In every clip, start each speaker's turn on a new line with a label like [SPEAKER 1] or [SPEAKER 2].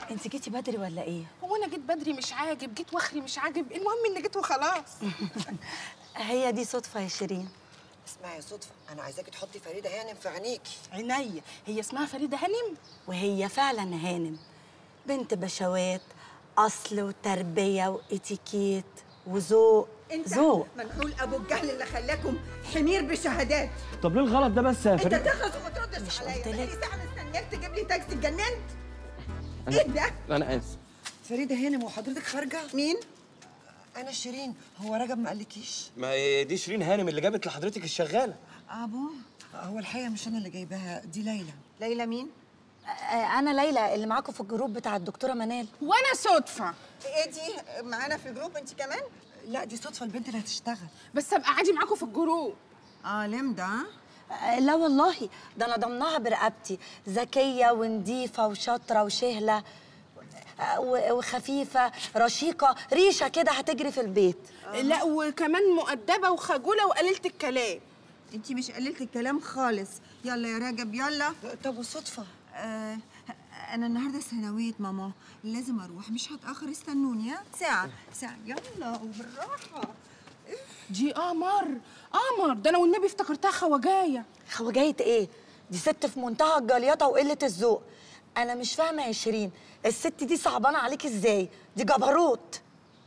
[SPEAKER 1] انت جيتي بدري ولا ايه
[SPEAKER 2] هو انا جيت بدري مش عاجب جيت واخري مش عاجب المهم اني جيت وخلاص
[SPEAKER 1] هي دي صدفه يا شيرين
[SPEAKER 3] اسمعي يا صدفه انا عايزاكي تحطي فريده هانم في عينيكي
[SPEAKER 2] عينيا هي اسمها فريده هانم
[SPEAKER 1] وهي فعلا هانم بنت بشوات اصل وتربيه واتيكيت وذوق
[SPEAKER 4] انت
[SPEAKER 1] ذوق
[SPEAKER 4] منحول ابو الجهل اللي خلاكم حمير بشهادات
[SPEAKER 5] طب ليه الغلط ده بس يا
[SPEAKER 4] انت
[SPEAKER 5] فريد
[SPEAKER 4] تخلص وما تردش
[SPEAKER 1] مش
[SPEAKER 4] عليا
[SPEAKER 1] قلت لك؟
[SPEAKER 4] بقالي ساعه مستنياك تجيب لي تاكسي اتجننت ايه ده
[SPEAKER 5] انا اسف
[SPEAKER 3] فريده هانم وحضرتك خارجه
[SPEAKER 4] مين
[SPEAKER 3] انا شيرين هو رجب ما قالكيش
[SPEAKER 5] ما هي دي شيرين هانم اللي جابت لحضرتك الشغاله
[SPEAKER 3] ابو هو الحقيقه مش انا اللي جايباها دي ليلى
[SPEAKER 4] ليلى مين
[SPEAKER 1] آه، انا ليلى اللي معاكم في الجروب بتاع الدكتوره منال
[SPEAKER 2] وانا صدفه
[SPEAKER 4] ايه دي معانا في الجروب انت كمان
[SPEAKER 3] لا دي صدفه البنت اللي هتشتغل
[SPEAKER 2] بس ابقى عادي معاكم في الجروب
[SPEAKER 4] اه لمده ها
[SPEAKER 1] آه، لا والله ده انا ضمناها برقبتي ذكيه ونضيفه وشاطره وشهله آه، و- وخفيفه رشيقه ريشه كده هتجري في البيت
[SPEAKER 2] لا وكمان مؤدبه وخجوله وقليله الكلام
[SPEAKER 4] انت مش قللت الكلام خالص يلا يا رجب يلا
[SPEAKER 3] طب والصدفه
[SPEAKER 4] آه انا النهارده ثانويه ماما لازم اروح مش هتاخر استنوني ها ساعه ساعه يلا وبالراحه
[SPEAKER 2] دي قمر قمر ده انا والنبي افتكرتها خواجايه
[SPEAKER 1] خواجايه ايه دي ست في منتهى الجليطه وقله الذوق انا مش فاهمه يا شيرين الست دي صعبانه عليك ازاي دي جبروت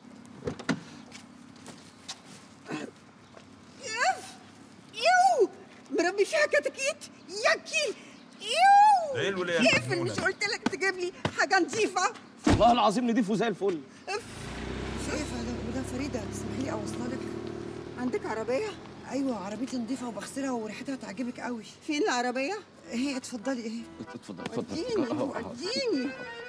[SPEAKER 4] يو مربي فيها كتاكيت ياكي يو
[SPEAKER 5] ايه الولاد
[SPEAKER 4] اقفل مش قلت لك تجيب لي حاجه نظيفه
[SPEAKER 5] والله العظيم نضيفه زي الفل
[SPEAKER 3] في ايه فده مدام فريده تسمحي لي اوصلك
[SPEAKER 4] عندك عربيه
[SPEAKER 3] ايوه عربيتي نضيفه وبغسلها وريحتها تعجبك قوي
[SPEAKER 4] فين العربيه
[SPEAKER 3] اهي اتفضلي اهي
[SPEAKER 5] اتفضل اتفضل
[SPEAKER 4] اديني
[SPEAKER 5] أهو، أهو.
[SPEAKER 4] اديني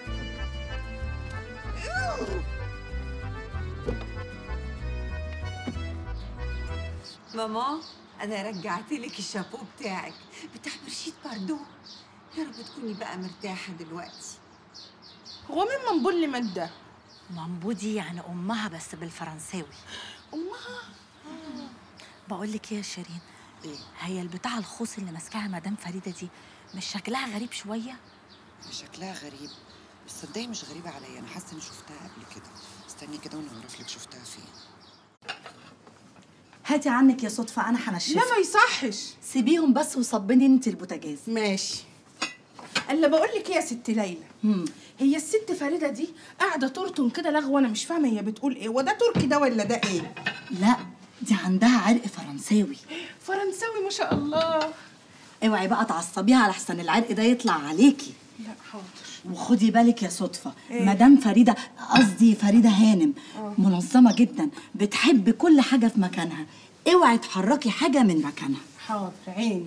[SPEAKER 4] ماما انا رجعت لك الشابو بتاعك بتاع برشيد باردو يا رب تكوني بقى مرتاحه دلوقتي
[SPEAKER 2] هو مين منبول من ده
[SPEAKER 1] مامبو دي يعني امها بس بالفرنساوي
[SPEAKER 2] امها
[SPEAKER 1] بقول لك ايه يا شيرين
[SPEAKER 3] ايه
[SPEAKER 1] هي البتاع الخوص اللي ماسكاها مدام فريده دي مش شكلها غريب شويه
[SPEAKER 3] شكلها غريب بس صدقني مش غريبه عليا انا حاسه اني شفتها قبل كده استني كده وانا اعرف لك شفتها فين
[SPEAKER 6] هاتي عنك يا صدفة أنا هنشفها
[SPEAKER 2] لا ما يصحش
[SPEAKER 6] سيبيهم بس وصبني انت البوتاجاز
[SPEAKER 2] ماشي الا بقول لك ايه يا ست ليلى هي الست فريده دي قاعده ترطم كده لغوه انا مش فاهمه هي بتقول ايه وده تركي ده ولا ده ايه
[SPEAKER 6] لا دي عندها عرق فرنساوي
[SPEAKER 2] فرنساوي ما شاء الله
[SPEAKER 6] اوعي بقى تعصبيها على احسن العرق ده يطلع عليكي
[SPEAKER 2] لا حاضر
[SPEAKER 6] وخدي بالك يا صدفة مدام فريدة قصدي فريدة هانم منظمة جدا بتحب كل حاجة في مكانها اوعي تحركي حاجة من مكانها
[SPEAKER 2] حاضر عيني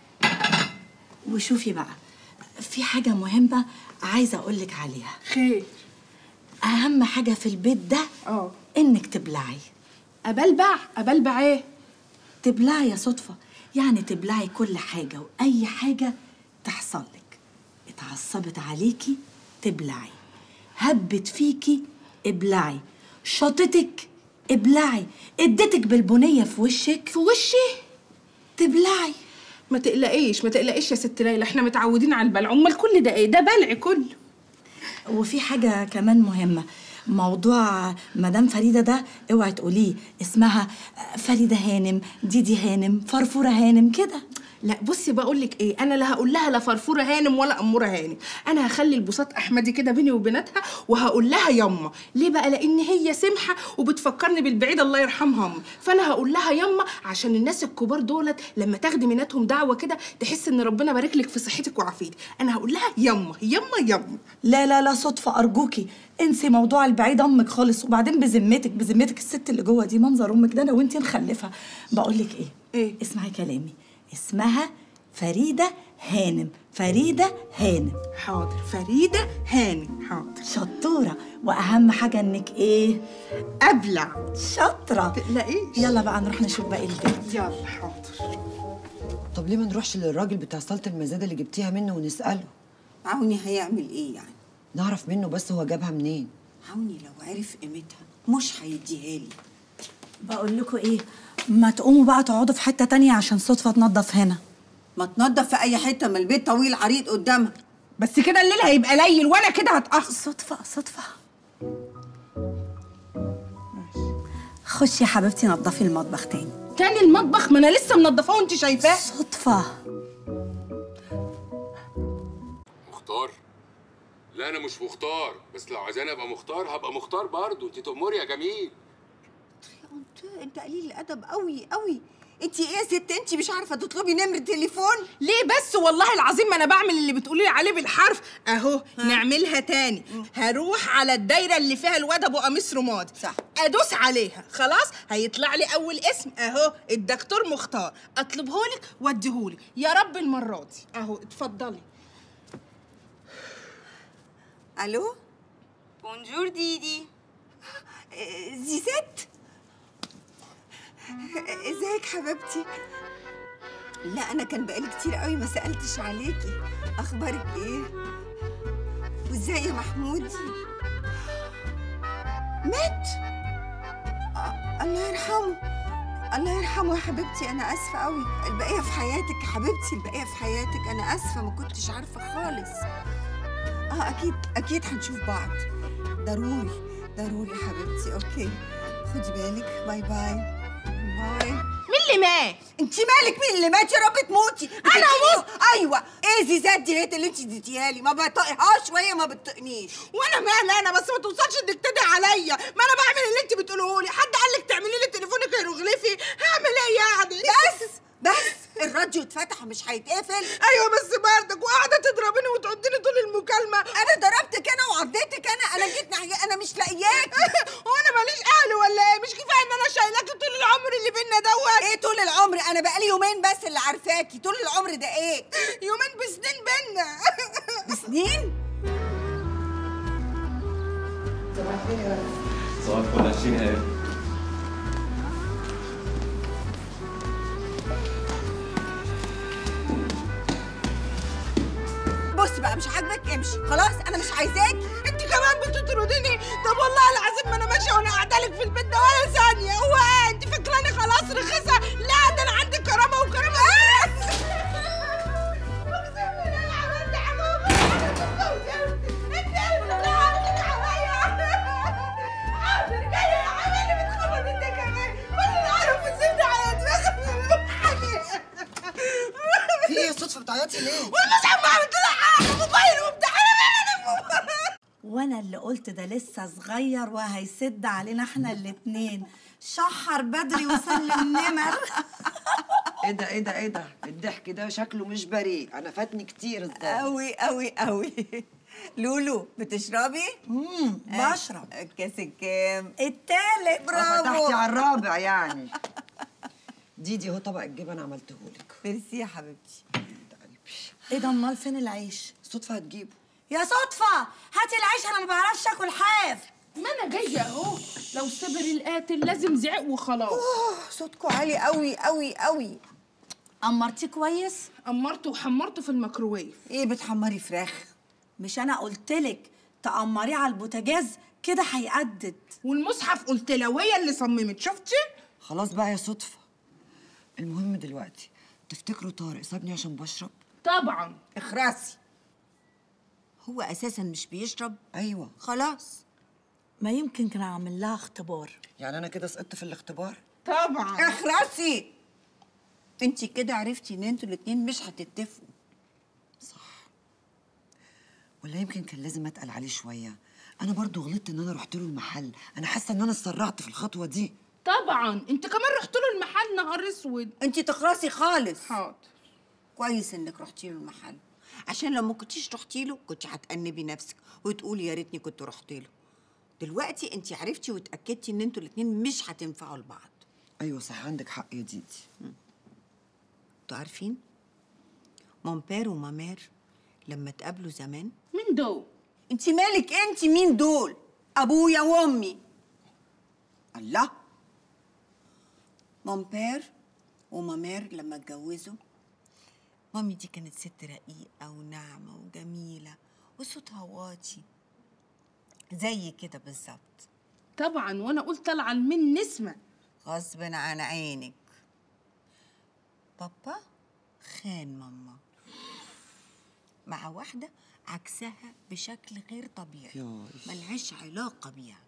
[SPEAKER 6] وشوفي بقى في حاجة مهمة عايزة أقولك عليها
[SPEAKER 2] خير
[SPEAKER 6] أهم حاجة في البيت ده
[SPEAKER 2] اه
[SPEAKER 6] إنك تبلعي
[SPEAKER 2] ابلبع ابلبع ايه
[SPEAKER 6] تبلعي يا صدفة يعني تبلعي كل حاجة وأي حاجة تحصل لك اتعصبت عليكي تبلعي هبت فيكي ابلعي شطتك ابلعي اديتك بالبنية في وشك
[SPEAKER 2] في وشي
[SPEAKER 6] تبلعي
[SPEAKER 2] ما تقلقيش ما تقلقيش يا ست ليلى احنا متعودين على البلع امال كل ده ايه ده بلع كله
[SPEAKER 6] وفي حاجة كمان مهمة موضوع مدام فريدة ده اوعي تقوليه اسمها فريدة هانم ديدي هانم فرفورة هانم كده
[SPEAKER 2] لا بصي بقول لك ايه انا لا هقول لها لا فرفوره هانم ولا اموره هانم انا هخلي البساط احمدي كده بيني وبيناتها وهقول لها يما ليه بقى لان هي سمحه وبتفكرني بالبعيد الله يرحمها أمي. فانا هقول لها يما عشان الناس الكبار دولت لما تاخدي مناتهم دعوه كده تحس ان ربنا بارك لك في صحتك وعافيتك انا هقول لها يما يما يما
[SPEAKER 6] لا لا لا صدفة أرجوكي انسي موضوع البعيد أمك خالص وبعدين بذمتك بذمتك الست اللي جوه دي منظر أمك ده أنا وأنتي نخلفها بقولك إيه؟
[SPEAKER 2] إيه؟
[SPEAKER 6] اسمعي كلامي اسمها فريدة هانم فريدة هانم
[SPEAKER 2] حاضر فريده هانم حاضر
[SPEAKER 6] شطورة وأهم حاجة إنك إيه؟
[SPEAKER 2] ابلع
[SPEAKER 6] شاطرة
[SPEAKER 2] تقلقيش
[SPEAKER 6] يلا بقى نروح نشوف باقي البيت
[SPEAKER 2] يلا حاضر
[SPEAKER 3] طب ليه ما نروحش للراجل بتاع صاله المزاد اللي جبتيها منه ونساله
[SPEAKER 4] عوني هيعمل ايه يعني
[SPEAKER 3] نعرف منه بس هو جابها منين
[SPEAKER 4] عوني لو عرف قيمتها مش هيديها لي
[SPEAKER 6] بقول لكم إيه؟ ما تقوموا بقى تقعدوا في حتة تانية عشان صدفة تنظف هنا
[SPEAKER 4] ما تنضف في اي حته ما البيت طويل عريض قدامها
[SPEAKER 2] بس كده الليل هيبقى ليل وانا كده هتاخر
[SPEAKER 6] صدفة صدفة خشي يا حبيبتي نضفي المطبخ تاني
[SPEAKER 2] تاني المطبخ ما انا لسه منضفاه وانت شايفاه
[SPEAKER 6] صدفة
[SPEAKER 7] مختار لا انا مش مختار بس لو عايزاني ابقى مختار هبقى مختار برضه انت تأمري يا جميل
[SPEAKER 4] انت انت قليل الادب قوي قوي انت ايه يا ست انت مش عارفه تطلبي نمره تليفون
[SPEAKER 2] ليه بس والله العظيم ما انا بعمل اللي بتقولي لي عليه بالحرف اهو نعملها تاني هروح على الدايره اللي فيها الواد ابو قميص رمادي
[SPEAKER 4] صح.
[SPEAKER 2] ادوس عليها خلاص هيطلع لي اول اسم اهو الدكتور مختار اطلبهولك واديهولك يا رب المره دي اهو اتفضلي
[SPEAKER 4] الو
[SPEAKER 8] بونجور ديدي
[SPEAKER 4] آه، زيزات آه، ازيك حبيبتي لا انا كان بقالي كتير قوي ما سالتش عليكي اخبارك ايه وازاي يا محمود مات آه، الله يرحمه الله يرحمه يا حبيبتي انا اسفه قوي البقيه في حياتك يا حبيبتي البقيه في حياتك انا اسفه ما كنتش عارفه خالص اه اكيد اكيد هنشوف بعض ضروري ضروري يا حبيبتي اوكي خدي بالك باي باي باي
[SPEAKER 2] مين اللي مات
[SPEAKER 4] انت مالك مين اللي مات يا رب تموتي انا اموت ايوه ايه زيزات دي هيت اللي انت اديتيها لي ما بطقهاش وهي ما بتطقنيش
[SPEAKER 2] وانا مالي انا بس ما توصلش انك تدعي عليا ما انا بعمل اللي انت بتقوله لي حد قال لك تعملي لي تليفونك هيروغليفي هعمل ايه يعني
[SPEAKER 4] بس بس الراديو اتفتح مش هيتقفل
[SPEAKER 2] ايوه بس بردك وقاعده تضربيني وتعديني طول المكالمه
[SPEAKER 4] انا ضربتك انا وعضيتك انا انا جيت ناحية انا مش لاقياك
[SPEAKER 2] وانا ماليش اهل ولا ايه مش كفايه ان انا شايلاكي طول العمر اللي بينا دوت
[SPEAKER 4] ايه طول العمر انا بقالي يومين بس اللي عارفاكي طول العمر ده ايه
[SPEAKER 2] يومين بسنين بينا
[SPEAKER 4] بسنين
[SPEAKER 5] صباح الفل 20 هانم
[SPEAKER 4] بص بقى مش عاجبك امشي خلاص انا مش عايزاك
[SPEAKER 2] انت كمان بتطرديني طب والله العظيم ما انا ماشيه وانا قاعده لك في البيت ده ولا ثانيه هو ايه انت فاكراني خلاص رخيصه لا ده انا عندي كرامه وكرامه اقسم بالله انا عملت حمامه انت اللي عملت عليا حاضر جايه يا عمالي بتخبط انت كمان كل اللي اعرف الزبده على دماغي
[SPEAKER 3] في ايه يا صدفه بتعيطي ليه؟
[SPEAKER 2] والله زي ما عملت لها موبايل وبتاع انا
[SPEAKER 6] وانا اللي قلت ده لسه صغير وهيسد علينا احنا الاتنين شحر بدري وسلم نمر
[SPEAKER 3] ايه ده ايه ده ايه ده؟ الضحك ده شكله مش بريء، انا فاتني كتير ازاي؟
[SPEAKER 4] قوي قوي قوي لولو بتشربي
[SPEAKER 6] امم بشرب
[SPEAKER 4] كاسك كام
[SPEAKER 6] التالت
[SPEAKER 3] فتحتي على الرابع يعني ديدي هو طبق الجبن عملتهولك
[SPEAKER 4] ميرسي يا حبيبتي
[SPEAKER 3] ده قلبي
[SPEAKER 6] ايه ده امال فين العيش
[SPEAKER 3] صدفه هتجيبه
[SPEAKER 6] يا صدفة هاتي العيش انا ما بعرفش اكل حاف
[SPEAKER 2] ما انا جايه اهو لو صبر القاتل لازم زعق وخلاص
[SPEAKER 4] صوتكوا عالي قوي قوي قوي
[SPEAKER 6] امرتيه كويس
[SPEAKER 2] قمرته وحمرته في الميكروويف
[SPEAKER 4] ايه بتحمري فراخ
[SPEAKER 6] مش انا قلتلك تأمريه على البوتاجاز كده هيقدد
[SPEAKER 2] والمصحف قلت لها وهي اللي صممت شفتي
[SPEAKER 3] خلاص بقى يا صدفه المهم دلوقتي تفتكروا طارق سابني عشان بشرب؟
[SPEAKER 2] طبعا
[SPEAKER 4] اخرسي هو اساسا مش بيشرب
[SPEAKER 3] ايوه
[SPEAKER 4] خلاص
[SPEAKER 6] ما يمكن كان عامل لها اختبار
[SPEAKER 3] يعني انا كده سقطت في الاختبار؟
[SPEAKER 2] طبعا
[SPEAKER 4] اخرسي انت كده عرفتي ان انتوا الاتنين مش هتتفقوا
[SPEAKER 3] ولا يمكن كان لازم اتقل عليه شويه انا برضو غلطت ان انا رحت له المحل انا حاسه ان انا اتسرعت في الخطوه دي
[SPEAKER 2] طبعا انت كمان رحت له المحل نهار اسود
[SPEAKER 4] انت تخرسي خالص
[SPEAKER 2] حاضر
[SPEAKER 4] كويس انك رحتي له المحل عشان لو ما كنتيش رحتي له كنت هتأنبي نفسك وتقولي يا ريتني كنت رحت له دلوقتي انت عرفتي واتاكدتي ان انتوا الاتنين مش هتنفعوا لبعض
[SPEAKER 3] ايوه صح عندك حق يا ديدي
[SPEAKER 4] انتوا عارفين مامبير ومامير لما اتقابلوا زمان
[SPEAKER 2] مين دول
[SPEAKER 4] انت مالك انت مين دول ابويا وامي الله مامبير ومامير لما اتجوزوا مامي دي كانت ست رقيقة وناعمة وجميلة وصوتها واطي زي كده بالظبط
[SPEAKER 2] طبعا وانا قلت طالعه من نسمه
[SPEAKER 4] غصب عن عينك بابا خان ماما مع واحدة عكسها بشكل غير طبيعي
[SPEAKER 3] ياي.
[SPEAKER 4] ملهاش علاقه بيها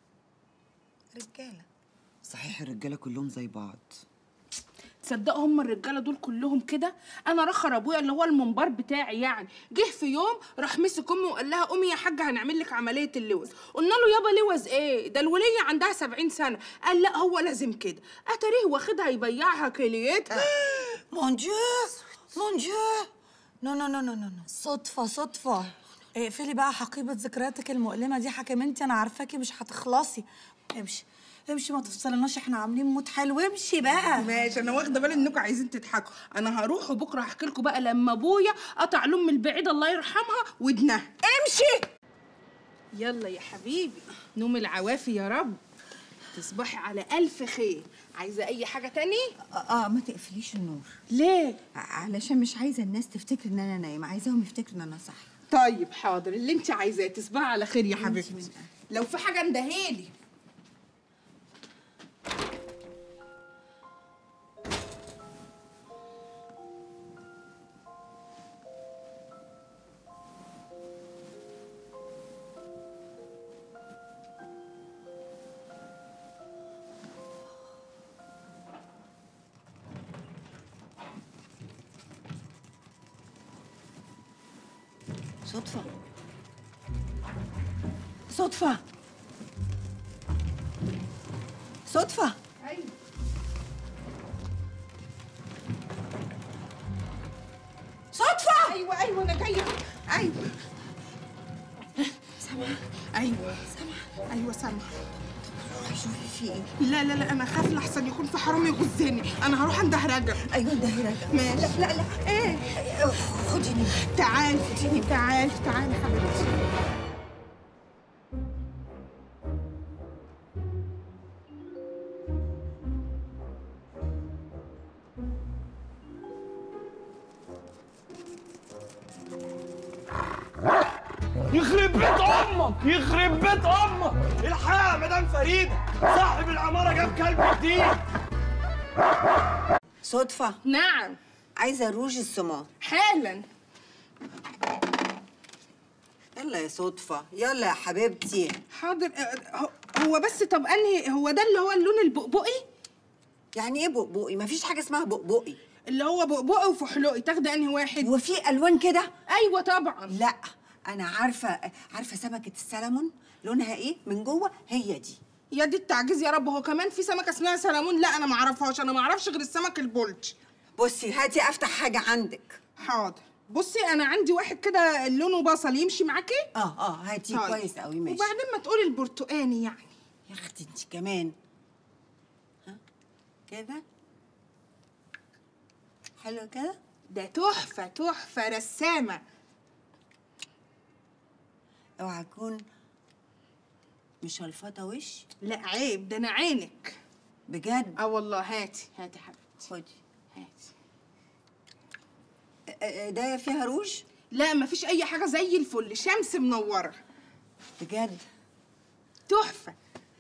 [SPEAKER 4] رجاله
[SPEAKER 3] صحيح الرجاله كلهم زي بعض
[SPEAKER 2] تصدقوا هم الرجاله دول كلهم كده انا رخر ابويا اللي هو المنبر بتاعي يعني جه في يوم راح مسك امي وقال لها قومي يا حاجه هنعمل لك عمليه اللوز قلنا له يابا لوز ايه ده الوليه عندها 70 سنه قال لا هو لازم كده اتاريه واخدها يبيعها كليتها
[SPEAKER 4] مون ديو مون ديو نو نو نو نو نو نو
[SPEAKER 6] صدفة صدفة اقفلي بقى حقيبة ذكرياتك المؤلمة دي حكمنتي أنا عارفاكي مش هتخلصي امشي امشي ما تفصلناش احنا عاملين موت حلو امشي بقى
[SPEAKER 2] ماشي انا واخده بالي انكم عايزين تضحكوا انا هروح وبكره هحكي لكم بقى لما ابويا قطع لام البعيده الله يرحمها ودنها امشي يلا يا حبيبي نوم العوافي يا رب تصبحي على الف خير عايزه اي حاجه تاني
[SPEAKER 4] اه آه، ما تقفليش النور
[SPEAKER 2] ليه
[SPEAKER 4] علشان مش عايزه الناس تفتكر ان انا نايمه عايزاهم يفتكروا ان انا صاحيه
[SPEAKER 2] طيب حاضر اللي انت عايزاه تصبحي على خير يا حبيبتي
[SPEAKER 4] من
[SPEAKER 2] لو في حاجه اندهيلي
[SPEAKER 4] صدفه صدفه صدفه
[SPEAKER 2] ايوه
[SPEAKER 4] صدفه
[SPEAKER 2] ايوه ايوه انا جايه ايوه سامعه ايوه سامعه ايوه سامعه
[SPEAKER 4] روحي شوفي في ايه
[SPEAKER 2] لا لا لا انا خاف لحسن يكون في حرامي يغزني انا هروح عند هرجع
[SPEAKER 4] ايوه ده هنا
[SPEAKER 2] ماشي
[SPEAKER 4] لا لا
[SPEAKER 2] ايه
[SPEAKER 4] خديني
[SPEAKER 2] تعالي تعالي تعالي حبيبتي
[SPEAKER 5] يخرب بيت امك يخرب بيت امك الحق يا مدام فريده صاحب العماره جاب كلب جديد
[SPEAKER 4] صدفه
[SPEAKER 2] نعم
[SPEAKER 4] عايزه روج السمار
[SPEAKER 2] حالا
[SPEAKER 4] يلا يا صدفه يلا يا حبيبتي
[SPEAKER 2] حاضر آه، هو- هو بس طب انهي هو ده اللي هو اللون البقبقي
[SPEAKER 4] يعني ايه بقبقي مفيش حاجه اسمها بقبقي
[SPEAKER 2] اللي هو بقبقي وفحلقي تاخدي انهي واحد
[SPEAKER 4] هو في الوان كده
[SPEAKER 2] ايوه طبعا
[SPEAKER 4] لا انا عارفه عارفه سمكه السلمون لونها ايه من جوه هي دي
[SPEAKER 2] يا دي التعجيز يا رب هو كمان في سمكه اسمها سلمون لا انا ما اعرفهاش انا ما اعرفش غير السمك البولج
[SPEAKER 4] بصي هاتي افتح حاجه عندك
[SPEAKER 2] حاضر بصي انا عندي واحد كده لونه بصل يمشي معاكي
[SPEAKER 4] اه اه هاتي
[SPEAKER 2] طيب.
[SPEAKER 4] كويس قوي ماشي
[SPEAKER 2] وبعدين ما تقولي البرتقاني يعني
[SPEAKER 4] يا اختي انت كمان ها كده حلو كده
[SPEAKER 2] ده تحفه تحفه رسامه
[SPEAKER 4] اوعى اكون مشلفطه وش
[SPEAKER 2] لا عيب ده انا عينك
[SPEAKER 4] بجد
[SPEAKER 2] اه والله هاتي هاتي يا حبيبتي
[SPEAKER 4] خدي
[SPEAKER 2] هاتي
[SPEAKER 4] آه، آه، ده فيها روج
[SPEAKER 2] لا مفيش اي حاجه زي الفل شمس منوره
[SPEAKER 4] بجد
[SPEAKER 2] تحفه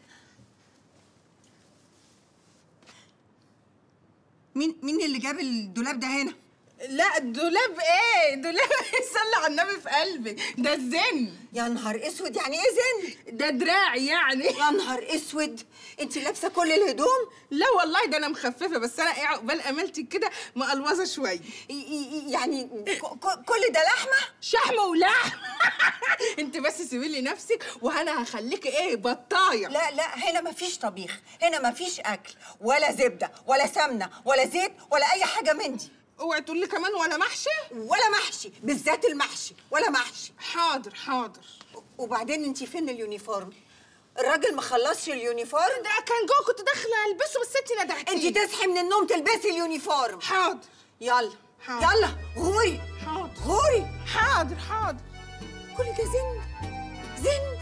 [SPEAKER 4] مين مين اللي جاب الدولاب ده هنا
[SPEAKER 2] لا دولاب ايه دولاب صلي على النبي في قلبي ده الزن
[SPEAKER 4] يا نهار اسود يعني ايه زن
[SPEAKER 2] ده دراعي يعني
[SPEAKER 4] يا نهار اسود انت لابسه كل الهدوم
[SPEAKER 2] لا والله ده انا مخففه بس انا ايه عقبال املتك كده مقلوظه شويه
[SPEAKER 4] ي- ي- يعني ك- ك- كل ده لحمه
[SPEAKER 2] شحم ولحم انت بس سيبي لي نفسك وانا هخليكي ايه بطايه
[SPEAKER 4] لا لا هنا مفيش طبيخ هنا مفيش اكل ولا زبده ولا سمنه ولا زيت ولا اي حاجه من دي
[SPEAKER 2] اوعي تقول لي كمان ولا محشي
[SPEAKER 4] ولا محشي بالذات المحشي ولا محشي
[SPEAKER 2] حاضر حاضر
[SPEAKER 4] وبعدين انت فين اليونيفورم الراجل ما خلصش اليونيفورم
[SPEAKER 2] ده كان جوه كنت داخله البسه بس انت ندهتيني
[SPEAKER 4] انت تصحي من النوم تلبسي اليونيفورم
[SPEAKER 2] حاضر
[SPEAKER 4] يلا
[SPEAKER 2] حاضر.
[SPEAKER 4] يلا غوري
[SPEAKER 2] حاضر
[SPEAKER 4] غوري
[SPEAKER 2] حاضر حاضر
[SPEAKER 4] كل ده زند زند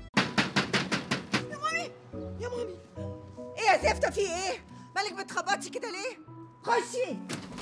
[SPEAKER 4] يا مامي يا مامي ايه يا زفته في ايه مالك بتخبطي كده ليه خشي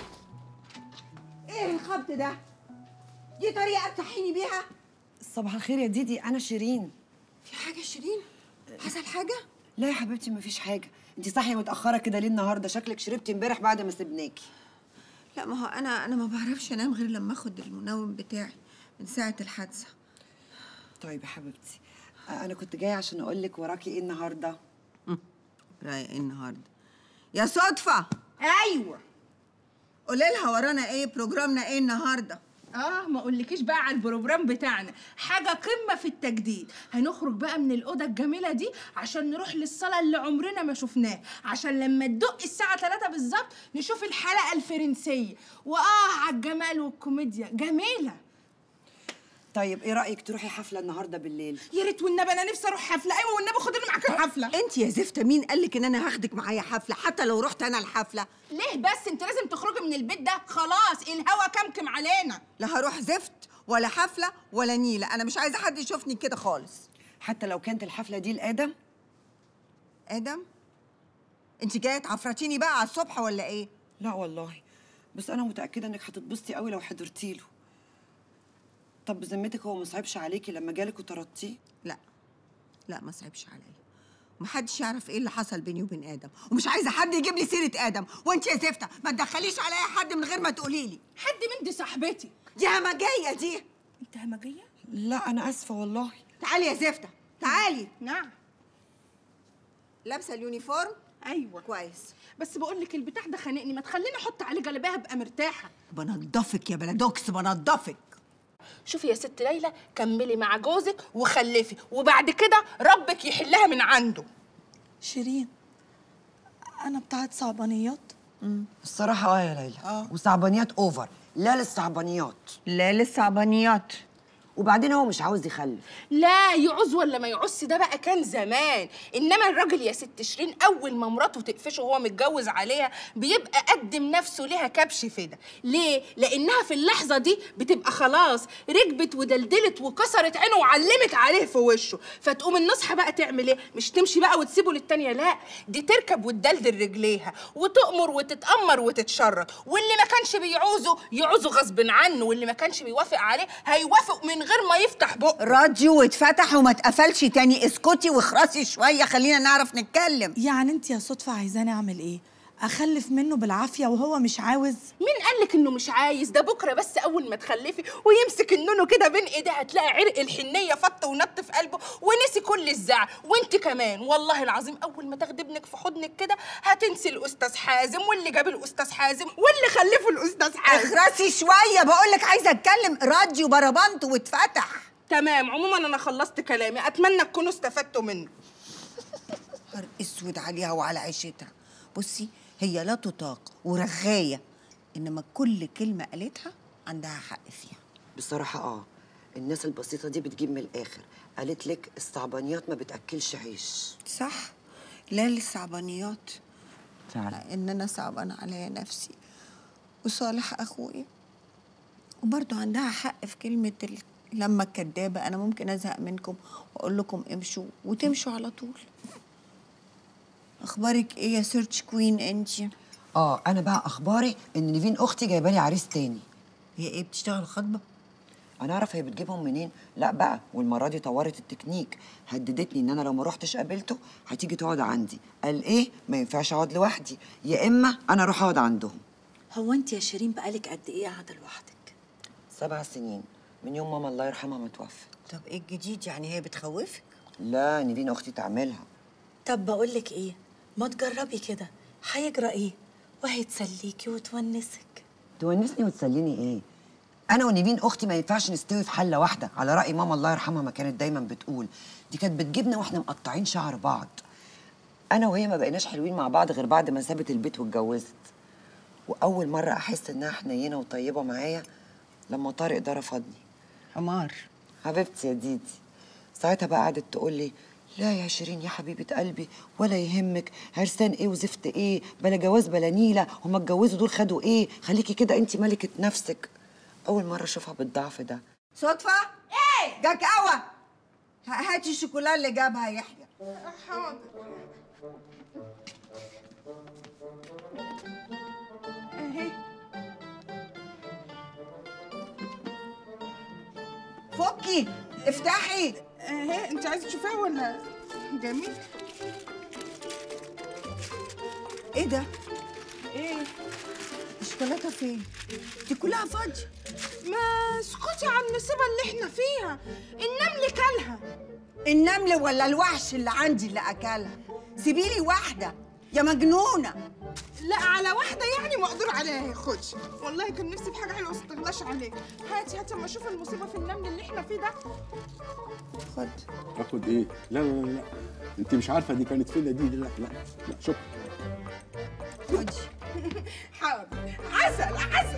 [SPEAKER 4] ايه الخبط ده دي طريقه تصحيني بيها
[SPEAKER 3] صباح الخير يا ديدي انا شيرين
[SPEAKER 4] في حاجه شيرين حصل حاجه
[SPEAKER 3] لا يا حبيبتي مفيش حاجه انت صاحيه متاخره كده ليه النهارده شكلك شربتي امبارح بعد ما سبناكي
[SPEAKER 4] لا ما هو انا انا ما بعرفش انام غير لما اخد المنوم بتاعي من ساعة الحادثة
[SPEAKER 3] طيب يا حبيبتي آه، انا كنت جايه عشان اقول لك وراكي ايه النهارده
[SPEAKER 4] رايق ايه النهارده يا صدفة
[SPEAKER 2] ايوه
[SPEAKER 4] قولي لها ورانا ايه بروجرامنا ايه النهارده
[SPEAKER 2] اه ما اقولكيش بقى على البروجرام بتاعنا حاجه قمه في التجديد هنخرج بقى من الاوضه الجميله دي عشان نروح للصاله اللي عمرنا ما شفناها عشان لما تدق الساعه 3 بالظبط نشوف الحلقه الفرنسيه واه على الجمال والكوميديا جميله
[SPEAKER 3] طيب ايه رايك تروحي حفله النهارده بالليل
[SPEAKER 2] يا ريت والنبي انا نفسي اروح حفله ايوه والنبي خدني معاك الحفله
[SPEAKER 4] انت يا زفته مين قالك ان انا هاخدك معايا حفله حتى لو رحت انا الحفله
[SPEAKER 2] ليه بس انت لازم تخرجي من البيت ده خلاص الهوا كمكم علينا
[SPEAKER 4] لا هروح زفت ولا حفله ولا نيله انا مش عايزه حد يشوفني كده خالص
[SPEAKER 3] حتى لو كانت الحفله دي لادم
[SPEAKER 4] ادم انت جايه تعفرتيني بقى على الصبح ولا ايه
[SPEAKER 3] لا والله بس انا متاكده انك هتتبسطي قوي لو حضرتي له طب بذمتك هو ما صعبش عليكي لما جالك وطردتيه
[SPEAKER 4] لا لا ما صعبش عليا محدش يعرف ايه اللي حصل بيني وبين ادم ومش عايزه حد يجيب لي سيره ادم وانت يا زفته ما تدخليش عليا حد من غير ما تقولي لي
[SPEAKER 2] حد من دي صاحبتي
[SPEAKER 4] دي همجيه دي
[SPEAKER 2] انت همجيه
[SPEAKER 3] لا انا اسفه والله
[SPEAKER 4] تعالي يا زفته تعالي
[SPEAKER 2] نعم
[SPEAKER 4] لابسه اليونيفورم
[SPEAKER 2] ايوه
[SPEAKER 4] كويس
[SPEAKER 2] بس بقول لك البتاع ده خانقني ما تخليني احط عليه جلابيه ابقى مرتاحه
[SPEAKER 4] بنضفك يا بلادوكس بنضفك
[SPEAKER 2] شوفي يا ست ليلى كملي مع جوزك وخلفي وبعد كده ربك يحلها من عنده
[SPEAKER 6] شيرين انا بتاعت صعبانيات
[SPEAKER 3] الصراحه اه يا ليلى اه وصعبانيات اوفر لا للصعبانيات
[SPEAKER 4] لا للصعبانيات
[SPEAKER 3] وبعدين هو مش عاوز يخلف
[SPEAKER 2] لا يعوز ولا ما يعوزش ده بقى كان زمان انما الراجل يا ست شيرين اول ما مراته تقفشه وهو متجوز عليها بيبقى قدم نفسه ليها كبش فدا ليه لانها في اللحظه دي بتبقى خلاص ركبت ودلدلت وكسرت عينه وعلمت عليه في وشه فتقوم النصحى بقى تعمل ايه مش تمشي بقى وتسيبه للتانيه لا دي تركب وتدلدل رجليها وتأمر وتتأمر وتتشرط واللي ما كانش بيعوزه يعوزه غصب عنه واللي ما كانش بيوافق عليه هيوافق من غير ما يفتح بقه
[SPEAKER 4] راديو واتفتح وما اتقفلش تاني اسكتي واخرسي شويه خلينا نعرف نتكلم
[SPEAKER 6] يعني انت يا صدفه عايزاني اعمل ايه اخلف منه بالعافيه وهو مش عاوز
[SPEAKER 2] مين قالك انه مش عايز ده بكره بس اول ما تخلفي ويمسك النونو كده بين ايديه هتلاقي عرق الحنيه فط ونط في قلبه ونسي كل الزعل وانت كمان والله العظيم اول ما تاخدي ابنك في حضنك كده هتنسي الاستاذ حازم واللي جاب الاستاذ حازم واللي خلفه الاستاذ حازم
[SPEAKER 4] اخرسي شويه بقول لك عايزه اتكلم راديو بربنت واتفتح
[SPEAKER 2] تمام عموما انا خلصت كلامي اتمنى تكونوا استفدتوا منه
[SPEAKER 4] نهار اسود عليها وعلى عيشتها بصي هي لا تطاق ورغايه انما كل كلمه قالتها عندها حق فيها
[SPEAKER 3] بصراحه اه الناس البسيطه دي بتجيب من الاخر قالت لك الصعبانيات ما بتاكلش عيش
[SPEAKER 4] صح لا للصعبانيات
[SPEAKER 3] فعلا
[SPEAKER 4] ان انا صعبانه عليا نفسي وصالح اخويا وبرضه عندها حق في كلمه ال... لما الكدابه انا ممكن ازهق منكم واقول لكم امشوا وتمشوا على طول اخبارك ايه يا سيرش كوين انتي
[SPEAKER 3] اه انا بقى اخباري ان نيفين اختي جايبه لي عريس تاني
[SPEAKER 4] هي ايه بتشتغل خطبه
[SPEAKER 3] انا اعرف هي بتجيبهم منين لا بقى والمره دي طورت التكنيك هددتني ان انا لو ما روحتش قابلته هتيجي تقعد عندي قال ايه ما ينفعش اقعد لوحدي يا اما انا اروح اقعد عندهم
[SPEAKER 6] هو انت يا شيرين بقالك قد ايه قاعده لوحدك
[SPEAKER 3] سبع سنين من يوم ماما الله يرحمها ما توفت
[SPEAKER 4] طب ايه الجديد يعني هي بتخوفك
[SPEAKER 3] لا نيفين اختي تعملها
[SPEAKER 6] طب بقول لك ايه ما تجربي كده هيجرى ايه وهيتسليكي وتونسك
[SPEAKER 3] تونسني وتسليني ايه انا ونيفين اختي ما ينفعش نستوي في حله واحده على راي ماما الله يرحمها ما كانت دايما بتقول دي كانت بتجيبنا واحنا مقطعين شعر بعض انا وهي ما بقيناش حلوين مع بعض غير بعد ما سابت البيت واتجوزت واول مره احس انها حنينه وطيبه معايا لما طارق ده رفضني
[SPEAKER 4] حمار
[SPEAKER 3] حبيبتي يا ديدي ساعتها بقى قعدت تقول لي لا يا شيرين يا حبيبه قلبي ولا يهمك عرسان ايه وزفت ايه بلا جواز بلا نيله هما اتجوزوا دول خدوا ايه خليكي كده انت ملكه نفسك اول مره اشوفها بالضعف ده
[SPEAKER 4] صدفه ايه جاك قهوه ه- هاتي الشوكولاته اللي جابها يحيى
[SPEAKER 2] حاضر اهي
[SPEAKER 4] فكي افتحي
[SPEAKER 2] اهي انت عايزه تشوفيها ولا جميل
[SPEAKER 4] ايه ده
[SPEAKER 2] ايه
[SPEAKER 4] الشوكولاته فين دي كلها فاضيه
[SPEAKER 2] ما اسكتي عن المصيبه اللي احنا فيها النمل كلها
[SPEAKER 4] النمل ولا الوحش اللي عندي اللي اكلها سيبيلي واحده يا مجنونه
[SPEAKER 2] لا على واحده يعني مقدور عليها خدي والله كان نفسي في حاجه حلوه بس تغلاش عليك هاتي هاتي اما اشوف المصيبه في النمل اللي احنا فيه ده
[SPEAKER 4] خد
[SPEAKER 9] تاخد ايه؟ لا لا لا لا انت مش عارفه دي كانت فين دي لا لا لا شكرا
[SPEAKER 4] خدي
[SPEAKER 2] حاضر عسل عسل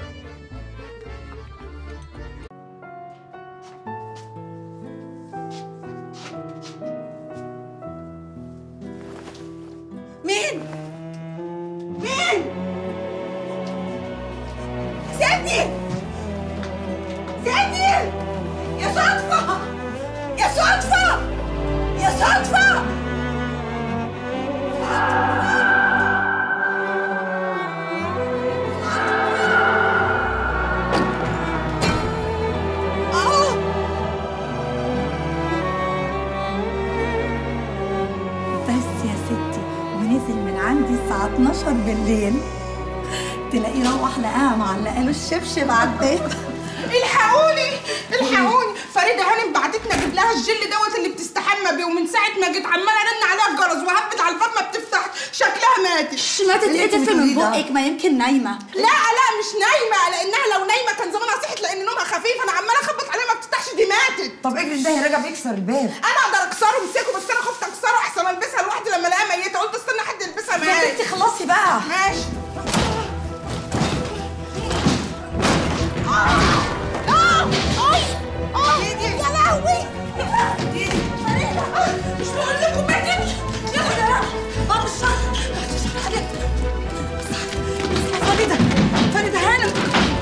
[SPEAKER 4] مين مين سيبني سيبني يا صدفة يا صدفة يا صدفة آه
[SPEAKER 6] بس يا ستي ونزل من عندي الساعة 12 بالليل تلاقيه روح لقاها معلقه له الشبشب على البيت
[SPEAKER 2] الحقوني الحقوني فريده هانم بعتتنا اجيب لها الجل دوت اللي بتستحمى بيه ومن ساعه ما جيت عماله ارن عليها الجرس وهبت على الباب ما بتفتحش شكلها ماتت
[SPEAKER 6] ما
[SPEAKER 4] اللي انت
[SPEAKER 6] تتقتل من
[SPEAKER 4] بتقوليه ده؟
[SPEAKER 6] بقك ما يمكن نايمة
[SPEAKER 2] لا لا مش نايمه لانها لو نايمه كان زمانها صحت لان نومها خفيف انا عماله اخبط عليها ما بتفتحش دي ماتت
[SPEAKER 3] طب اجري ده يا راجع بيكسر الباب
[SPEAKER 2] انا اقدر اكسره امسكه بس انا خفت اكسره احسن البسها لوحدي لما الاقيها ميته قلت استنى حد يلبسها
[SPEAKER 6] يا
[SPEAKER 2] معايا
[SPEAKER 6] بنتي خلصي بقى
[SPEAKER 2] ماشي
[SPEAKER 4] يا لهوي
[SPEAKER 2] مش بقول لكم ماتت
[SPEAKER 6] بابا الشهر فريدة فريدة هانم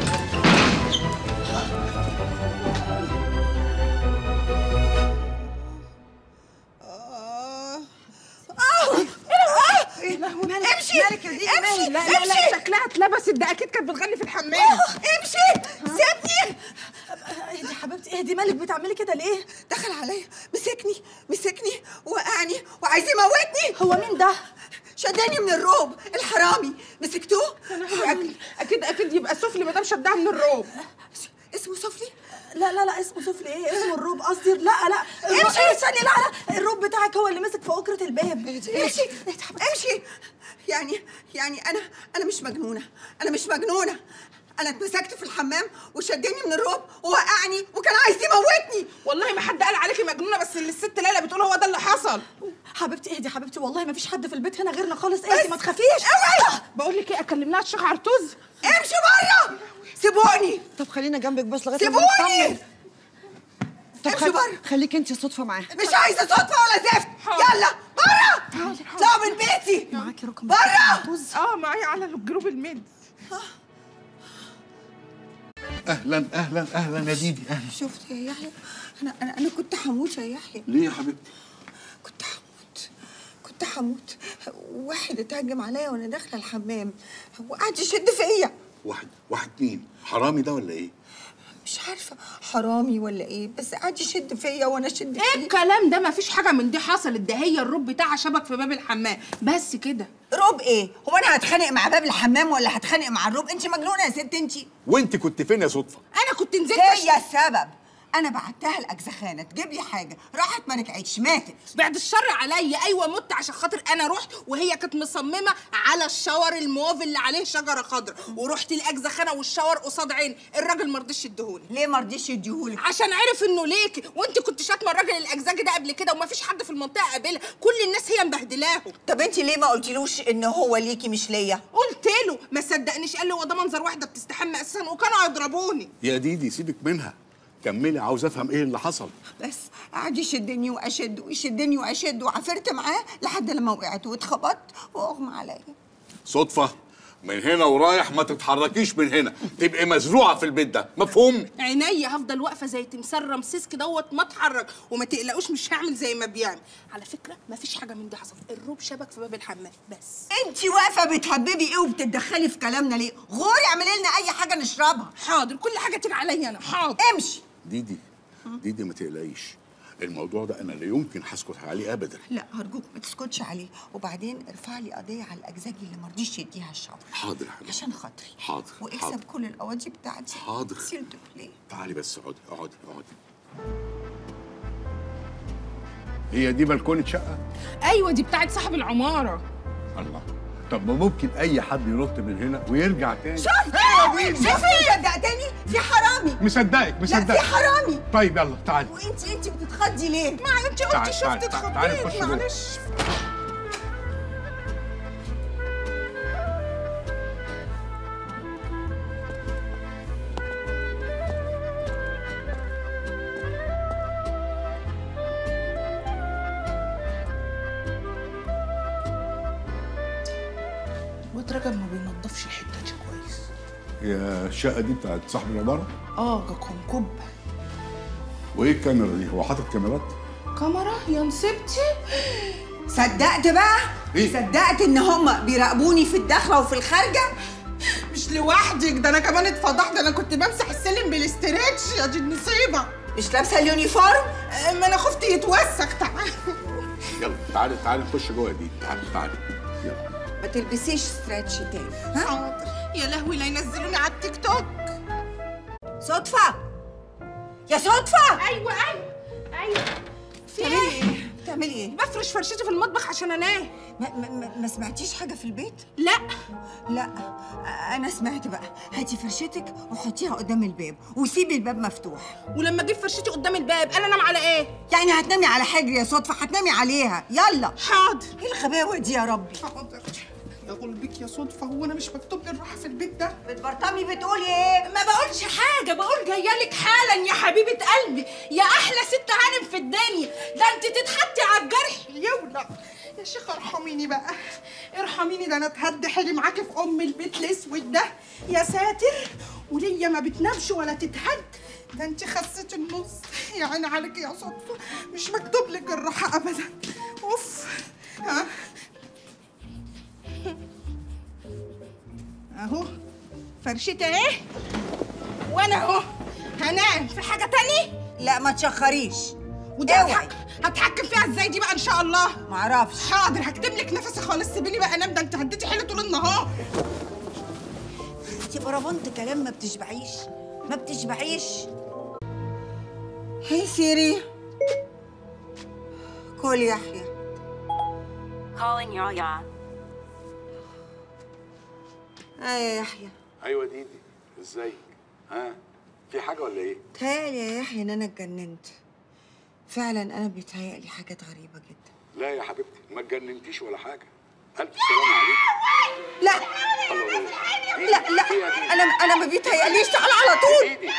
[SPEAKER 4] امشي
[SPEAKER 3] مالك يا ديدي
[SPEAKER 4] امشي
[SPEAKER 2] لا لا لا شكلها اتلبست ده اكيد كانت بتغني في الحمام
[SPEAKER 4] امشي سيبني
[SPEAKER 6] اهدي حبيبتي اهدي مالك بتعملي كده ليه؟
[SPEAKER 4] دخل عليا مسكني مسكني وقعني وعايز يموتني
[SPEAKER 6] هو مين ده؟
[SPEAKER 4] شداني من الروب الحرامي مسكتوه
[SPEAKER 2] اكيد اكيد اكيد يبقى سفلي ما دام شدها من الروب
[SPEAKER 4] اسمه سفلي
[SPEAKER 6] لا لا لا اسمه سفلي ايه اسمه الروب قصدي لا لا الروب-
[SPEAKER 4] امشي.
[SPEAKER 6] ايه استني لا لا الروب بتاعك هو اللي مسك في أكرة الباب
[SPEAKER 4] امشي امشي يعني يعني انا انا مش مجنونه انا مش مجنونه انا اتمسكت في الحمام وشدني من الروب ووقعني وكان عايز يموتني
[SPEAKER 2] والله ما حد قال عليكي مجنونه بس اللي الست ليلى بتقول هو ده اللي حصل
[SPEAKER 6] حبيبتي اهدي حبيبتي والله ما فيش حد في البيت هنا غيرنا خالص اهدي ما تخافيش
[SPEAKER 4] اوعي
[SPEAKER 2] بقول لك ايه اكلم لها الشيخ عرطوز
[SPEAKER 4] امشي بره سيبوني
[SPEAKER 3] طب خلينا جنبك بس لغايه لما
[SPEAKER 4] سيبوني
[SPEAKER 3] نطمن. طب
[SPEAKER 4] امشي
[SPEAKER 3] خل...
[SPEAKER 4] بره
[SPEAKER 3] خليك انت صدفه معاه
[SPEAKER 4] مش عايزه صدفه ولا زفت يلا بره اطلعوا من بيتي
[SPEAKER 6] معاكي رقم
[SPEAKER 4] بره
[SPEAKER 2] اه معايا على الجروب الميد
[SPEAKER 9] اهلا اهلا اهلا يا ديدي اهلا
[SPEAKER 4] شفت يا يحيى انا انا انا كنت هموت يا يحيى
[SPEAKER 9] ليه يا حبيبتي؟
[SPEAKER 4] كنت هموت كنت هموت واحد اتهجم عليا وانا داخله الحمام وقعد يشد فيا
[SPEAKER 9] واحد واحد مين؟ حرامي ده ولا ايه؟
[SPEAKER 4] مش عارفه حرامي ولا ايه بس قعد يشد فيا وانا اشد
[SPEAKER 2] ايه
[SPEAKER 4] فيه
[SPEAKER 2] الكلام ده ما فيش حاجه من دي حصلت ده هي الروب بتاعها شبك في باب الحمام بس كده
[SPEAKER 4] روب ايه هو انا هتخانق مع باب الحمام ولا هتخانق مع الروب انت مجنونه يا ست انت
[SPEAKER 9] وانت كنت فين يا صدفه؟
[SPEAKER 2] انا كنت نزلت
[SPEAKER 4] هي السبب انا بعتها الاجزخانه تجيب لي حاجه راحت ما نفعتش ماتت
[SPEAKER 2] بعد الشر عليا ايوه مت عشان خاطر انا رحت وهي كانت مصممه على الشاور الموف اللي عليه شجره خضراء ورحت الاجزخانه والشاور قصاد عين الراجل ما رضيش يديهولي
[SPEAKER 4] ليه ما رضيش يديهولك
[SPEAKER 2] عشان عرف انه ليكي وانت كنت شاتمه الراجل الاجزاجي ده قبل كده وما فيش حد في المنطقه قابلها كل الناس هي مبهدلاه
[SPEAKER 4] طب انت ليه ما قلتلوش ان هو ليكي مش ليا
[SPEAKER 2] قلت له ما صدقنيش قال لي هو ده منظر واحده بتستحمى اساسا وكانوا هيضربوني
[SPEAKER 9] يا ديدي سيبك منها كملي عاوز افهم ايه اللي حصل
[SPEAKER 4] بس قعد يشدني واشد ويشدني واشد وعفرت معاه لحد لما وقعت واتخبطت واغمى عليا
[SPEAKER 9] صدفه من هنا ورايح ما تتحركيش من هنا تبقي مزروعه في البيت ده مفهوم
[SPEAKER 2] عينيا هفضل واقفه زي تمثال رمسيس دوت ما اتحرك وما تقلقوش مش هعمل زي ما بيعمل على فكره ما فيش حاجه من دي حصلت الروب شبك في باب الحمام بس
[SPEAKER 4] انت واقفه بتهببي ايه وبتتدخلي في كلامنا ليه غوري اعملي لنا اي حاجه نشربها
[SPEAKER 2] حاضر كل حاجه تيجي عليا انا حاضر
[SPEAKER 4] امشي
[SPEAKER 9] ديدي ديدي ما تقلقيش الموضوع ده انا لا يمكن هسكت عليه ابدا
[SPEAKER 4] لا هرجوك ما تسكتش عليه وبعدين ارفع لي قضيه على الاجزاجي اللي ما رضيش يديها الشعب
[SPEAKER 9] حاضر يا حبيبي
[SPEAKER 4] عشان خاطري
[SPEAKER 9] حاضر
[SPEAKER 4] واكسب
[SPEAKER 9] حاضر
[SPEAKER 4] كل القواضي بتاعتي
[SPEAKER 9] حاضر.
[SPEAKER 4] سيل دو بلاي
[SPEAKER 9] تعالي بس اقعدي اقعدي اقعدي هي دي بلكونه شقه
[SPEAKER 2] ايوه دي بتاعت صاحب العماره
[SPEAKER 9] الله طب ما ممكن اي حد ينط من هنا ويرجع تاني
[SPEAKER 4] شوف شوفي صدقتني في حرامي
[SPEAKER 9] مصدقك
[SPEAKER 4] لا
[SPEAKER 9] مصدقك
[SPEAKER 4] في حرامي
[SPEAKER 9] طيب يلا تعالي
[SPEAKER 4] وانت انت بتتخضي ليه؟
[SPEAKER 2] ما انت
[SPEAKER 9] تعال-
[SPEAKER 2] قلتي
[SPEAKER 9] تعال-
[SPEAKER 2] شفت
[SPEAKER 9] تعال- تعال نخش
[SPEAKER 2] اتخضيت
[SPEAKER 9] جوه.
[SPEAKER 2] معلش الواد رجب ما بينضفش الحته دي كويس
[SPEAKER 9] هي الشقه دي بتاعت صاحب العماره
[SPEAKER 2] اه كنكب
[SPEAKER 9] وايه الكاميرا دي هو حاطط كاميرات
[SPEAKER 2] كاميرا يا نسيبتي
[SPEAKER 4] صدقت بقى؟
[SPEAKER 9] إيه؟
[SPEAKER 4] صدقت ان هم بيراقبوني في الداخله وفي الخارجه؟
[SPEAKER 2] مش لوحدك ده انا كمان اتفضحت انا كنت بمسح السلم بالاسترتش يا دي النصيبه
[SPEAKER 4] مش لابسه اليونيفورم؟
[SPEAKER 2] آه، ما انا خفت يتوسخ تعال
[SPEAKER 9] يلا تعالي تعالي نخش جوه دي تعالي تعالي يلا
[SPEAKER 4] ما تلبسيش ستريتش تاني ها؟
[SPEAKER 2] حاضر يا لهوي لا ينزلوني على التيك توك
[SPEAKER 4] صدفه يا صدفه
[SPEAKER 2] ايوه ايوه ايوه في
[SPEAKER 4] بتعملي
[SPEAKER 2] ايه؟
[SPEAKER 4] ايه؟ بتعملي ايه؟
[SPEAKER 2] بفرش فرشتي في المطبخ عشان انام
[SPEAKER 4] ما, ما, ما, ما سمعتيش حاجه في البيت؟
[SPEAKER 2] لا
[SPEAKER 4] لا انا سمعت بقى هاتي فرشتك وحطيها قدام الباب وسيبي الباب مفتوح
[SPEAKER 2] ولما اجيب فرشتي قدام الباب انا انام على ايه؟
[SPEAKER 4] يعني هتنامي على حجري يا صدفه هتنامي عليها يلا
[SPEAKER 2] حاضر
[SPEAKER 4] ايه الغباوه دي يا ربي
[SPEAKER 2] حاضر يا قلبك يا صدفه هو انا مش مكتوب لي الراحه في البيت ده
[SPEAKER 4] بتبرطمي بتقولي ايه
[SPEAKER 2] ما بقولش حاجة بقول جاية لك حالا يا حبيبة قلبي يا أحلى ست هانم في الدنيا ده أنت تتحطي على الجرح يولع يا شيخة ارحميني بقى ارحميني ده أنا اتهد حيلي معاكي في أم البيت الأسود ده يا ساتر وليا ما بتنامش ولا تتهد ده أنت خسيت النص يا عيني عليك يا صدفة مش مكتوب لك الراحة أبدا أوف ها أهو فرشتي اهي وانا اهو هنام في حاجه تاني
[SPEAKER 4] لا ما تشخريش
[SPEAKER 2] ودي
[SPEAKER 4] اوعي.
[SPEAKER 2] هتحك... هتحكم فيها ازاي دي بقى ان شاء الله
[SPEAKER 4] معرفش
[SPEAKER 2] حاضر هكتب لك نفسي خالص سيبيني بقى انام ده انت هديتي حيلي طول النهار
[SPEAKER 4] انت بربنت كلام ما بتشبعيش ما بتشبعيش هي سيري كل يحيى
[SPEAKER 8] Calling Yaya.
[SPEAKER 4] اه يا يحيى
[SPEAKER 9] ايوه ديدي ازيك ها في حاجه ولا ايه
[SPEAKER 4] تهيألي يا يحيى ان انا اتجننت فعلا انا بيتهيألي حاجات غريبه جدا
[SPEAKER 9] لا يا حبيبتي ما اتجننتيش ولا حاجه الف سلامه عليك
[SPEAKER 4] لا
[SPEAKER 9] الله الله.
[SPEAKER 4] لا لا
[SPEAKER 9] فيها دي.
[SPEAKER 4] انا انا ما بيتهيأليش تعال على طول
[SPEAKER 9] ديدي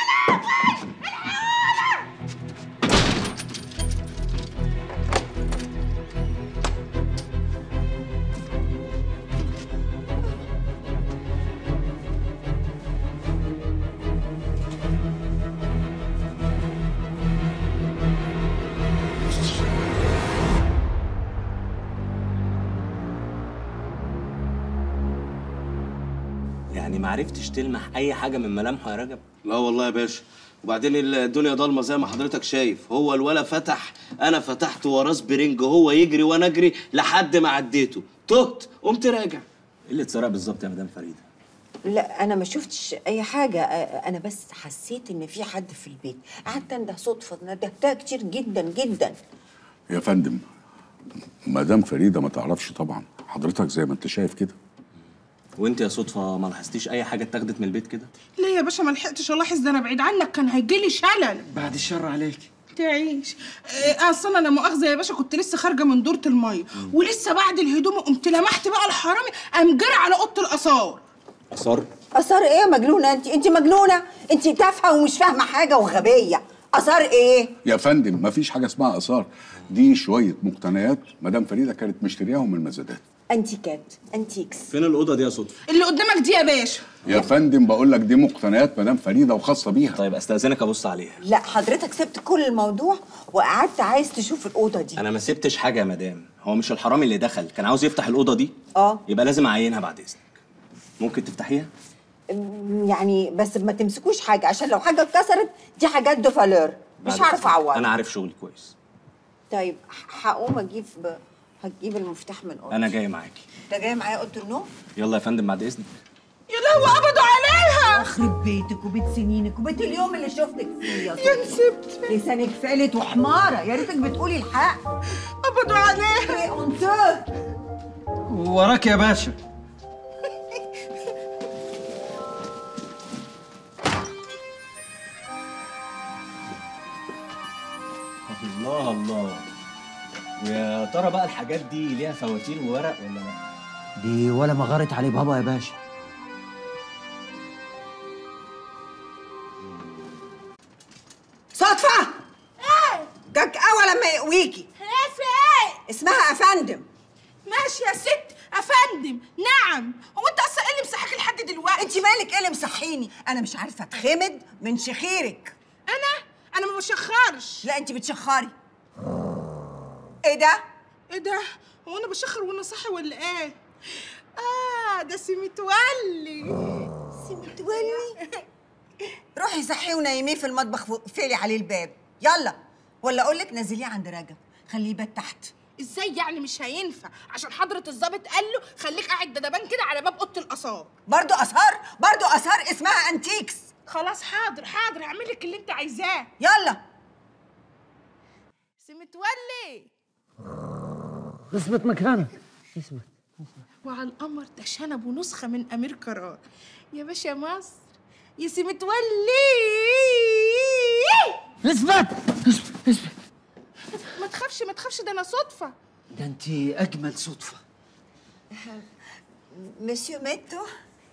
[SPEAKER 10] يعني ما عرفتش تلمح اي حاجه من ملامحه يا رجب
[SPEAKER 11] لا والله يا باشا وبعدين الدنيا ضلمه زي ما حضرتك شايف هو الولا فتح انا فتحت وراه سبرينج هو يجري وانا اجري لحد ما عديته تهت قمت راجع
[SPEAKER 10] ايه اللي اتسرق بالظبط يا مدام فريده
[SPEAKER 12] لا انا ما شفتش اي حاجه آه، انا بس حسيت ان في حد في البيت قعدت انده صدفه ندهتها كتير جدا جدا
[SPEAKER 9] يا فندم مدام فريده ما تعرفش طبعا حضرتك زي ما انت شايف كده
[SPEAKER 10] وانت يا صدفه ما لاحظتيش اي حاجه اتاخدت من البيت كده
[SPEAKER 2] ليه يا باشا ما لحقتش الاحظ ده انا بعيد عنك كان هيجيلي شلل
[SPEAKER 11] بعد الشر عليك
[SPEAKER 2] تعيش آه، اصل انا لا مؤاخذه يا باشا كنت لسه خارجه من دوره الميه ولسه بعد الهدوم قمت لمحت بقى الحرامي قام جرى على اوضه الاثار
[SPEAKER 10] اثار
[SPEAKER 12] اثار ايه يا مجنونه انت انت مجنونه انت تافهه ومش فاهمه حاجه وغبيه اثار ايه
[SPEAKER 9] يا فندم ما فيش حاجه اسمها اثار دي شويه مقتنيات مدام فريده كانت مشترياهم من المزادات
[SPEAKER 12] انتيكات انتيكس
[SPEAKER 10] فين الاوضه دي يا صدفه
[SPEAKER 2] اللي قدامك دي يا باشا
[SPEAKER 9] يا فندم بقول لك دي مقتنيات مدام فريده وخاصه بيها
[SPEAKER 10] طيب استاذنك ابص عليها
[SPEAKER 12] لا حضرتك سبت كل الموضوع وقعدت عايز تشوف الاوضه دي
[SPEAKER 10] انا ما سبتش حاجه يا مدام هو مش الحرامي اللي دخل كان عاوز يفتح الاوضه دي
[SPEAKER 12] اه
[SPEAKER 10] يبقى لازم اعينها بعد اذنك ممكن تفتحيها
[SPEAKER 12] أم، يعني بس ما تمسكوش حاجه عشان لو حاجه اتكسرت دي حاجات دو فالور مش
[SPEAKER 10] بعد
[SPEAKER 12] عارفه
[SPEAKER 10] إذنك.
[SPEAKER 12] اعوض
[SPEAKER 10] انا عارف شغلي كويس
[SPEAKER 12] طيب ح- هقوم اجيب هتجيب المفتاح من اوضتي
[SPEAKER 10] انا جاي معاكي
[SPEAKER 12] انت جاي معايا اوضه النوم
[SPEAKER 10] يلا يا فندم بعد اذنك
[SPEAKER 12] يا لهوي قبضوا عليها يخرب بيتك وبيت سنينك وبيت اليوم اللي شفتك فيه يا
[SPEAKER 4] يا
[SPEAKER 12] نسبت لسانك فقلت وحماره يا ريتك بتقولي الحق قبضوا عليها انت
[SPEAKER 13] وراك يا باشا
[SPEAKER 10] الله الله ويا ترى بقى الحاجات دي ليها فواتير وورق ولا لا
[SPEAKER 13] دي ولا ما غارت عليه بابا يا باشا
[SPEAKER 12] صدفه ايه جاك اول لما يقويكي
[SPEAKER 2] ايه في ايه
[SPEAKER 12] اسمها افندم
[SPEAKER 2] ماشي يا ست افندم نعم هو انت اصلا ايه اللي مسحك لحد دلوقتي
[SPEAKER 12] انت مالك ايه اللي مصحيني انا مش عارفه اتخمد من شخيرك
[SPEAKER 2] انا انا ما بشخرش
[SPEAKER 12] لا انت بتشخري ايه ده
[SPEAKER 2] ايه ده هو انا بشخر وانا صاحي ولا ايه اه ده سي متولي
[SPEAKER 12] سي متولي روحي صحيه ونيميه في المطبخ واقفلي عليه الباب يلا ولا اقول لك نزليه عند رجب خليه يبات تحت
[SPEAKER 2] ازاي يعني مش هينفع عشان حضرة الضابط قال له خليك قاعد دبان كده على باب اوضه الاثار
[SPEAKER 12] برضو اثار برضو اثار اسمها انتيكس
[SPEAKER 2] خلاص حاضر حاضر هعمل لك اللي انت عايزاه
[SPEAKER 12] يلا
[SPEAKER 2] سي متولي
[SPEAKER 13] اثبت مكانك اثبت
[SPEAKER 2] وعلى القمر ده شنب ونسخه من امير قرار يا باشا مصر يا سي متولي
[SPEAKER 13] اثبت اثبت اثبت
[SPEAKER 2] ما تخافش ما تخافش ده انا صدفه
[SPEAKER 13] ده انت اجمل صدفه
[SPEAKER 12] مسيو ميتو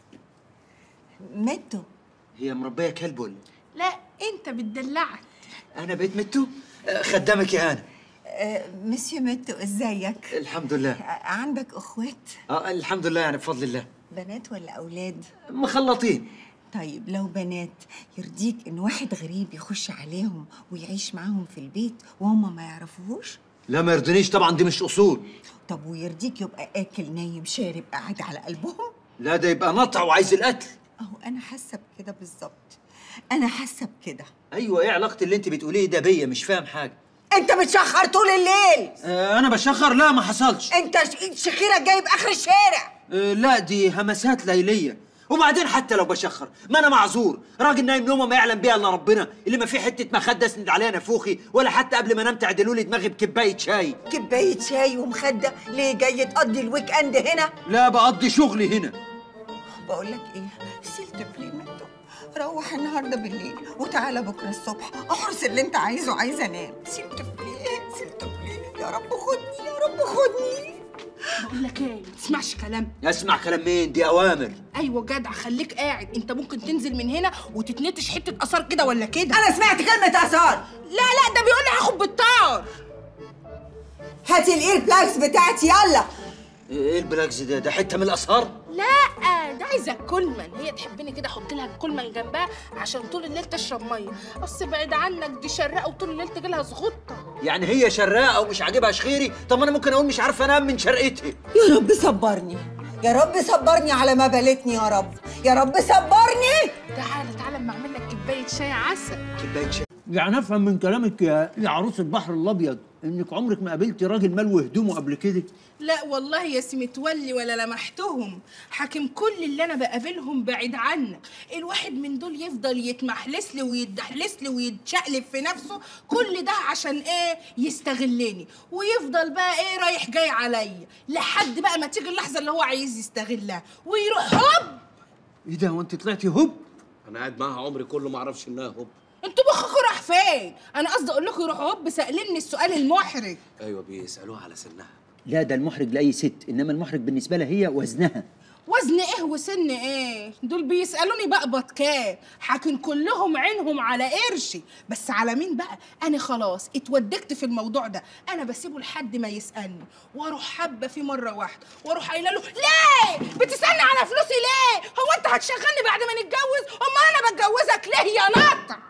[SPEAKER 12] ميتو
[SPEAKER 13] هي مربيه كلب ولا
[SPEAKER 2] لا انت بتدلعك
[SPEAKER 13] انا بقيت متو آه، خدامك يا هانه
[SPEAKER 12] آه، مسيو ميتو ازيك
[SPEAKER 13] الحمد لله
[SPEAKER 12] آه، عندك اخوات
[SPEAKER 13] اه الحمد لله يعني بفضل الله
[SPEAKER 12] بنات ولا اولاد
[SPEAKER 13] مخلطين
[SPEAKER 12] طيب لو بنات يرضيك ان واحد غريب يخش عليهم ويعيش معاهم في البيت وهم ما يعرفوهوش
[SPEAKER 13] لا ما يرضينيش طبعا دي مش اصول
[SPEAKER 12] طب ويرضيك يبقى اكل نايم شارب قاعد على قلبهم
[SPEAKER 13] لا ده يبقى نطع وعايز القتل
[SPEAKER 12] اهو انا حاسه بكده بالظبط انا حاسه بكده
[SPEAKER 13] ايوه ايه علاقه اللي انت بتقوليه ده بيا مش فاهم حاجه
[SPEAKER 12] انت بتشخر طول الليل
[SPEAKER 13] آه انا بشخر لا ما حصلش
[SPEAKER 12] انت ش- شخيرك جايب اخر الشارع
[SPEAKER 13] آه لا دي همسات ليليه وبعدين حتى لو بشخر ما انا معذور راجل نايم نومه ما يعلم بيها الا ربنا اللي ما فيه حته مخده اسند عليها نافوخي ولا حتى قبل ما انام تعدلوا لي دماغي بكبايه شاي
[SPEAKER 12] كبايه شاي ومخده ليه جاي تقضي الويك اند هنا
[SPEAKER 13] لا بقضي شغلي هنا
[SPEAKER 12] بقول لك ايه سيلت بليمنتو روح النهارده بالليل وتعالى بكره الصبح احرس اللي انت عايزه عايزه انام سيلت بلي سيلت بلي يا رب خدني يا رب خدني
[SPEAKER 2] بقول لك ايه ما تسمعش كلام
[SPEAKER 13] اسمع كلام مين دي اوامر
[SPEAKER 2] ايوه جدع خليك قاعد انت ممكن تنزل من هنا وتتنتش حته اثار كده ولا كده
[SPEAKER 12] انا سمعت كلمه اثار
[SPEAKER 2] لا لا ده بيقول لي هاخد بالطار
[SPEAKER 12] هاتي الاير بلاكس بتاعتي يلا
[SPEAKER 13] ايه البلاكس ده ده حته من الاسهار
[SPEAKER 2] لا ده عايزه كولمان هي تحبني كده احط لها الكولمان جنبها عشان طول الليل تشرب ميه اصل بعيد عنك دي شرقه وطول الليل تجي لها زغطه
[SPEAKER 13] يعني هي شراقه ومش عاجبها شخيري طب ما انا ممكن اقول مش عارفه انام من شرقتها
[SPEAKER 12] يا رب صبرني يا رب صبرني على ما بلتني يا رب يا رب صبرني
[SPEAKER 2] تعالى تعالى اما اعمل لك كوبايه شاي عسل
[SPEAKER 13] كوبايه شاي
[SPEAKER 14] يعني افهم من كلامك يا يا عروس البحر الابيض انك عمرك ما قابلتي راجل ملو هدومه قبل كده
[SPEAKER 2] لا والله يا سي متولي ولا لمحتهم حاكم كل اللي انا بقابلهم بعيد عنك الواحد من دول يفضل يتمحلس لي ويتدحلس لي ويتشقلب في نفسه كل ده عشان ايه يستغلني ويفضل بقى ايه رايح جاي عليا لحد بقى ما تيجي اللحظه اللي هو عايز يستغلها ويروح هوب
[SPEAKER 14] ايه ده وانت طلعتي هوب
[SPEAKER 11] انا قاعد معاها عمري كله ما اعرفش انها هوب
[SPEAKER 2] انتوا مخكم راح فين انا قصدي اقول لكم يروحوا هوب سالني السؤال المحرج
[SPEAKER 11] ايوه بيسالوها على سنها
[SPEAKER 14] لا ده المحرج لاي ست انما المحرج بالنسبه لها هي وزنها
[SPEAKER 2] وزن ايه وسن ايه دول بيسالوني بقبض كام حاكن كلهم عينهم على قرشي بس على مين بقى انا خلاص اتودكت في الموضوع ده انا بسيبه لحد ما يسالني واروح حبه فيه مره واحده واروح قايله له ليه بتسالني على فلوسي ليه هو انت هتشغلني بعد ما نتجوز امال انا بتجوزك ليه يا ناطع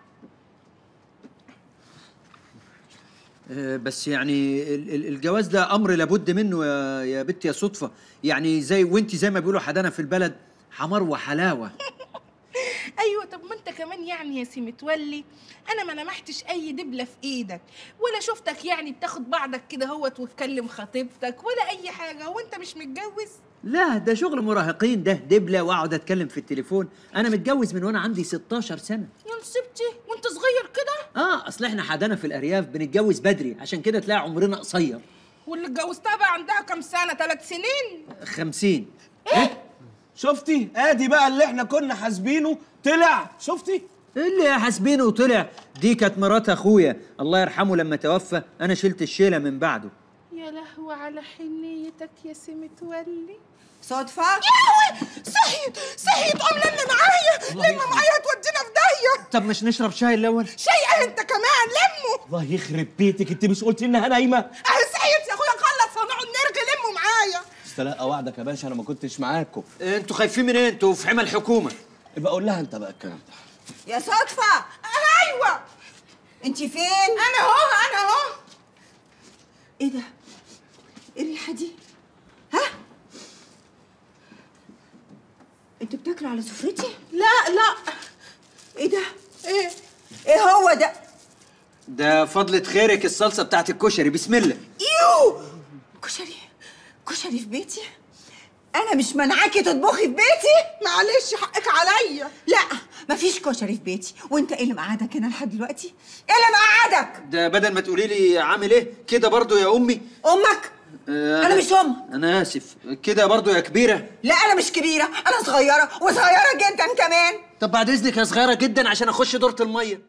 [SPEAKER 14] آه، بس يعني ال- ال- الجواز ده امر لابد منه يا يا بنت يا صدفه يعني زي وانت زي ما بيقولوا حدانا في البلد حمار وحلاوه
[SPEAKER 2] ايوه طب ما انت كمان يعني يا سي متولي انا ما لمحتش اي دبله في ايدك ولا شفتك يعني بتاخد بعضك كده هوت وتكلم خطيبتك ولا اي حاجه هو انت مش متجوز
[SPEAKER 14] لا ده شغل مراهقين ده دبله واقعد اتكلم في التليفون انا متجوز من وانا عندي 16 سنه
[SPEAKER 2] يا نصيبتي وانت صغير كده
[SPEAKER 14] اه اصل احنا حدانا في الارياف بنتجوز بدري عشان كده تلاقي عمرنا قصير
[SPEAKER 2] واللي اتجوزتها بقى عندها كام سنه ثلاث سنين
[SPEAKER 14] 50
[SPEAKER 11] شفتي ادي بقى اللي احنا كنا حاسبينه طلع شفتي
[SPEAKER 14] اللي حاسبينه وطلع دي كانت مرات اخويا الله يرحمه لما توفى انا شلت الشيله من بعده
[SPEAKER 2] يا لهوي على حنيتك يا سي متولي
[SPEAKER 12] صدفة؟
[SPEAKER 2] يا لهوي صحيت صحيت قوم لم معايا لم معايا هتودينا في داهيه
[SPEAKER 14] طب مش نشرب شاي الاول
[SPEAKER 2] شيء انت كمان لموا
[SPEAKER 11] الله يخرب بيتك انت مش قلت انها نايمه
[SPEAKER 2] اهي صحيت يا اخويا خلص هنقعد نرغي لموا معايا
[SPEAKER 11] استلقى وعدك يا باشا انا ما كنتش معاكم
[SPEAKER 14] انتوا خايفين من ايه انتوا في حمى الحكومه
[SPEAKER 11] يبقى قول لها انت بقى الكلام ده
[SPEAKER 12] يا صدفة
[SPEAKER 2] ايوه
[SPEAKER 12] انت فين؟
[SPEAKER 2] انا اهو انا اهو
[SPEAKER 12] ايه ده؟ ايه الريحة دي؟ ها؟ انتوا بتاكلوا على سفرتي؟
[SPEAKER 2] لا لا
[SPEAKER 12] ايه ده؟
[SPEAKER 2] ايه
[SPEAKER 12] ايه هو ده؟
[SPEAKER 14] ده فضلة خيرك الصلصه بتاعت الكشري بسم الله
[SPEAKER 12] ايوه كشري كشري في بيتي؟ انا مش منعاكي تطبخي في بيتي؟
[SPEAKER 2] معلش حقك عليا
[SPEAKER 12] لا مفيش كشري في بيتي وانت ايه اللي مقعدك هنا لحد دلوقتي؟ ايه اللي مقعدك؟
[SPEAKER 14] ده بدل ما تقولي لي عامل ايه كده برضو يا امي
[SPEAKER 12] امك؟
[SPEAKER 14] آه
[SPEAKER 12] أنا مش أمك.
[SPEAKER 14] انا اسف كده برضو يا كبيره
[SPEAKER 12] لا انا مش كبيرة انا صغيرة وصغيرة جدا كمان
[SPEAKER 14] طب بعد اذنك يا صغيره جدا عشان اخش دورة الميه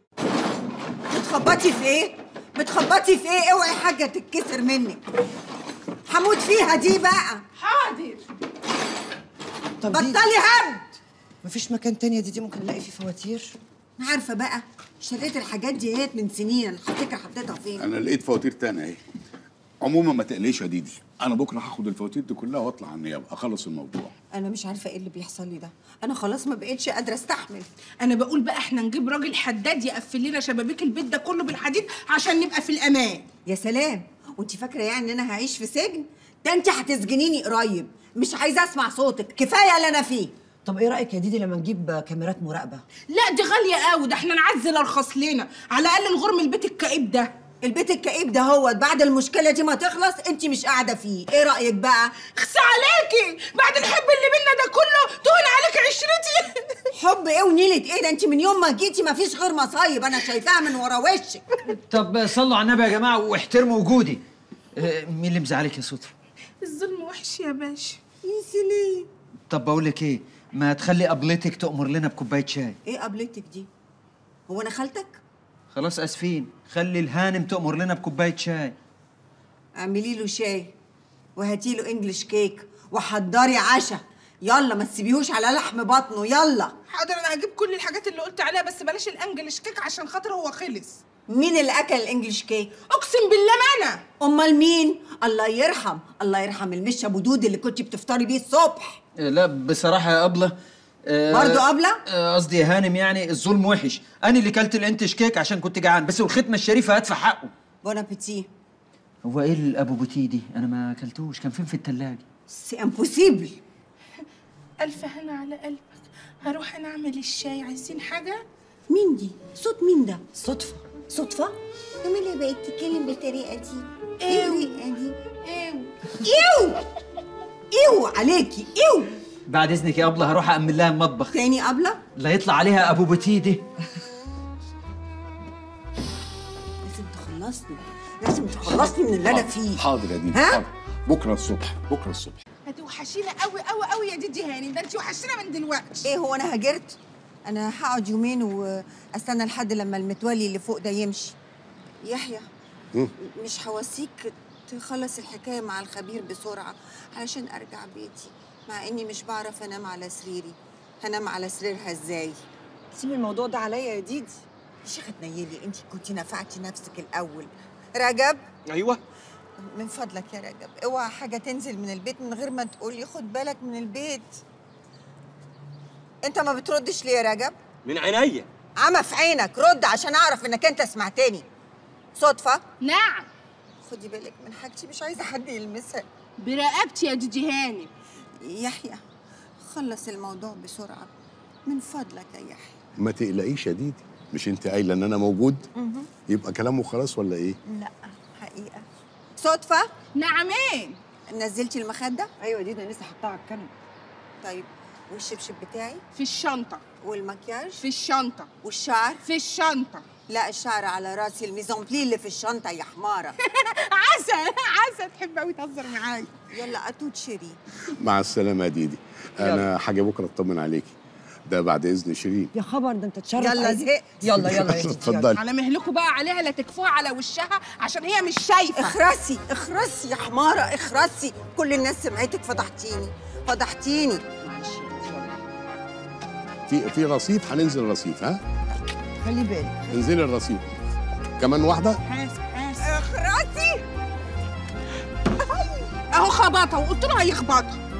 [SPEAKER 12] بتخبطي في ايه؟ بتخبطي في ايه؟ اوعي حاجة تتكسر منك هموت فيها دي بقى
[SPEAKER 2] حاضر
[SPEAKER 3] طب دي
[SPEAKER 12] بطلي هبد
[SPEAKER 3] مفيش مكان تاني يا ديدي ممكن نلاقي فيه فواتير
[SPEAKER 12] عارفة بقى شريت الحاجات دي اهيت من سنين انا هفتكر حطيتها فين
[SPEAKER 9] انا لقيت فواتير تانية اهي عموما ما تقلقيش يا ديدي انا بكره هاخد الفواتير دي كلها واطلع على النيابه اخلص الموضوع
[SPEAKER 12] انا مش عارفة ايه اللي بيحصل لي ده انا خلاص ما بقتش قادرة استحمل
[SPEAKER 2] انا بقول بقى احنا نجيب راجل حداد يقفل لنا شبابيك البيت ده كله بالحديد عشان نبقى في الامان
[SPEAKER 12] يا سلام وانت فاكرة يعني ان انا هعيش في سجن ده انت هتسجنيني قريب مش عايزة اسمع صوتك كفاية اللي انا فيه
[SPEAKER 3] طب ايه رايك يا ديدي لما نجيب كاميرات مراقبه
[SPEAKER 2] لا دي غاليه قوي ده احنا نعزل ارخص لنا على الاقل نغرم البيت الكئيب ده
[SPEAKER 12] البيت الكئيب ده هو بعد المشكلة دي ما تخلص انت مش قاعدة فيه ايه رأيك بقى
[SPEAKER 2] خس عليكي بعد الحب اللي بينا ده كله تهون عليك عشرتي
[SPEAKER 12] حب ايه ونيلة ايه ده انت من يوم ما جيتي ما فيش غير مصايب انا شايفاها من ورا وشك
[SPEAKER 14] طب صلوا على النبي يا جماعه واحترموا وجودي آه، مين اللي مزعلك يا صدفه
[SPEAKER 2] الظلم وحش يا باشا
[SPEAKER 12] يا سلام
[SPEAKER 14] طب بقول لك ايه ما تخلي قبلتك تأمر لنا بكوبايه شاي
[SPEAKER 12] ايه قبلتك دي هو انا خالتك
[SPEAKER 14] خلاص اسفين خلي الهانم تأمر لنا بكوبايه شاي
[SPEAKER 12] اعملي له شاي وهاتي له انجلش كيك وحضري عشاء يلا ما تسيبيهوش على لحم بطنه يلا
[SPEAKER 2] حاضر انا هجيب كل الحاجات اللي قلت عليها بس بلاش الانجلش كيك عشان خاطر هو خلص
[SPEAKER 12] مين اللي اكل الانجليش كيك
[SPEAKER 2] اقسم بالله ما انا
[SPEAKER 12] امال مين الله يرحم الله يرحم المش ابو دود اللي كنت بتفطري بيه الصبح
[SPEAKER 14] آه، لا بصراحه يا ابله آه،
[SPEAKER 12] برضو أبلة؟
[SPEAKER 14] آه، قصدي يا هانم يعني الظلم وحش انا اللي كلت الانتش كيك عشان كنت جعان بس والختمه الشريفه هدفع حقه
[SPEAKER 12] بون ابيتي
[SPEAKER 14] هو ايه الابو بوتي دي انا ما اكلتوش كان فين في التلاجة
[SPEAKER 12] سي امبوسيبل
[SPEAKER 2] الف هنا على قلبك هروح انا اعمل الشاي عايزين حاجه
[SPEAKER 12] مين دي صوت مين ده
[SPEAKER 3] صدفه
[SPEAKER 12] صدفه
[SPEAKER 4] جميلة بقت تتكلم بالطريقة دي
[SPEAKER 2] ايه
[SPEAKER 4] الطريقة دي
[SPEAKER 2] ايه
[SPEAKER 12] ايو ايو عليكي ايو
[SPEAKER 14] بعد اذنك يا ابله هروح امن لها المطبخ
[SPEAKER 12] تاني قبله
[SPEAKER 14] لا يطلع عليها ابو بوتي دي
[SPEAKER 12] لازم تخلصني لازم تخلصني من اللي انا فيه
[SPEAKER 9] حاضر يا ديدي
[SPEAKER 12] ها؟
[SPEAKER 9] حاضر بكره الصبح بكره الصبح
[SPEAKER 2] هتوحشينا قوي قوي قوي يا ديدي هاني ده انت وحشينا من دلوقتي
[SPEAKER 12] ايه هو انا هاجرت انا هقعد يومين واستنى لحد لما المتولي اللي فوق ده يمشي يحيى مش هوصيك تخلص الحكايه مع الخبير بسرعه علشان ارجع بيتي مع اني مش بعرف انام على سريري هنام على سريرها ازاي سيبي الموضوع ده عليا يا ديدي يا شيخه تنيلي انت كنتي نفعتي نفسك الاول رجب
[SPEAKER 11] ايوه
[SPEAKER 12] من فضلك يا رجب اوعى حاجه تنزل من البيت من غير ما تقولي خد بالك من البيت انت ما بتردش ليه يا رجب
[SPEAKER 11] من عينيا
[SPEAKER 12] عمى في عينك رد عشان اعرف انك انت سمعتني صدفه
[SPEAKER 2] نعم
[SPEAKER 12] خدي بالك من حاجتي مش عايزه حد يلمسها
[SPEAKER 2] برقبتي يا ديدي هاني
[SPEAKER 12] يحيى خلص الموضوع بسرعه من فضلك يا يحيى
[SPEAKER 9] ما تقلقيش يا ديدي مش انت قايله ان انا موجود يبقى كلامه خلاص ولا ايه
[SPEAKER 4] لا حقيقة صدفة
[SPEAKER 2] نعمين
[SPEAKER 4] نزلتي المخدة؟
[SPEAKER 3] ايوه دي انا لسه حطها على الكنبه
[SPEAKER 4] طيب والشبشب بتاعي؟
[SPEAKER 2] في الشنطة
[SPEAKER 4] والمكياج؟
[SPEAKER 2] في الشنطة
[SPEAKER 4] والشعر؟
[SPEAKER 2] في الشنطة
[SPEAKER 4] لا الشعر على راسي الميزون بلي اللي في الشنطة يا حمارة
[SPEAKER 2] عسل عسل تحب قوي تهزر معايا
[SPEAKER 4] يلا اتوت شيري
[SPEAKER 9] مع السلامه يا ديدي انا حاجه بكره اطمن عليكي ده بعد اذن شيرين
[SPEAKER 3] يا خبر ده انت تشرف
[SPEAKER 4] يلا
[SPEAKER 3] عايزين-
[SPEAKER 4] زهقت.
[SPEAKER 3] يلا يلا يا ديدي،
[SPEAKER 9] اتفضلي.
[SPEAKER 2] على مهلكوا بقى عليها لا تكفوها على وشها عشان هي مش شايفة
[SPEAKER 4] اخرسي اخرسي يا حمارة اخرسي كل الناس سمعتك فضحتيني فضحتيني
[SPEAKER 9] في في رصيف هننزل الرصيف ها
[SPEAKER 3] خلي بالك
[SPEAKER 9] انزلي الرصيف كمان واحده
[SPEAKER 2] حاسب حاسب
[SPEAKER 4] اخرسي
[SPEAKER 2] اهو خبطها وقلت له هيخبطها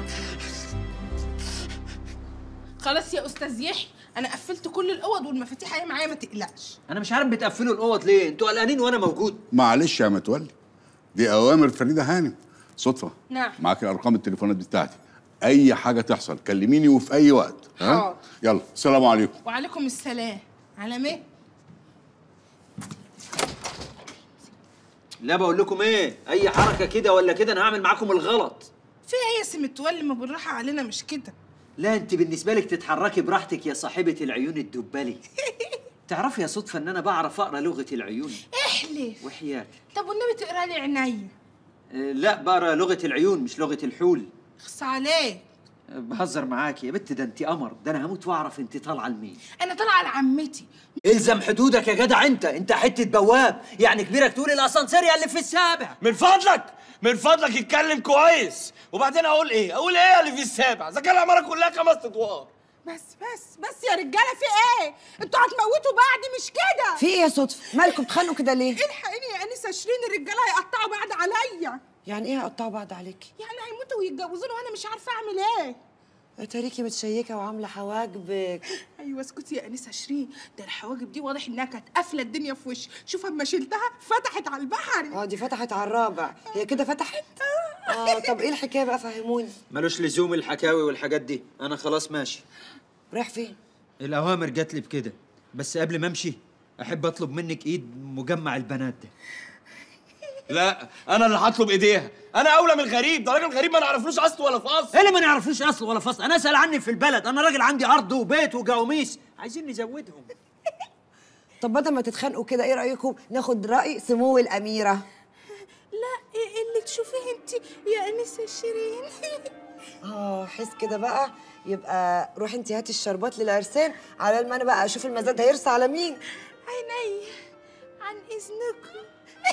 [SPEAKER 2] خلاص يا استاذ يحيى انا قفلت كل الاوض والمفاتيح اهي معايا ما تقلقش
[SPEAKER 13] انا مش عارف بتقفلوا الاوض ليه انتوا قلقانين وانا موجود
[SPEAKER 9] معلش يا متولي دي اوامر فريده هانم صدفه
[SPEAKER 2] نعم
[SPEAKER 9] معاك ارقام التليفونات بتاعتي اي حاجه تحصل كلميني وفي اي وقت ها
[SPEAKER 2] حاضر.
[SPEAKER 9] يلا السلام عليكم
[SPEAKER 2] وعليكم السلام على مين
[SPEAKER 13] لا بقول لكم ايه اي حركه كده ولا كده انا هعمل معاكم الغلط
[SPEAKER 2] في ايه يا سي متولي ما بالراحه علينا مش كده
[SPEAKER 13] لا انت بالنسبه لك تتحركي براحتك يا صاحبه العيون الدبلي تعرفي يا صدفه ان انا بعرف اقرا لغه العيون
[SPEAKER 2] احلف
[SPEAKER 13] وحياتي
[SPEAKER 2] طب والنبي تقرا لي عينيا
[SPEAKER 13] أه، لا بقرا لغه العيون مش لغه الحول
[SPEAKER 2] خص عليك
[SPEAKER 13] أه، بهزر معاكي يا بت ده انت قمر ده انا هموت واعرف انت طالعه لمين
[SPEAKER 2] انا طالعه لعمتي
[SPEAKER 13] الزم حدودك يا جدع انت انت حته بواب يعني كبيرك تقول الاسانسير يا اللي في السابع
[SPEAKER 5] من فضلك من فضلك اتكلم كويس وبعدين اقول ايه اقول ايه اللي في السابع اذا كان العماره كلها خمس ادوار
[SPEAKER 2] بس بس بس يا رجاله في ايه انتوا هتموتوا بعض مش كده
[SPEAKER 3] في ايه يا صدفه مالكم بتخانقوا كده ليه
[SPEAKER 2] الحقيني يا انسه شيرين الرجاله هيقطعوا بعض عليا
[SPEAKER 3] يعني ايه هيقطعوا بعض عليكي
[SPEAKER 2] يعني هيموتوا ويتجوزوني وانا مش عارفه اعمل ايه
[SPEAKER 3] اتاريكي متشيكه وعامله حواجبك
[SPEAKER 2] ايوه اسكتي يا انسه شيرين ده الحواجب دي واضح انها كانت قافله الدنيا في وشي شوف اما شلتها فتحت على البحر
[SPEAKER 3] اه دي فتحت على الرابع هي كده فتحت اه طب ايه الحكايه بقى فهموني
[SPEAKER 13] ملوش لزوم الحكاوي والحاجات دي انا خلاص ماشي
[SPEAKER 3] رايح فين
[SPEAKER 13] الاوامر جات لي بكده بس قبل ما امشي احب اطلب منك ايد مجمع البنات ده
[SPEAKER 5] لا انا اللي هطلب ايديها انا اولى من الغريب ده راجل غريب ما نعرفلوش اصل ولا فصل
[SPEAKER 13] ايه اللي ما نعرفوش اصل ولا فصل انا اسال عني في البلد انا راجل عندي ارض وبيت وجواميس عايزين نزودهم
[SPEAKER 3] طب بدل ما تتخانقوا كده ايه رايكم ناخد راي سمو الاميره
[SPEAKER 2] لا إيه اللي تشوفيه انت يا انسه شيرين
[SPEAKER 3] اه حس كده بقى يبقى روحي انت هاتي الشربات للعرسان على ما انا بقى اشوف المزاد هيرسى على مين
[SPEAKER 2] عيني عن اذنكم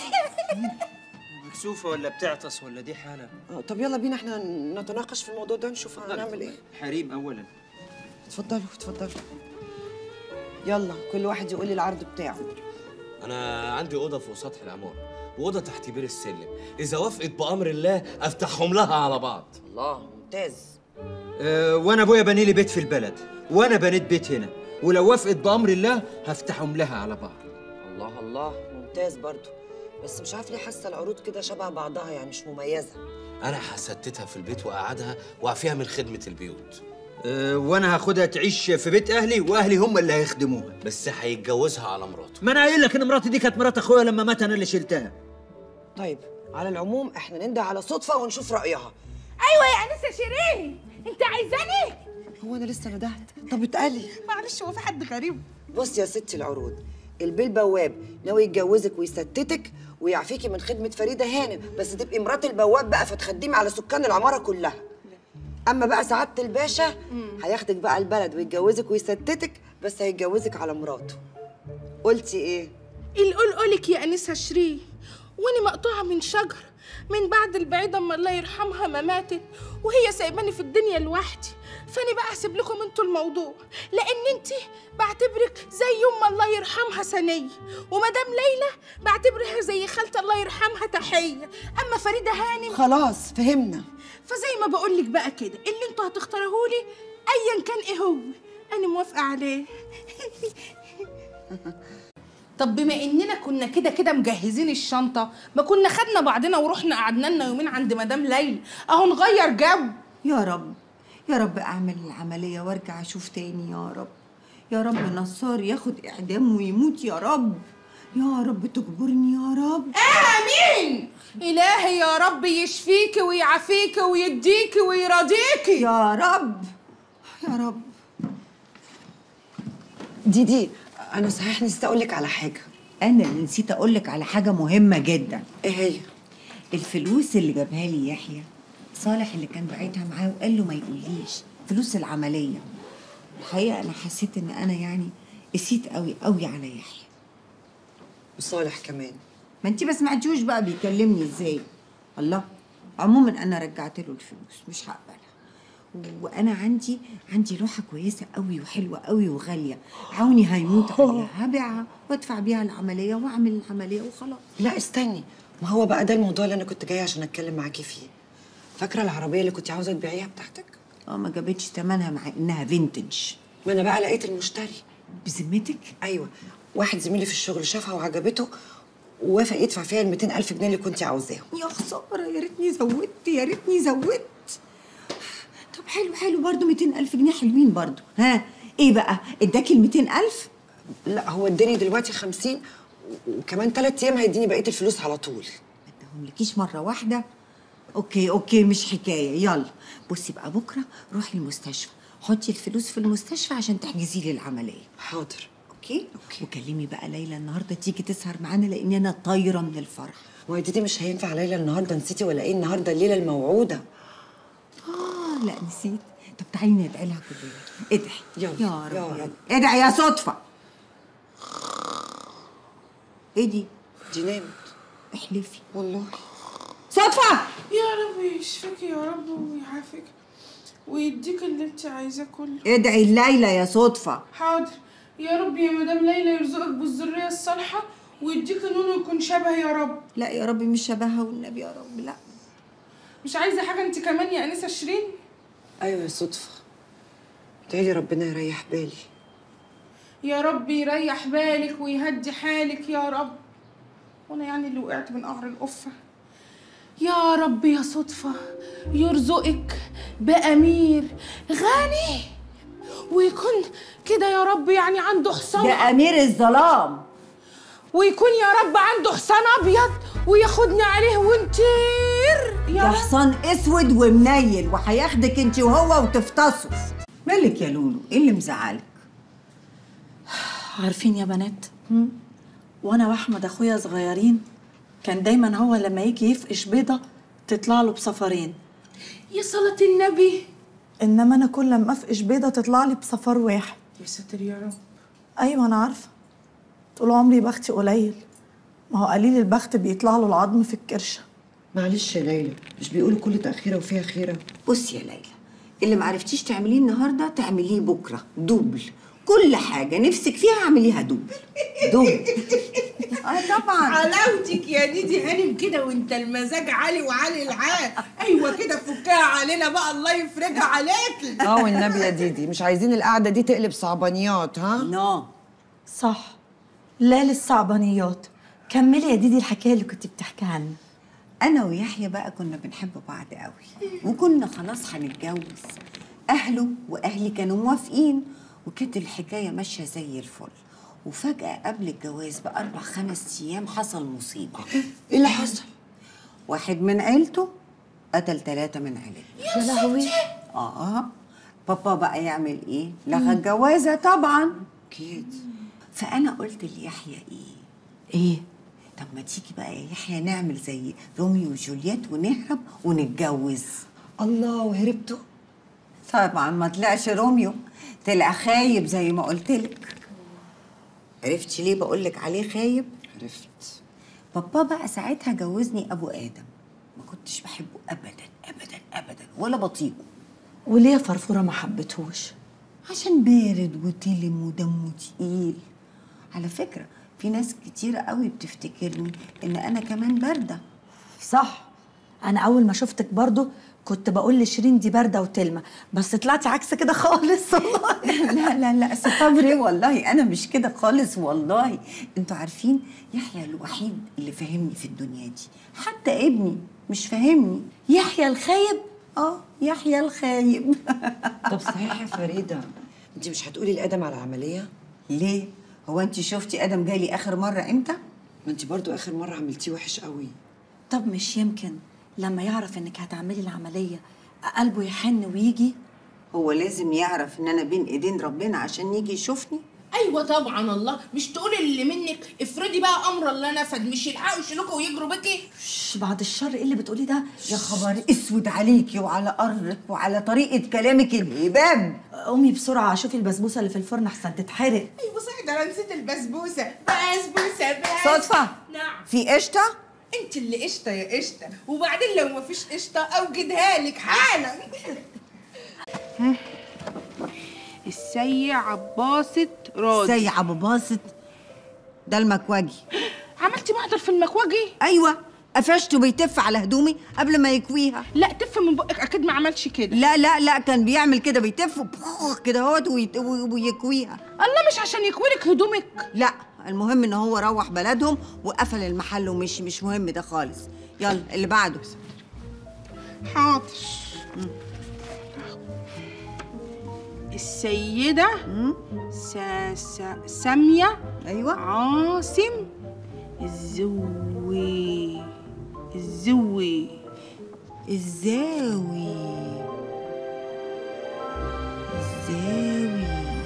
[SPEAKER 13] مكسوفه ولا بتعطس ولا دي حاله
[SPEAKER 3] اه طب يلا بينا احنا نتناقش في الموضوع ده نشوف هنعمل ايه
[SPEAKER 13] حريم اولا
[SPEAKER 3] اتفضلوا اتفضلوا يلا كل واحد يقول لي العرض بتاعه
[SPEAKER 11] انا عندي اوضه فوق سطح العماره واوضه تحت بير السلم اذا وافقت بامر الله افتحهم لها على بعض
[SPEAKER 3] الله ممتاز
[SPEAKER 13] أه وانا ابويا بني لي بيت في البلد وانا بنيت بيت هنا ولو وافقت بامر الله هفتحهم لها على بعض
[SPEAKER 3] الله الله ممتاز برضو بس مش عارف ليه حاسه العروض كده شبه بعضها يعني مش مميزه
[SPEAKER 11] انا هستتها في البيت واقعدها واعفيها من خدمه البيوت
[SPEAKER 13] أه وانا هاخدها تعيش في بيت اهلي واهلي هم اللي هيخدموها
[SPEAKER 11] بس هيتجوزها على مراته
[SPEAKER 13] ما انا قايل لك ان مراتي دي كانت مرات اخويا لما مات انا اللي شلتها
[SPEAKER 3] طيب على العموم احنا ننده على صدفه ونشوف رايها
[SPEAKER 2] ايوه يا انسه شيرين انت عايزاني
[SPEAKER 3] هو انا لسه ندهت طب اتقلي
[SPEAKER 2] معلش هو في حد غريب
[SPEAKER 3] بص يا ستي العروض البيه بواب ناوي يتجوزك ويستتك ويعفيكي من خدمه فريده هانم بس تبقي مرات البواب بقى فتخدمي على سكان العماره كلها اما بقى سعاده الباشا هياخدك بقى البلد ويتجوزك ويستتك بس هيتجوزك على مراته قلتي ايه
[SPEAKER 2] القول قولك يا انسه شيرين واني مقطوعه من شجر من بعد البعيدة اما الله يرحمها ما ماتت وهي سايباني في الدنيا لوحدي فاني بقى هسيب لكم انتوا الموضوع لان انت بعتبرك زي ام الله يرحمها سنيه ومدام ليلى بعتبرها زي خالتي الله يرحمها تحيه اما فريده هانم
[SPEAKER 3] خلاص فهمنا
[SPEAKER 2] فزي ما بقول لك بقى كده اللي انتوا هتختاروه لي ايا كان ايه هو انا موافقه عليه طب بما اننا كنا كده كده مجهزين الشنطه ما كنا خدنا بعضنا ورحنا قعدنا لنا يومين عند مدام ليلى اهو نغير جو
[SPEAKER 4] يا رب يا رب اعمل العمليه وارجع اشوف تاني يا رب
[SPEAKER 12] يا رب نصار ياخد اعدام ويموت يا رب يا رب تجبرني يا رب
[SPEAKER 2] امين الهي يا رب يشفيكي ويعافيكي ويديكي ويرضيكي
[SPEAKER 12] يا رب يا رب
[SPEAKER 3] ديدي انا صحيح نسيت اقول لك على حاجه
[SPEAKER 12] انا اللي نسيت اقول لك على حاجه مهمه جدا
[SPEAKER 3] ايه هي
[SPEAKER 12] الفلوس اللي جابها لي يحيى صالح اللي كان باعتها معاه وقال له ما يقوليش فلوس العمليه الحقيقه انا حسيت ان انا يعني قسيت قوي قوي على يحيى
[SPEAKER 3] وصالح كمان
[SPEAKER 12] ما انت ما سمعتيهوش بقى بيكلمني ازاي الله عموما انا رجعت له الفلوس مش هقبلها وانا عندي عندي لوحه كويسه قوي وحلوه قوي وغاليه عوني هيموت عليها هبيعها وادفع بيها العمليه واعمل العمليه وخلاص
[SPEAKER 3] لا استني ما هو بقى ده الموضوع اللي انا كنت جايه عشان اتكلم معاكي فيه فاكره العربيه اللي كنت عاوزه تبيعيها بتاعتك
[SPEAKER 12] اه ما جابتش ثمنها مع انها فينتج
[SPEAKER 3] ما انا بقى لقيت المشتري
[SPEAKER 12] بذمتك
[SPEAKER 3] ايوه واحد زميلي في الشغل شافها وعجبته ووافق يدفع فيها ال 200 الف جنيه اللي كنت عاوزاهم
[SPEAKER 12] يا خساره يا ريتني زودت يا ريتني زودت طب حلو حلو برضه 200 الف جنيه حلوين برضه ها ايه بقى اداكي ال 200 الف
[SPEAKER 3] لا هو اداني دلوقتي 50 وكمان ثلاث ايام هيديني بقيه الفلوس على طول
[SPEAKER 12] ما اداهملكيش مره واحده اوكي اوكي مش حكايه يلا بصي بقى بكره روحي المستشفى حطي الفلوس في المستشفى عشان تحجزي لي العمليه
[SPEAKER 3] حاضر
[SPEAKER 12] اوكي اوكي وكلمي بقى ليلى النهارده تيجي تسهر معانا لان انا طايره من الفرح
[SPEAKER 3] ويا ديدي مش هينفع ليلى النهارده نسيتي ولا ايه النهارده الليله الموعوده
[SPEAKER 12] اه لا نسيت طب تعالي ندعي لها كلنا ادعي
[SPEAKER 3] يلا
[SPEAKER 12] يا رب
[SPEAKER 3] يلا.
[SPEAKER 12] يلا. ادعي يا صدفه ايه دي
[SPEAKER 3] دي نامت
[SPEAKER 12] احلفي
[SPEAKER 3] والله
[SPEAKER 12] صدفه
[SPEAKER 2] يا رب يشفيك يا رب ويعافيك ويديك اللي انت عايزاه كله
[SPEAKER 12] ادعي الليلة يا صدفة
[SPEAKER 2] حاضر يا رب يا مدام ليلى يرزقك بالذريه الصالحه ويديك نون يكون شبه يا رب
[SPEAKER 12] لا يا رب مش شبهها والنبي يا رب لا
[SPEAKER 2] مش عايزه حاجه انت كمان يا انسه شيرين
[SPEAKER 3] ايوه يا صدفه ادعي ربنا يريح بالي
[SPEAKER 2] يا رب يريح بالك ويهدي حالك يا رب وانا يعني اللي وقعت من قعر القفه يا رب يا صدفة يرزقك بأمير غني ويكون كده يا رب يعني عنده حصان
[SPEAKER 12] ده أمير الظلام
[SPEAKER 2] ويكون يا رب عنده حصان أبيض وياخدني عليه ونطير
[SPEAKER 12] ده حصان اسود ومنيل وهياخدك انت وهو وتفتصوا مالك يا لولو ايه اللي مزعلك
[SPEAKER 6] عارفين يا بنات وانا واحمد اخويا صغيرين كان دايما هو لما يجي يفقش بيضه تطلع له بصفرين
[SPEAKER 2] يا صلاة النبي
[SPEAKER 6] انما انا كل ما افقش بيضه تطلع لي بصفر واحد
[SPEAKER 2] يا ساتر يا رب
[SPEAKER 6] ايوه انا عارفه طول عمري بختي قليل ما هو قليل البخت بيطلع له العظم في الكرشه
[SPEAKER 3] معلش يا ليلى مش بيقولوا كل تأخيرة وفيها خيرة
[SPEAKER 12] بصي يا ليلى اللي معرفتيش تعمليه النهارده تعمليه بكره دوبل كل حاجه نفسك فيها اعمليها دوبل دوبل اه طبعا
[SPEAKER 2] حلاوتك يا ديدي هانم كده وانت المزاج عالي وعالي العال ايوه كده فكها علينا بقى الله يفرجها عليكي
[SPEAKER 3] اه والنبي يا ديدي مش عايزين القعدة دي تقلب صعبانيات ها
[SPEAKER 12] نو
[SPEAKER 6] صح لا للصعبانيات كملي يا ديدي الحكايه اللي كنت بتحكيها عنها
[SPEAKER 12] انا ويحيى بقى كنا بنحب بعض قوي وكنا خلاص هنتجوز اهله واهلي كانوا موافقين وكانت الحكايه ماشيه زي الفل وفجاه قبل الجواز باربع خمس ايام حصل مصيبه
[SPEAKER 3] ايه اللي حصل
[SPEAKER 12] واحد من عيلته قتل ثلاثه من عيلتنا
[SPEAKER 3] يا لهوي
[SPEAKER 12] اه بابا بقى يعمل ايه لغى الجوازه طبعا
[SPEAKER 3] اكيد
[SPEAKER 12] فانا قلت ليحيى ايه
[SPEAKER 6] ايه
[SPEAKER 12] طب ما تيجي بقى يا يحيى نعمل زي روميو وجولييت ونهرب ونتجوز
[SPEAKER 3] الله وهربتوا
[SPEAKER 12] طبعا ما طلعش روميو طلع خايب زي ما قلت لك عرفتي ليه بقول لك عليه خايب
[SPEAKER 3] عرفت
[SPEAKER 12] بابا بقى ساعتها جوزني ابو ادم ما كنتش بحبه ابدا ابدا ابدا ولا بطيقه
[SPEAKER 6] وليه يا فرفوره ما حبتهوش
[SPEAKER 12] عشان بارد وتلم ودمه تقيل على فكره في ناس كتيرة قوي بتفتكرني ان انا كمان بارده
[SPEAKER 6] صح انا اول ما شفتك برضو كنت بقول لشيرين دي بارده وتلمه بس طلعتي عكس كده خالص والله
[SPEAKER 12] لا لا لا صبري والله انا مش كده خالص والله انتوا عارفين يحيى الوحيد اللي فاهمني في الدنيا دي حتى ابني مش فاهمني
[SPEAKER 6] يحيى الخايب
[SPEAKER 12] اه يحيى الخايب
[SPEAKER 3] طب صحيح يا فريدة انت مش هتقولي لادم على العمليه
[SPEAKER 12] ليه هو انت شفتي ادم جالي اخر مره امتى
[SPEAKER 3] ما انت برضو اخر مره عملتيه وحش قوي
[SPEAKER 6] طب مش يمكن لما يعرف انك هتعملي العمليه قلبه يحن ويجي
[SPEAKER 12] هو لازم يعرف ان انا بين ايدين ربنا عشان يجي يشوفني
[SPEAKER 2] ايوه طبعا الله مش تقولي اللي منك افرضي بقى امر الله نفد مش يلحقوا يشيلوكوا ويجروا بيكي
[SPEAKER 6] شش بعد الشر ايه اللي بتقولي ده
[SPEAKER 12] يا خبر اسود عليكي وعلى ارضك وعلى طريقه كلامك الهباب
[SPEAKER 6] قومي بسرعه شوفي البسبوسه اللي في الفرن احسن تتحرق
[SPEAKER 2] ايوه صح ده انا نسيت البسبوسه بسبوسه بس
[SPEAKER 12] صدفه
[SPEAKER 2] نعم
[SPEAKER 12] في قشطه
[SPEAKER 2] انت اللي قشطه يا قشطه وبعدين لو مفيش قشطه اوجدها لك حالا السي عباسة راضي
[SPEAKER 12] سي ابو باسط ده المكواجي
[SPEAKER 2] عملتي محضر في المكواجي
[SPEAKER 12] ايوه قفشته بيتف على هدومي قبل ما يكويها
[SPEAKER 2] لا تف من بقك اكيد ما عملش كده
[SPEAKER 12] لا لا لا كان بيعمل كده بيتف بخ كده اهوت ويت- ويكويها
[SPEAKER 2] الله مش عشان يكويلك هدومك
[SPEAKER 12] لا المهم ان هو روح بلدهم وقفل المحل ومشي مش مهم ده خالص يلا اللي بعده
[SPEAKER 2] حاضر السيدة سا سا سامية
[SPEAKER 12] أيوة
[SPEAKER 2] عاصم الزوي الزوي
[SPEAKER 12] الزاوي الزاوي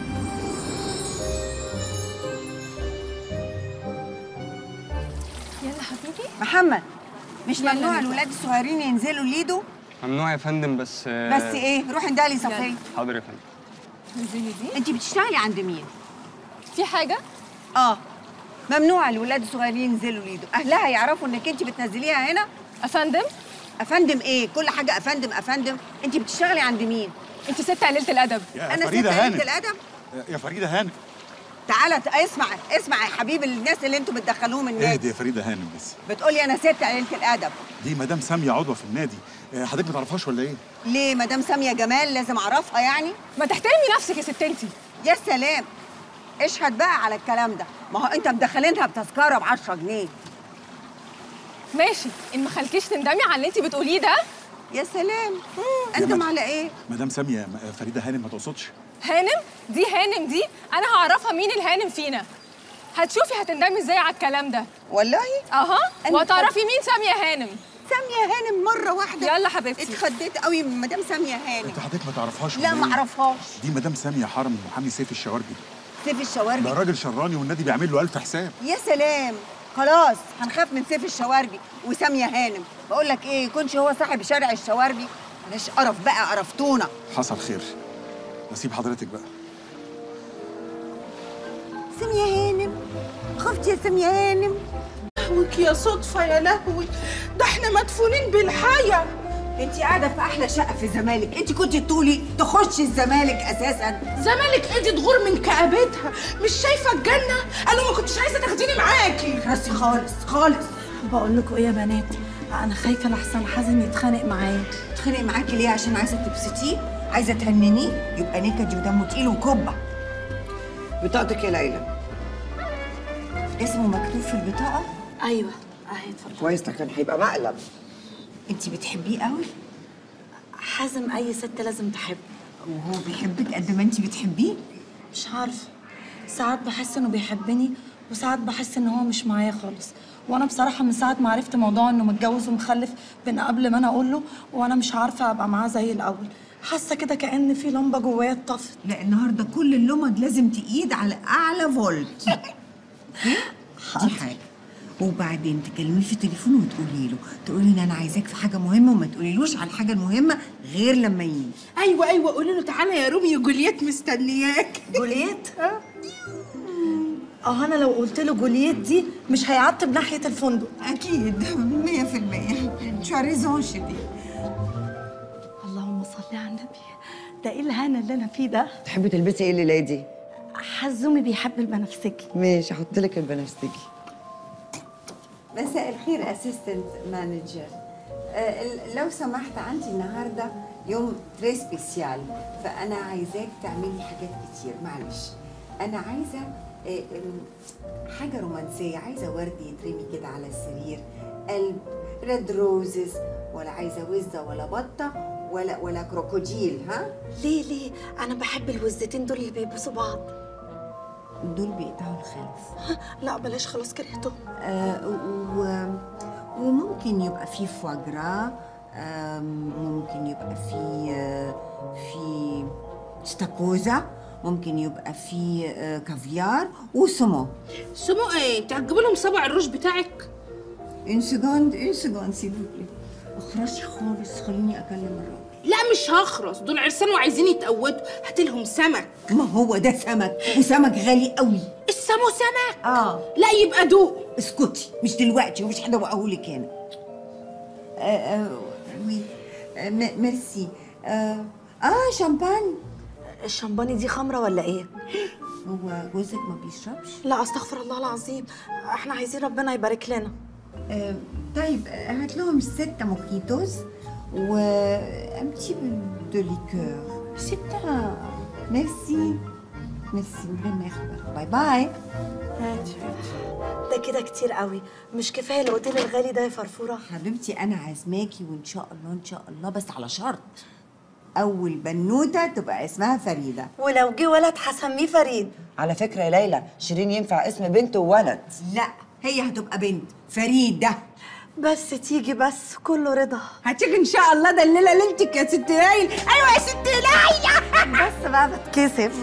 [SPEAKER 15] يلا حبيبي
[SPEAKER 12] محمد مش
[SPEAKER 15] يلا
[SPEAKER 12] ممنوع
[SPEAKER 15] نبدأ.
[SPEAKER 12] الولاد الصغيرين ينزلوا ليدو
[SPEAKER 16] ممنوع يا فندم بس
[SPEAKER 12] بس ايه روح اندالي صفيه
[SPEAKER 16] حاضر يا فندم
[SPEAKER 15] انزلي دي
[SPEAKER 12] انت بتشتغلي عند مين
[SPEAKER 15] في حاجه
[SPEAKER 12] اه ممنوع الولاد الصغيرين ينزلوا ليدو اهلها يعرفوا انك انت بتنزليها هنا
[SPEAKER 15] افندم
[SPEAKER 12] افندم ايه كل حاجه افندم افندم انت بتشتغلي عند مين
[SPEAKER 15] انت ست قليله الادب
[SPEAKER 9] يا
[SPEAKER 12] انا
[SPEAKER 9] فريدة
[SPEAKER 12] ست
[SPEAKER 9] هانم.
[SPEAKER 12] قليله الادب
[SPEAKER 9] يا فريده هانم
[SPEAKER 12] تعالى ت- اسمع اسمع يا حبيبي الناس اللي انتوا بتدخلوهم النادي
[SPEAKER 9] اهدي يا فريده هانم بس
[SPEAKER 12] بتقولي انا ست قليله الادب
[SPEAKER 9] دي مدام ساميه عضوه في النادي آه، حضرتك ما تعرفهاش ولا ايه؟
[SPEAKER 12] ليه مدام ساميه جمال لازم اعرفها يعني
[SPEAKER 15] ما تحترمي نفسك يا ست انتي
[SPEAKER 12] يا سلام اشهد بقى على الكلام ده ما هو انت مدخلينها بتذكره ب 10 جنيه
[SPEAKER 15] ماشي ان ما خلكيش تندمي على اللي انتي بتقوليه ده
[SPEAKER 12] يا سلام
[SPEAKER 9] يا
[SPEAKER 12] انت
[SPEAKER 9] مدام-
[SPEAKER 12] على ايه
[SPEAKER 9] مدام ساميه م- فريده هانم ما تقصدش
[SPEAKER 15] هانم دي هانم دي انا هعرفها مين الهانم فينا هتشوفي هتندمي ازاي على الكلام ده
[SPEAKER 12] والله
[SPEAKER 15] اها
[SPEAKER 12] أنت-
[SPEAKER 15] وهتعرفي مين ساميه هانم
[SPEAKER 12] ساميه هانم مره واحده
[SPEAKER 15] يلا حبيبتي
[SPEAKER 12] اتخديت قوي من مدام ساميه هانم
[SPEAKER 9] انت حضرتك ما تعرفهاش
[SPEAKER 12] لا
[SPEAKER 9] ولا
[SPEAKER 12] ما
[SPEAKER 9] إيه؟
[SPEAKER 12] اعرفهاش
[SPEAKER 9] دي مدام ساميه حرم محامي سيف الشواربي
[SPEAKER 12] سيف الشواربي
[SPEAKER 9] ده راجل شراني والنادي بيعمل له ألف حساب
[SPEAKER 12] يا سلام خلاص هنخاف من سيف الشواربي وساميه هانم بقول لك ايه يكونش هو صاحب شارع الشواربي بلاش قرف بقى قرفتونا
[SPEAKER 9] حصل خير نسيب حضرتك بقى
[SPEAKER 12] ساميه هانم خفتي يا ساميه هانم
[SPEAKER 2] لهوك يا صدفة يا لهوي ده احنا مدفونين بالحياة
[SPEAKER 12] انت قاعده في احلى شقه في الزمالك انت كنت تقولي تخشي الزمالك اساسا
[SPEAKER 2] زمالك ايدي تغور من كآبتها مش شايفة الجنة انا ما كنتش عايزة تاخديني معاكي
[SPEAKER 12] راسي خالص خالص
[SPEAKER 6] بقول لكم ايه يا بنات انا خايفه لحسن حازم يتخانق معايا
[SPEAKER 12] اتخانق معاكي ليه عشان عايزه تبسطيه عايزه تهننيه يبقى نكدي ودمه تقيل وكبه بطاقتك يا ليلى اسمه مكتوب في البطاقه
[SPEAKER 6] ايوه اهي اتفضل
[SPEAKER 3] كويس ده كان هيبقى مقلب
[SPEAKER 12] انت بتحبيه قوي
[SPEAKER 6] حازم اي ست لازم تحبه
[SPEAKER 12] وهو بيحبك قد ما انت بتحبيه
[SPEAKER 6] مش عارفه ساعات بحس انه بيحبني وساعات بحس ان هو مش معايا خالص وانا بصراحه من ساعه ما عرفت موضوع انه متجوز ومخلف بين قبل ما انا اقول له وانا مش عارفه ابقى معاه زي الاول حاسه كده كان في لمبه جوايا اتطفت
[SPEAKER 12] لا النهارده كل اللمض لازم تقيد على اعلى فولت اوكي؟ دي حاجه وبعدين تكلميه في التليفون وتقولي له تقولي ان انا عايزاك في حاجه مهمه وما تقوليلوش على الحاجه المهمه غير لما يجي
[SPEAKER 2] ايوه ايوه قولي له تعالى يا روميو جولييت مستنياك
[SPEAKER 6] جولييت اه انا لو قلت له جولييت دي مش هيعتب ناحيه الفندق
[SPEAKER 12] اكيد 100% شاريزونش دي
[SPEAKER 6] اللهم صل على النبي ده ايه الهنا اللي انا فيه ده
[SPEAKER 3] تحبي تلبسي ايه الليله دي
[SPEAKER 6] حزومي بيحب البنفسجي
[SPEAKER 3] ماشي احط لك البنفسجي
[SPEAKER 12] مساء الخير اسيستنت مانجر لو سمحت عندي النهارده يوم تري سبيسيال فانا عايزاك تعملي حاجات كتير معلش انا عايزه آه، آم، حاجه رومانسيه عايزه ورد يترمي كده على السرير قلب ريد روزز ولا عايزه وزه ولا بطه ولا ولا كروكوديل ها
[SPEAKER 1] ليه ليه انا بحب الوزتين دول اللي بيبوسوا بعض
[SPEAKER 12] دول بيقطعوا الخلف
[SPEAKER 1] لا بلاش خلاص كرهتهم
[SPEAKER 12] آه و... وممكن يبقى فيه فواجرا آه ممكن يبقى فيه آه في ستاكوزا ممكن يبقى فيه آه كافيار وسمو
[SPEAKER 2] سمو ايه تعجب لهم صبع الروج بتاعك
[SPEAKER 12] اون سكوند اون سكوند سيل فو اخرسي خالص خليني اكلم الراجل
[SPEAKER 2] لا مش هخرس دول عرسان وعايزين يتقوتوا هات لهم سمك
[SPEAKER 12] ما هو ده سمك وسمك غالي قوي
[SPEAKER 2] السمو سمك
[SPEAKER 12] اه
[SPEAKER 2] لا يبقى دوق
[SPEAKER 12] اسكتي مش دلوقتي ومش حد لك هنا آه آه وي آه م- ميرسي آه, اه شامبان
[SPEAKER 1] الشمباني دي خمره ولا ايه
[SPEAKER 12] هو جوزك ما بيشربش
[SPEAKER 1] لا استغفر الله العظيم احنا عايزين ربنا يبارك لنا
[SPEAKER 12] آه طيب آه، هات لهم ستة موخيتوز و un petit peu de liqueur ستة ميرسي ميرسي من غير ما يخبر باي باي
[SPEAKER 1] هاتي ده كده كتير قوي مش كفايه الاوتيل الغالي ده يا فرفوره
[SPEAKER 12] حبيبتي انا عازماكي وان شاء الله ان شاء الله بس على شرط اول بنوته تبقى اسمها فريده
[SPEAKER 1] ولو جه ولد هسميه فريد
[SPEAKER 3] على فكره يا ليلى شيرين ينفع اسم بنت وولد
[SPEAKER 12] لا هي هتبقى بنت فريده
[SPEAKER 1] بس تيجي بس كله رضا
[SPEAKER 12] هتيجي ان شاء الله ده الليله ليلتك يا ست ليلى ايوه يا ست ليلى
[SPEAKER 1] بس بقى بتكسف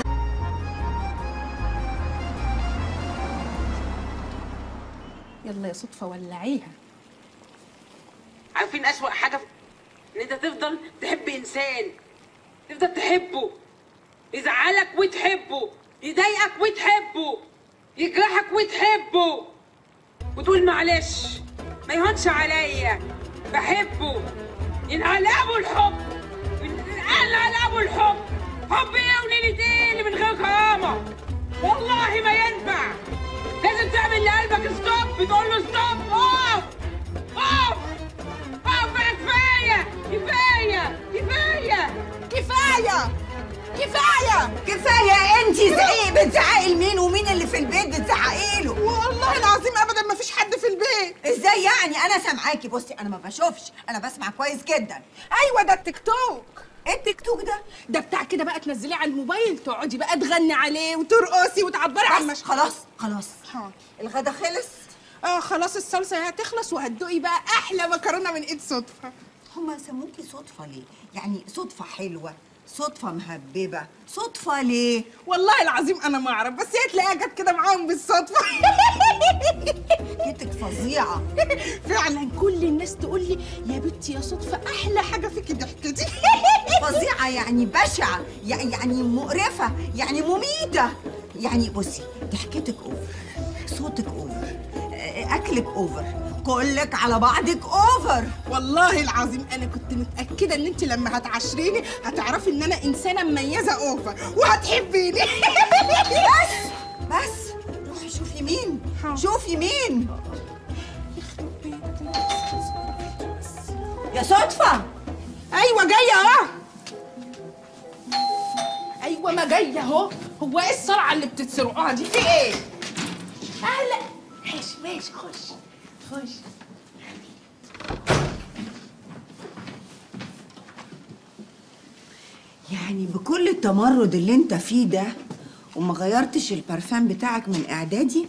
[SPEAKER 2] يلا يا صدفه ولعيها
[SPEAKER 16] عارفين أسوأ حاجة في- إن أنت تفضل تحب إنسان تفضل تحبه يزعلك وتحبه يضايقك وتحبه يجرحك وتحبه وتقول معلش ما يهونش عليا بحبه ينقل ابو الحب ينقل ابو الحب حب ايه وليلة ايه اللي من غير كرامة والله ما ينفع لازم تعمل لقلبك ستوب تقول له ستوب اوف اوف اوف كفاية كفاية كفاية
[SPEAKER 12] كفايه كفايه كفايه انت زعيق بتزعقي لمين ومين اللي في البيت بتزعقي له
[SPEAKER 2] والله العظيم ابدا ما فيش حد في البيت
[SPEAKER 12] ازاي يعني انا سامعاكي بصي انا ما بشوفش انا بسمع كويس جدا
[SPEAKER 2] ايوه ده التيك توك
[SPEAKER 12] ايه التيك توك ده
[SPEAKER 2] ده بتاع كده بقى تنزليه على الموبايل تقعدي بقى تغني عليه وترقصي وتعبري عن
[SPEAKER 12] بس خلاص خلاص الغدا خلص
[SPEAKER 2] اه خلاص الصلصه هتخلص وهتدوقي بقى احلى مكرونه من ايد صدفه
[SPEAKER 12] هما سموكي صدفه ليه يعني صدفه حلوه صدفه مهببه صدفه ليه
[SPEAKER 2] والله العظيم انا ما اعرف بس هي تلاقيها جت كده معاهم بالصدفه
[SPEAKER 12] جيتك فظيعه
[SPEAKER 2] فعلا كل الناس تقول لي يا بنتي يا صدفه احلى حاجه فيكي ضحكتي
[SPEAKER 12] فظيعه يعني بشعه يع- يعني مقرفه يعني مميته يعني بصي ضحكتك اوفر صوتك اوفر آه، اكلك اوفر كلك على بعضك اوفر
[SPEAKER 2] والله العظيم انا كنت متاكده ان انت لما هتعاشريني هتعرفي ان انا انسانه مميزه اوفر وهتحبيني
[SPEAKER 12] بس بس روحي شوفي مين شوفي مين يا صدفه
[SPEAKER 2] ايوه جايه اهو ايوه ما جايه اهو هو ايه الصرعه اللي بتتسرقوها دي في ايه اهلا ماشي ماشي خش خش
[SPEAKER 12] يعني بكل التمرد اللي انت فيه ده وما غيرتش البرفان بتاعك من اعدادي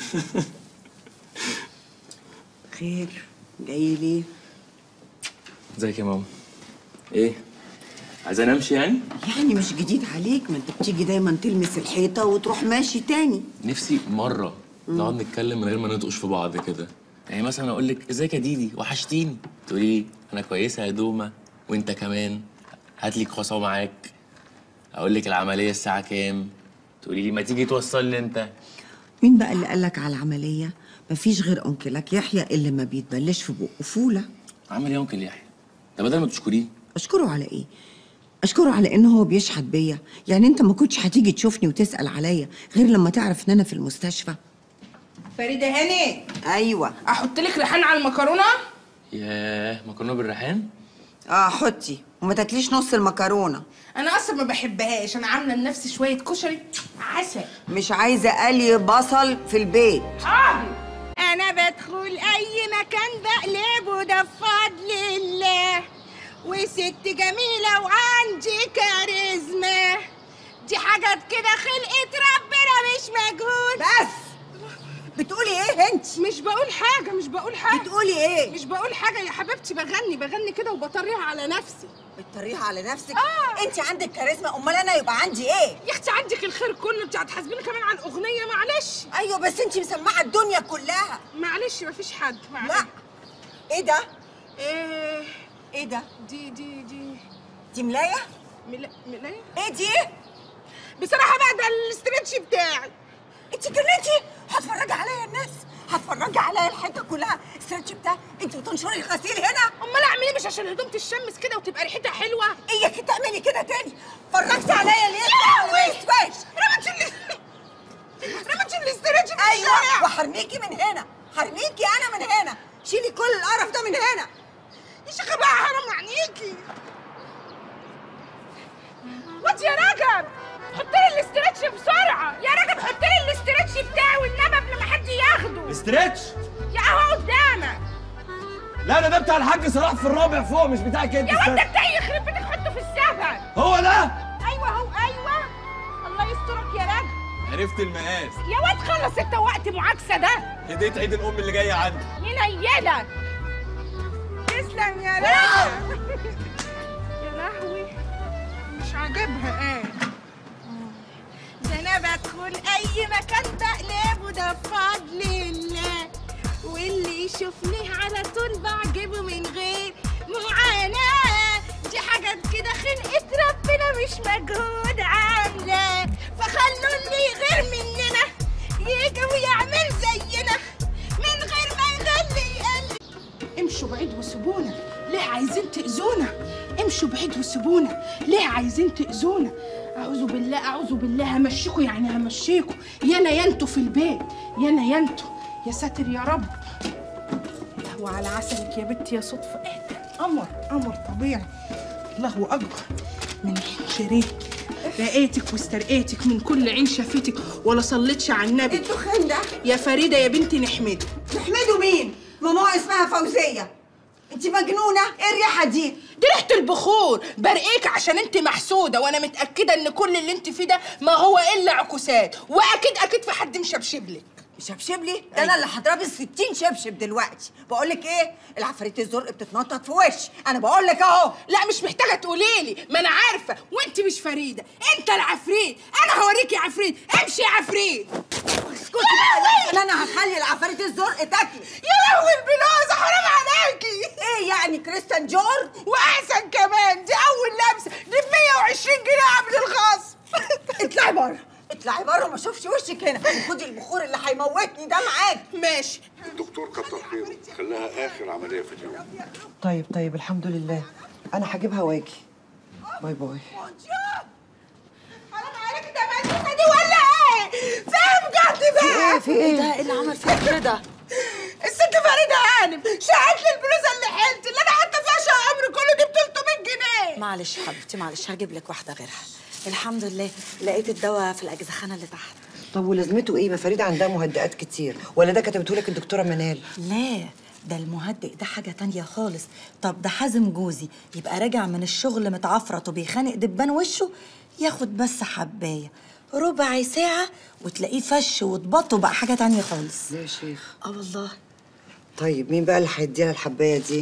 [SPEAKER 12] خير جاي ليه
[SPEAKER 10] ازيك يا ماما ايه عايزاني امشي يعني
[SPEAKER 12] يعني مش جديد عليك ما انت بتيجي دايما تلمس الحيطه وتروح ماشي تاني
[SPEAKER 10] نفسي مره نقعد نتكلم من غير ما نطقش في بعض كده يعني مثلا اقول لك ازيك يا ديدي وحشتيني تقولي لي انا كويسه يا دومه وانت كمان هات لي كرواسون معاك اقول لك العمليه الساعه كام تقولي لي ما تيجي توصل لي انت
[SPEAKER 12] مين بقى اللي قالك على العمليه مفيش غير انكلك يحيى اللي ما بيتبلش في بقه فوله
[SPEAKER 10] عامل ايه يا انكل يحيى ده بدل ما تشكريه
[SPEAKER 12] اشكره على ايه اشكره على ان هو بيشحت بيا يعني انت ما كنتش هتيجي تشوفني وتسال عليا غير لما تعرف ان انا في المستشفى
[SPEAKER 2] فريده هاني
[SPEAKER 12] ايوه
[SPEAKER 2] احط لك ريحان على المكرونه
[SPEAKER 10] ياه مكرونه بالريحان
[SPEAKER 12] اه حطي وما تاكليش نص المكرونه
[SPEAKER 2] انا اصلا ما بحبهاش انا عامله لنفسي شويه كشري عسل
[SPEAKER 12] مش عايزه قلي بصل في البيت
[SPEAKER 2] حاضر
[SPEAKER 17] انا بدخل اي مكان بقلبه ده بفضل الله
[SPEAKER 2] وست جميلة وعندي كاريزما دي حاجات كده خلقت ربنا مش مجهود
[SPEAKER 12] بس بتقولي ايه انت
[SPEAKER 2] مش بقول حاجة مش بقول حاجة
[SPEAKER 12] بتقولي ايه
[SPEAKER 2] مش بقول حاجة يا حبيبتي بغني بغني كده وبطريها على نفسي
[SPEAKER 12] بتطريها على نفسك
[SPEAKER 2] آه.
[SPEAKER 12] انت عندك كاريزما امال انا يبقى عندي ايه
[SPEAKER 2] يا اختي عندك الخير كله انت هتحاسبيني كمان على الاغنية معلش
[SPEAKER 12] ايوه بس انت مسمعه الدنيا كلها
[SPEAKER 2] معلش مفيش حد معلش
[SPEAKER 12] لا ايه ده
[SPEAKER 2] ايه
[SPEAKER 12] ايه ده
[SPEAKER 2] دي دي دي
[SPEAKER 12] دي ملايه
[SPEAKER 2] ملا ملاية
[SPEAKER 12] ايه دي
[SPEAKER 2] بصراحة بقى ده الاسترتش بتاعي
[SPEAKER 12] انت جننتي هتفرجي عليا الناس هتفرجي عليا الحته كلها الستريتش بتاعي انت بتنشري الغسيل هنا
[SPEAKER 2] امال اعمل ايه مش عشان الهدوم تشمس كده وتبقى ريحتها حلوه
[SPEAKER 12] اياك تعملي كده تاني فرجتي عليا ليه
[SPEAKER 2] يا لهوي!
[SPEAKER 12] ما يسواش
[SPEAKER 2] رمت اللي رمت الاسترتش في
[SPEAKER 12] ايوه
[SPEAKER 2] الشارع
[SPEAKER 12] وحرميكي من هنا حرميكي انا من هنا شيلي كل القرف ده من هنا
[SPEAKER 2] يا شيخه بقى حرام عينيكي واد يا رجب حط لي الاسترتش بسرعه يا رجب حط لي الاسترتش بتاعي والنبي قبل ما حد ياخده
[SPEAKER 5] استرتش
[SPEAKER 2] يا اهو قدامك
[SPEAKER 5] لا ده ده بتاع الحاج صلاح في الرابع فوق مش بتاعك انت
[SPEAKER 2] يا واد ده
[SPEAKER 5] استنى.
[SPEAKER 2] بتاعي يخرب بيتك حطه في السبت
[SPEAKER 5] هو ده
[SPEAKER 2] ايوه هو ايوه الله يسترك يا رجب
[SPEAKER 5] عرفت المقاس
[SPEAKER 2] يا واد خلص انت وقت معاكسه ده
[SPEAKER 5] هديت عيد الام اللي جايه عندي
[SPEAKER 2] ينيلك تسلم يا رجب يا لهوي مش عاجبها ايه ده انا بدخل اي مكان بقلبه ده بفضل الله واللي يشوفني على طول بعجبه من غير معاناة دي حاجات كده خلقت ربنا مش مجهود عاملة فخلوا اللي غير مننا يجي ويعمل زينا من غير ما يغلي يقلي امشوا بعيد وسيبونا ليه عايزين تأذونا امشوا بعيد وسيبونا ليه عايزين تأذونا أعوذ بالله أعوذ بالله همشيكوا يعني همشيكوا يانا ينتوا في البيت يانا ينتوا يا ساتر يا رب الله على عسلك يا بنتي يا صدفة ايه ده قمر قمر طبيعي الله أكبر من عين شريك لقيتك واسترقيتك من كل عين شافتك ولا صليتش على النبي
[SPEAKER 12] الدخان ده
[SPEAKER 2] يا فريدة يا بنتي نحمده
[SPEAKER 12] تحمدوا مين ماما اسمها فوزيه انت مجنونه ايه الريحه دي
[SPEAKER 2] دي ريحة البخور برقيك عشان انت محسودة وانا متأكدة ان كل اللي انت فيه ده ما هو الا عكوسات واكيد اكيد في حد مشبشب لك
[SPEAKER 12] شبشب لي ده انا اللي هضرب ال 60 شبشب دلوقتي بقول لك ايه العفاريت الزرق بتتنطط في وشي انا بقول لك اهو
[SPEAKER 2] لا مش محتاجة تقولي لي ما انا عارفة وانت مش فريدة انت العفريت انا هوريك يا عفريت امشي يا عفريت
[SPEAKER 12] اسكتي بقى لحسن انا هخلي العفاريت الزرق تاكلي
[SPEAKER 2] يا لهوي البلوزة حرام عليكي
[SPEAKER 12] ايه يعني كريستيان جور
[SPEAKER 2] واحسن كمان دي اول لبسة دي ب 120 جنيه قبل الخصم
[SPEAKER 12] اطلعي بره اطلعي بره ما اشوفش وشك هنا خدي البخور اللي هيموتني ده معاك
[SPEAKER 2] ماشي
[SPEAKER 9] الدكتور كتر خيره خلاها اخر عمليه في اليوم
[SPEAKER 3] طيب طيب الحمد لله انا هجيبها واجي باي باي
[SPEAKER 2] حرام عليك ده مجنونة دي ولا ايه؟ فاهم جد بقى
[SPEAKER 3] ايه في ايه
[SPEAKER 1] ده ايه اللي عمل فيك كده
[SPEAKER 2] الست فريدة هانم شقت لي البلوزة اللي حلت اللي انا حاطة فيها شقة عمري كله دي ب 300 جنيه
[SPEAKER 1] معلش يا حبيبتي معلش هجيب لك واحده غيرها الحمد لله لقيت الدواء في الاجزخانه اللي تحت
[SPEAKER 3] طب ولازمته ايه ما فريده عندها مهدئات كتير ولا ده كتبته لك الدكتوره منال
[SPEAKER 1] لا ده المهدئ ده حاجة تانية خالص طب ده حازم جوزي يبقى راجع من الشغل متعفرت وبيخانق دبان وشه ياخد بس حباية ربع ساعة وتلاقيه فش واتبط وبقى حاجة تانية خالص
[SPEAKER 3] ليه يا شيخ
[SPEAKER 1] اه والله
[SPEAKER 3] طيب مين بقى اللي هيدينا الحبايه دي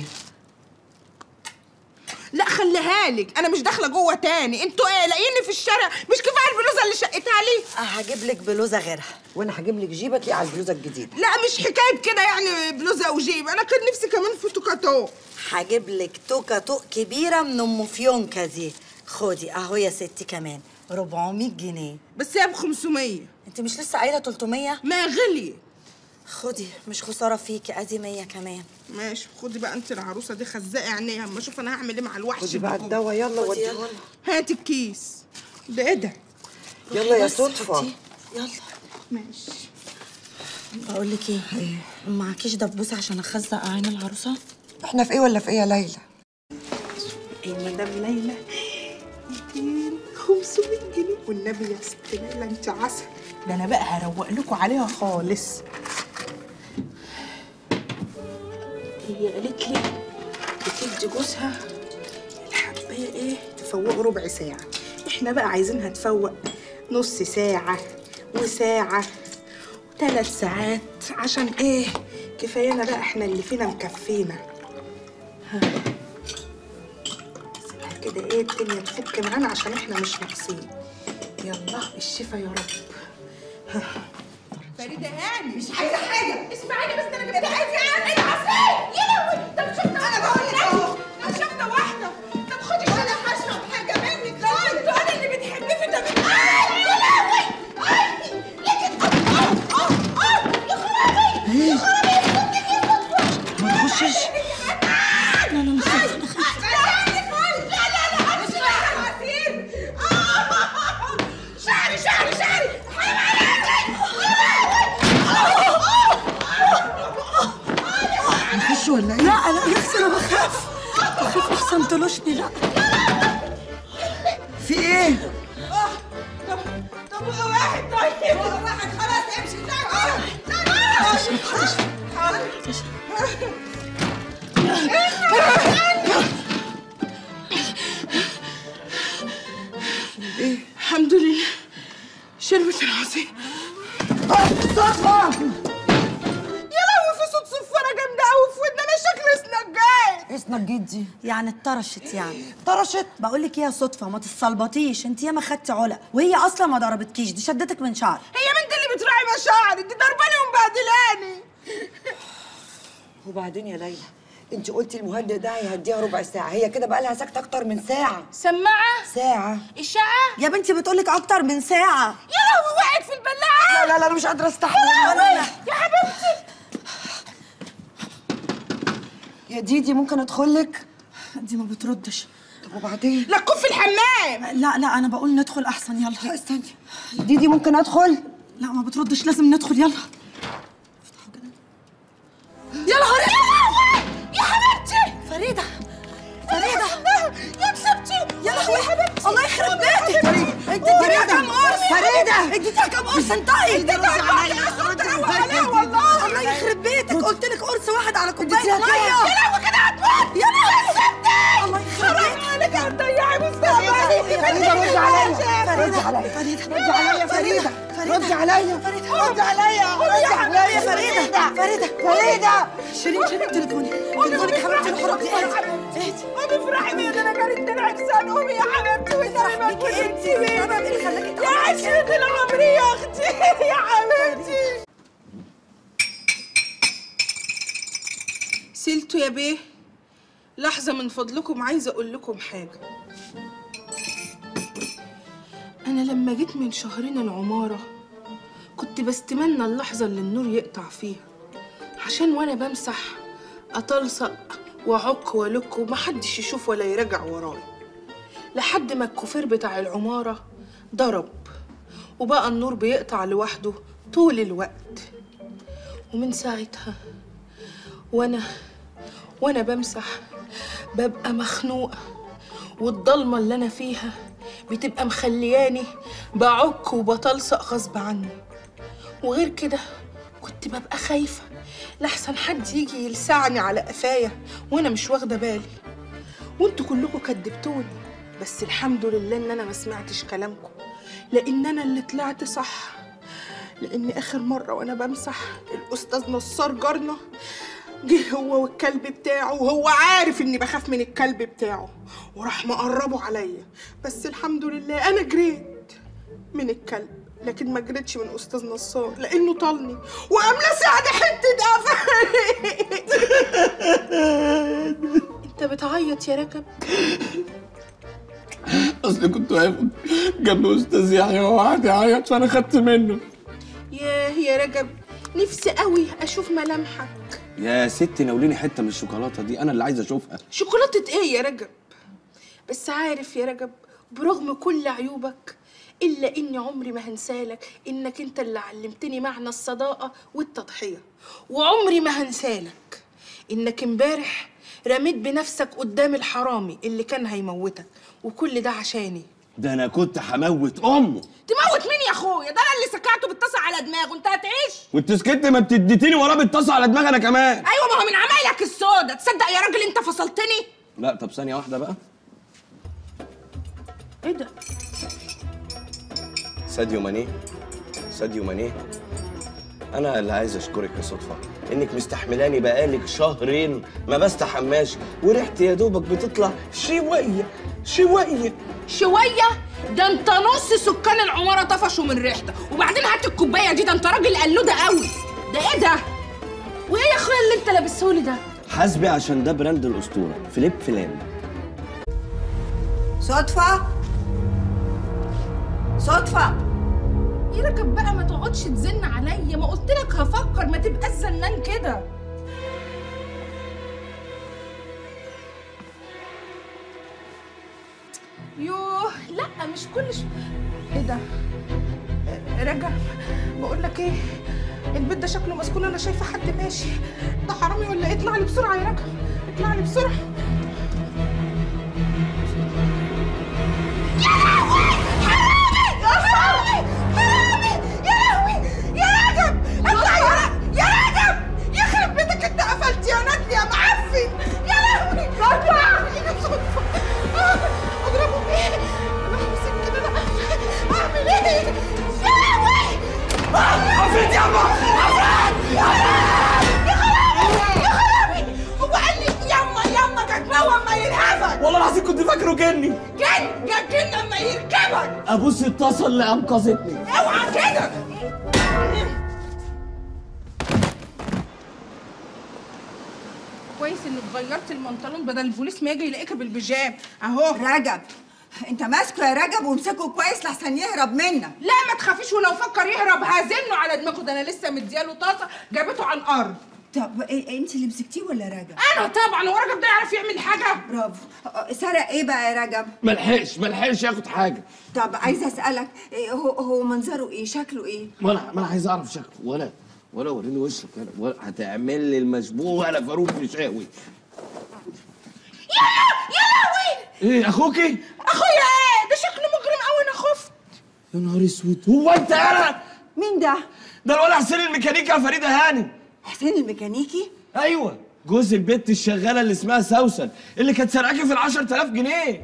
[SPEAKER 2] لا خليها لك انا مش داخله جوه تاني انتوا ايه لاقيني في الشارع مش كفايه البلوزه اللي شقتها لي
[SPEAKER 1] آه، هجيب لك بلوزة غيرها
[SPEAKER 3] وانا هجيب لك جيبه تلاقي على البلوزه الجديده
[SPEAKER 2] لا مش حكايه كده يعني بلوزه وجيب انا كان نفسي كمان في توكاتو
[SPEAKER 1] هجيب لك توكة توك كبيرة من ام فيونكة دي خدي اهو يا ستي كمان 400 جنيه
[SPEAKER 2] بس هي ب 500
[SPEAKER 1] انت مش لسه قايله 300
[SPEAKER 2] ما غلي
[SPEAKER 1] خدي مش خساره فيكي ادي 100 كمان
[SPEAKER 2] ماشي خدي بقى انت العروسه دي خزقي عينيها اما اشوف انا هعمل ايه مع الوحش
[SPEAKER 3] خدي بقى
[SPEAKER 2] اللي جوه.
[SPEAKER 3] الدواء يلا
[SPEAKER 1] خدي
[SPEAKER 3] وديه
[SPEAKER 1] يلا.
[SPEAKER 2] هات الكيس ده ايه ده
[SPEAKER 3] يلا يا
[SPEAKER 1] بس
[SPEAKER 3] صدفه
[SPEAKER 1] خدي. يلا
[SPEAKER 2] ماشي
[SPEAKER 1] بقول لك ايه معكيش دبوس عشان اخزق عين العروسه
[SPEAKER 3] احنا في ايه ولا في ايه يا ليلى
[SPEAKER 2] ايه مدام ليلى 200 500 جنيه والنبي يا ست ليلى انت عسل ده انا بقى هروق لكم عليها خالص هي قالت لي بتدي جوزها هي ايه تفوقوا ربع ساعة احنا بقى عايزينها تفوق نص ساعة وساعة وثلاث ساعات عشان ايه كفايانا بقى احنا اللي فينا مكفينا ها. سيبها كده ايه الدنيا تفك معانا عشان احنا مش ناقصين يلا الشفا يا رب ها.
[SPEAKER 12] فريدة هاني مش عايزة حاجة اسمعيني بس انا كده عايزة عني العصير يا لهوي طب شفنا انا بقول لك اهو طب شفنا واحدة طب خدي انا هشرب حاجة منك خالص انت اللي بتحبيه في ده آه يا لهوي اي ليك اه اه اه يا خرابي يا خرابي
[SPEAKER 3] ما تخشش
[SPEAKER 12] لا لا مش لا لا لا انا شعري عصير شعري شعري شعري حرام
[SPEAKER 1] نخش ولا ايه؟ لا انا يا اختي انا بخاف بخاف احسن تلوشني لا
[SPEAKER 3] في ايه؟
[SPEAKER 12] طب طب واحد طيب واحد خلاص امشي
[SPEAKER 2] الحمد لله شربت العصير
[SPEAKER 12] صدفة يا لهوي في صوت صفارة جامدة قوي في ودني انا شكلي سنجاي
[SPEAKER 3] ايه اسمك جدي؟
[SPEAKER 1] يعني اتطرشت يعني طرشت بقول لك ايه يا صدفه ما تتصلبطيش انت ياما خدتي علق وهي اصلا ما ضربتكيش دي شدتك من شعر
[SPEAKER 12] هي من دي اللي بتراعي مشاعري دي ضرباني ومبهدلاني
[SPEAKER 3] وبعدين يا ليلى انت قلتي المهدئ ده هيهديها ربع ساعه هي كده بقى لها ساكته اكتر من ساعه
[SPEAKER 2] سماعة
[SPEAKER 3] ساعه
[SPEAKER 2] إشاعة
[SPEAKER 1] يا بنتي بتقولك اكتر من ساعه
[SPEAKER 12] يا لهوي وقعت في البلاعة
[SPEAKER 3] لا لا لا انا مش قادره استحمل
[SPEAKER 12] يا
[SPEAKER 3] ولا
[SPEAKER 12] لهوي يا حبيبتي
[SPEAKER 3] يا ديدي ممكن ادخل لك
[SPEAKER 1] دي ما بتردش
[SPEAKER 3] طب وبعدين
[SPEAKER 2] لا تكون في الحمام
[SPEAKER 1] لا لا انا بقول ندخل احسن يلا
[SPEAKER 3] لا استني ديدي ممكن ادخل
[SPEAKER 1] لا ما بتردش لازم ندخل يلا
[SPEAKER 12] يا نهار اسود يا حبيبتي
[SPEAKER 1] فريده فريده
[SPEAKER 12] يا كسبتي
[SPEAKER 1] يا لهوي
[SPEAKER 12] يا حبيبتي
[SPEAKER 1] الله يخرب بيتك انت
[SPEAKER 12] قولي
[SPEAKER 1] اديتها
[SPEAKER 12] يا
[SPEAKER 1] كام قرص
[SPEAKER 3] فريدة.
[SPEAKER 1] اديتها كام قرص انتهي
[SPEAKER 12] اديتها كام قرص تروق عليها والله
[SPEAKER 1] الله يخرب بيتك قلت لك قرص واحد على كوبايه
[SPEAKER 3] اديتيها
[SPEAKER 1] ميه
[SPEAKER 3] كام؟
[SPEAKER 12] يا لهوي كده هتموت
[SPEAKER 1] يا لهوي
[SPEAKER 12] كسبتي
[SPEAKER 1] الله يخرب
[SPEAKER 12] حرام
[SPEAKER 1] بيتك
[SPEAKER 12] عليك هتضيعي مستقبلي
[SPEAKER 3] فريدة ردي عليا
[SPEAKER 1] فريدة
[SPEAKER 3] ردي عليا
[SPEAKER 1] فريدة
[SPEAKER 3] ردي عليا فريدة
[SPEAKER 1] فريدة
[SPEAKER 3] ردي عليا
[SPEAKER 1] فريدة
[SPEAKER 3] ردي عليا ردي عليا
[SPEAKER 1] فريدة فريدة
[SPEAKER 3] فريدة
[SPEAKER 1] شيرين شيرين تليفوني تليفونك يا حبيبتي الحرام دي اهدي اهدي
[SPEAKER 12] قومي افرحي بيا ده انا كانت تلعب لسان قومي يا حبيبتي وزي ما كنت انتي
[SPEAKER 1] السبب اللي خلاكي
[SPEAKER 12] يا عشرة العمر يا اختي يا حبيبتي
[SPEAKER 2] سلتوا يا بيه لحظة من فضلكم عايزة أقول لكم حاجة أنا لما جيت من شهرين العمارة كنت بستمنى اللحظة اللي النور يقطع فيها عشان وأنا بمسح أتلصق وأعك وألك ومحدش يشوف ولا يراجع ورايا لحد ما الكوفير بتاع العمارة ضرب وبقى النور بيقطع لوحده طول الوقت ومن ساعتها وانا وانا بمسح ببقى مخنوقه والضلمه اللي انا فيها بتبقى مخلياني بعك وبتلصق غصب عني وغير كده كنت ببقى خايفه لحسن حد يجي يلسعني على قفايا وانا مش واخده بالي وانتوا كلكم كدبتوني بس الحمد لله ان انا ما سمعتش كلامكم لان انا اللي طلعت صح لان اخر مره وانا بمسح الاستاذ نصار جارنا جه هو والكلب بتاعه وهو عارف اني بخاف من الكلب بتاعه وراح مقربه عليا بس الحمد لله انا جريت من الكلب لكن ما جريتش من استاذ نصار لانه طالني وقام لسعني حته قفل انت بتعيط يا ركب
[SPEAKER 5] اصل كنت واقف جنب استاذ يحيى وقعد يعيط فانا خدت منه
[SPEAKER 2] ياه يا رجب نفسي قوي اشوف ملامحك
[SPEAKER 11] يا ستي ناوليني حته من الشوكولاته دي انا اللي عايز اشوفها
[SPEAKER 2] شوكولاتة ايه يا رجب بس عارف يا رجب برغم كل عيوبك الا اني عمري ما هنسالك انك انت اللي علمتني معنى الصداقه والتضحيه وعمري ما هنسالك انك امبارح رميت بنفسك قدام الحرامي اللي كان هيموتك وكل ده عشاني
[SPEAKER 11] ده انا كنت هموت امه
[SPEAKER 2] تموت مين يا اخويا ده انا اللي سكعته بالطاسه على دماغه انت هتعيش
[SPEAKER 11] وانت سكت ما بتديتيني وراه بالطاسه على دماغي انا كمان
[SPEAKER 2] ايوه ما هو من عمايلك السودا تصدق يا راجل انت فصلتني
[SPEAKER 11] لا طب ثانيه واحده بقى
[SPEAKER 2] ايه ده
[SPEAKER 11] ساديو ماني ساديو ماني انا اللي عايز اشكرك يا صدفه انك مستحملاني بقالك شهرين ما بستحماش وريحتي يا دوبك بتطلع شويه شويه
[SPEAKER 2] شويه ده انت نص سكان العماره طفشوا من ريحتك وبعدين هات الكوبايه دي ده انت راجل قلوده قوي ده ايه ده وايه يا اخويا اللي انت لابسهولي ده
[SPEAKER 11] حاسبي عشان ده براند الاسطوره فليب فلام
[SPEAKER 12] صدفة صدفة
[SPEAKER 2] يا ركب بقى ما تقعدش تزن عليا ما قلت لك هفكر ما تبقاش زنان كده يوه لا مش كل ش... ايه ده آه، رجب بقول لك ايه البيت ده شكله مسكون انا شايفه حد ماشي ده حرامي ولا ايه اطلع لي بسرعه يا رجب اطلع لي بسرعه
[SPEAKER 12] اطلع يا يا رجب يخرب بيتك انت قفلت يا نادي يا معفن يا لهوي اطلع صدفة اضربه بايه؟ انا همسك كده انا اعمل ايه؟ يا لهوي
[SPEAKER 5] عفريت يابا عفريت
[SPEAKER 12] يا خرابي يا خرابي هو قال لي يما يما كتبوه اما يرهبك
[SPEAKER 5] والله العظيم كنت فاكره جني
[SPEAKER 12] جن جن جن اما يركبك
[SPEAKER 5] ابوس الطاسه اللي انقذتني
[SPEAKER 12] اوعى كده
[SPEAKER 2] كويس انك غيرت البنطلون بدل البوليس ما يجي يلاقيك بالبيجام اهو
[SPEAKER 12] رجب انت ماسكه يا رجب وامسكه كويس لحسن يهرب منك
[SPEAKER 2] لا ما تخافيش ولو فكر يهرب هزنه على دماغه ده انا لسه مدياله طاسه جابته على الارض
[SPEAKER 12] طب إيه انت اللي مسكتيه ولا رجب؟
[SPEAKER 2] انا طبعا هو راجل ده يعرف يعمل حاجه
[SPEAKER 12] برافو أه، سرق ايه بقى يا رجب؟
[SPEAKER 5] ملحقش ملحقش ياخد حاجه
[SPEAKER 12] طب عايزه اسالك إيه هو هو منظره ايه؟ شكله ايه؟
[SPEAKER 11] ما انا ما انا عايز اعرف شكله ولا ولا وريني وشك ولا, ولا هتعمل لي المشبوه ولا فاروق مشاوي
[SPEAKER 2] يا يا لهوي
[SPEAKER 5] ايه اخوكي
[SPEAKER 2] اخويا ايه ده شكله مجرم قوي انا خفت
[SPEAKER 5] يا نهار اسود هو انت انا
[SPEAKER 12] مين ده؟
[SPEAKER 5] ده الولد حسين الميكانيكي يا فريده هانم
[SPEAKER 12] حسين الميكانيكي؟
[SPEAKER 5] ايوه
[SPEAKER 11] جوز البت الشغاله اللي اسمها سوسن اللي كانت سرقاكي في ال 10000 جنيه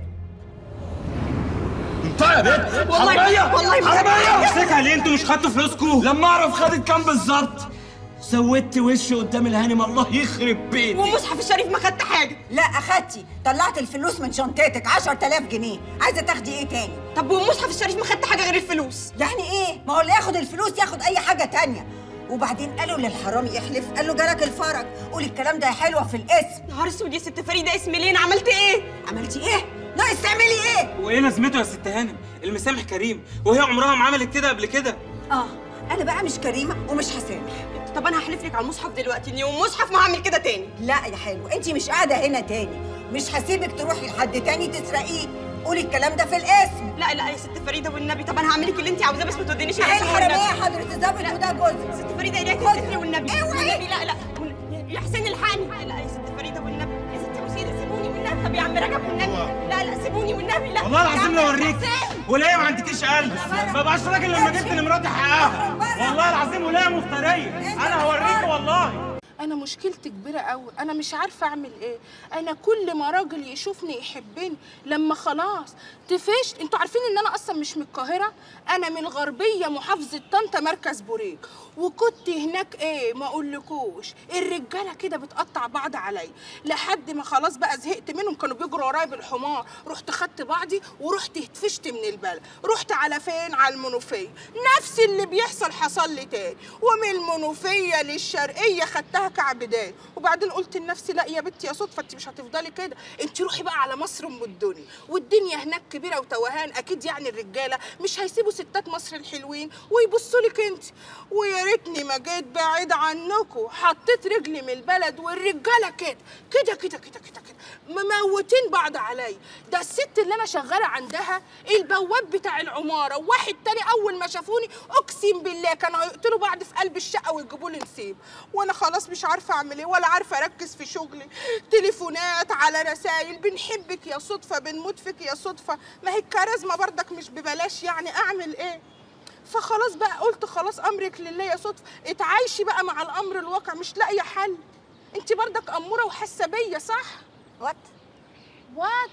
[SPEAKER 11] انت يا بنت
[SPEAKER 5] والله-
[SPEAKER 11] حراميه
[SPEAKER 5] والله ما-
[SPEAKER 11] حراميه
[SPEAKER 5] امسكها ليه؟ انتوا مش خدتوا فلوسكم؟
[SPEAKER 11] لما اعرف خدت كام بالظبط سودت وشي قدام الهانم الله يخرب بيتك
[SPEAKER 12] ومصحف الشريف ما خدت حاجه لا اخدتي طلعت الفلوس من شنطتك 10000 جنيه عايزه تاخدي ايه تاني طب والمصحف الشريف ما خدت حاجه غير الفلوس يعني ايه ما هو اللي ياخد الفلوس ياخد اي حاجه تانية وبعدين قالوا للحرامي يحلف قال له جالك الفرج قولي الكلام ده حلوه في الاسم نهار اسود يا ست فريده اسم ليه عملت ايه عملتي ايه ناقص تعملي ايه
[SPEAKER 17] وايه لازمته يا ست هانم المسامح كريم وهي عمرها ما عملت كده قبل كده
[SPEAKER 12] اه انا بقى مش كريمه ومش هسامح طب انا هحلف لك على المصحف دلوقتي اني ومصحف ما هعمل كده تاني لا يا حلو انت مش قاعده هنا تاني مش هسيبك تروحي لحد تاني تسرقيه قولي الكلام ده في الاسم
[SPEAKER 18] لا لا يا ست فريده والنبي طب انا هعمل لك اللي انت عاوزاه بس ما تودينيش
[SPEAKER 12] ايه
[SPEAKER 18] الاسم
[SPEAKER 12] الحراميه
[SPEAKER 18] والنبي.
[SPEAKER 12] يا حضره الظابط وده جوزك
[SPEAKER 18] ست فريده ايديك تستري والنبي والنبي لا لا وال- يا حسين الحقني لا يا ست فريده والنبي يا ست وسيله سيبوني والنبي طب يا عم رجب والنبي لا لا سيبوني والنبي لا
[SPEAKER 17] والله
[SPEAKER 18] يا
[SPEAKER 17] العظيم
[SPEAKER 18] عم
[SPEAKER 17] لو اوريك
[SPEAKER 18] حسين.
[SPEAKER 17] ولايه ما عندكيش قلب ما بقاش راجل لما جبت لمراتي حقها والله العظيم ولايه مفتريه انا هوريك والله
[SPEAKER 2] انا مشكلتي كبيره قوي انا مش عارفه اعمل ايه انا كل ما راجل يشوفني يحبني لما خلاص تفشت انتوا عارفين ان انا اصلا مش من القاهره انا من الغربيه محافظه طنطا مركز بوريك وكنت هناك ايه ما اقولكوش الرجاله كده بتقطع بعض عليا لحد ما خلاص بقى زهقت منهم كانوا بيجروا ورايا بالحمار رحت خدت بعضي ورحت اتفشت من البلد رحت على فين على المنوفيه نفس اللي بيحصل حصل لي تاني ومن المنوفيه للشرقيه خدتها كعبدان وبعدين قلت لنفسي لا يا بنتي يا صدفه انت مش هتفضلي كده انت روحي بقى على مصر ام الدنيا والدنيا هناك كبيره وتوهان اكيد يعني الرجاله مش هيسيبوا ستات مصر الحلوين ويبصوا لك انت ويا ريتني ما جيت بعيد عنكم حطيت رجلي من البلد والرجاله كده كده كده كده كده كده مموتين بعض عليا ده الست اللي انا شغاله عندها البواب بتاع العماره وواحد تاني اول ما شافوني اقسم بالله كانوا هيقتلوا بعض في قلب الشقه ويجيبوا لي نسيب وانا خلاص مش عارفه اعمل ايه ولا عارفه اركز في شغلي تليفونات على رسائل بنحبك يا صدفه بنموت فيك يا صدفه ما هي الكاريزما برضك مش ببلاش يعني اعمل ايه فخلاص بقى قلت خلاص امرك لله يا صدفه اتعايشي بقى مع الامر الواقع مش لاقيه حل انت برضك اموره وحاسه بيا صح
[SPEAKER 12] وات
[SPEAKER 2] وات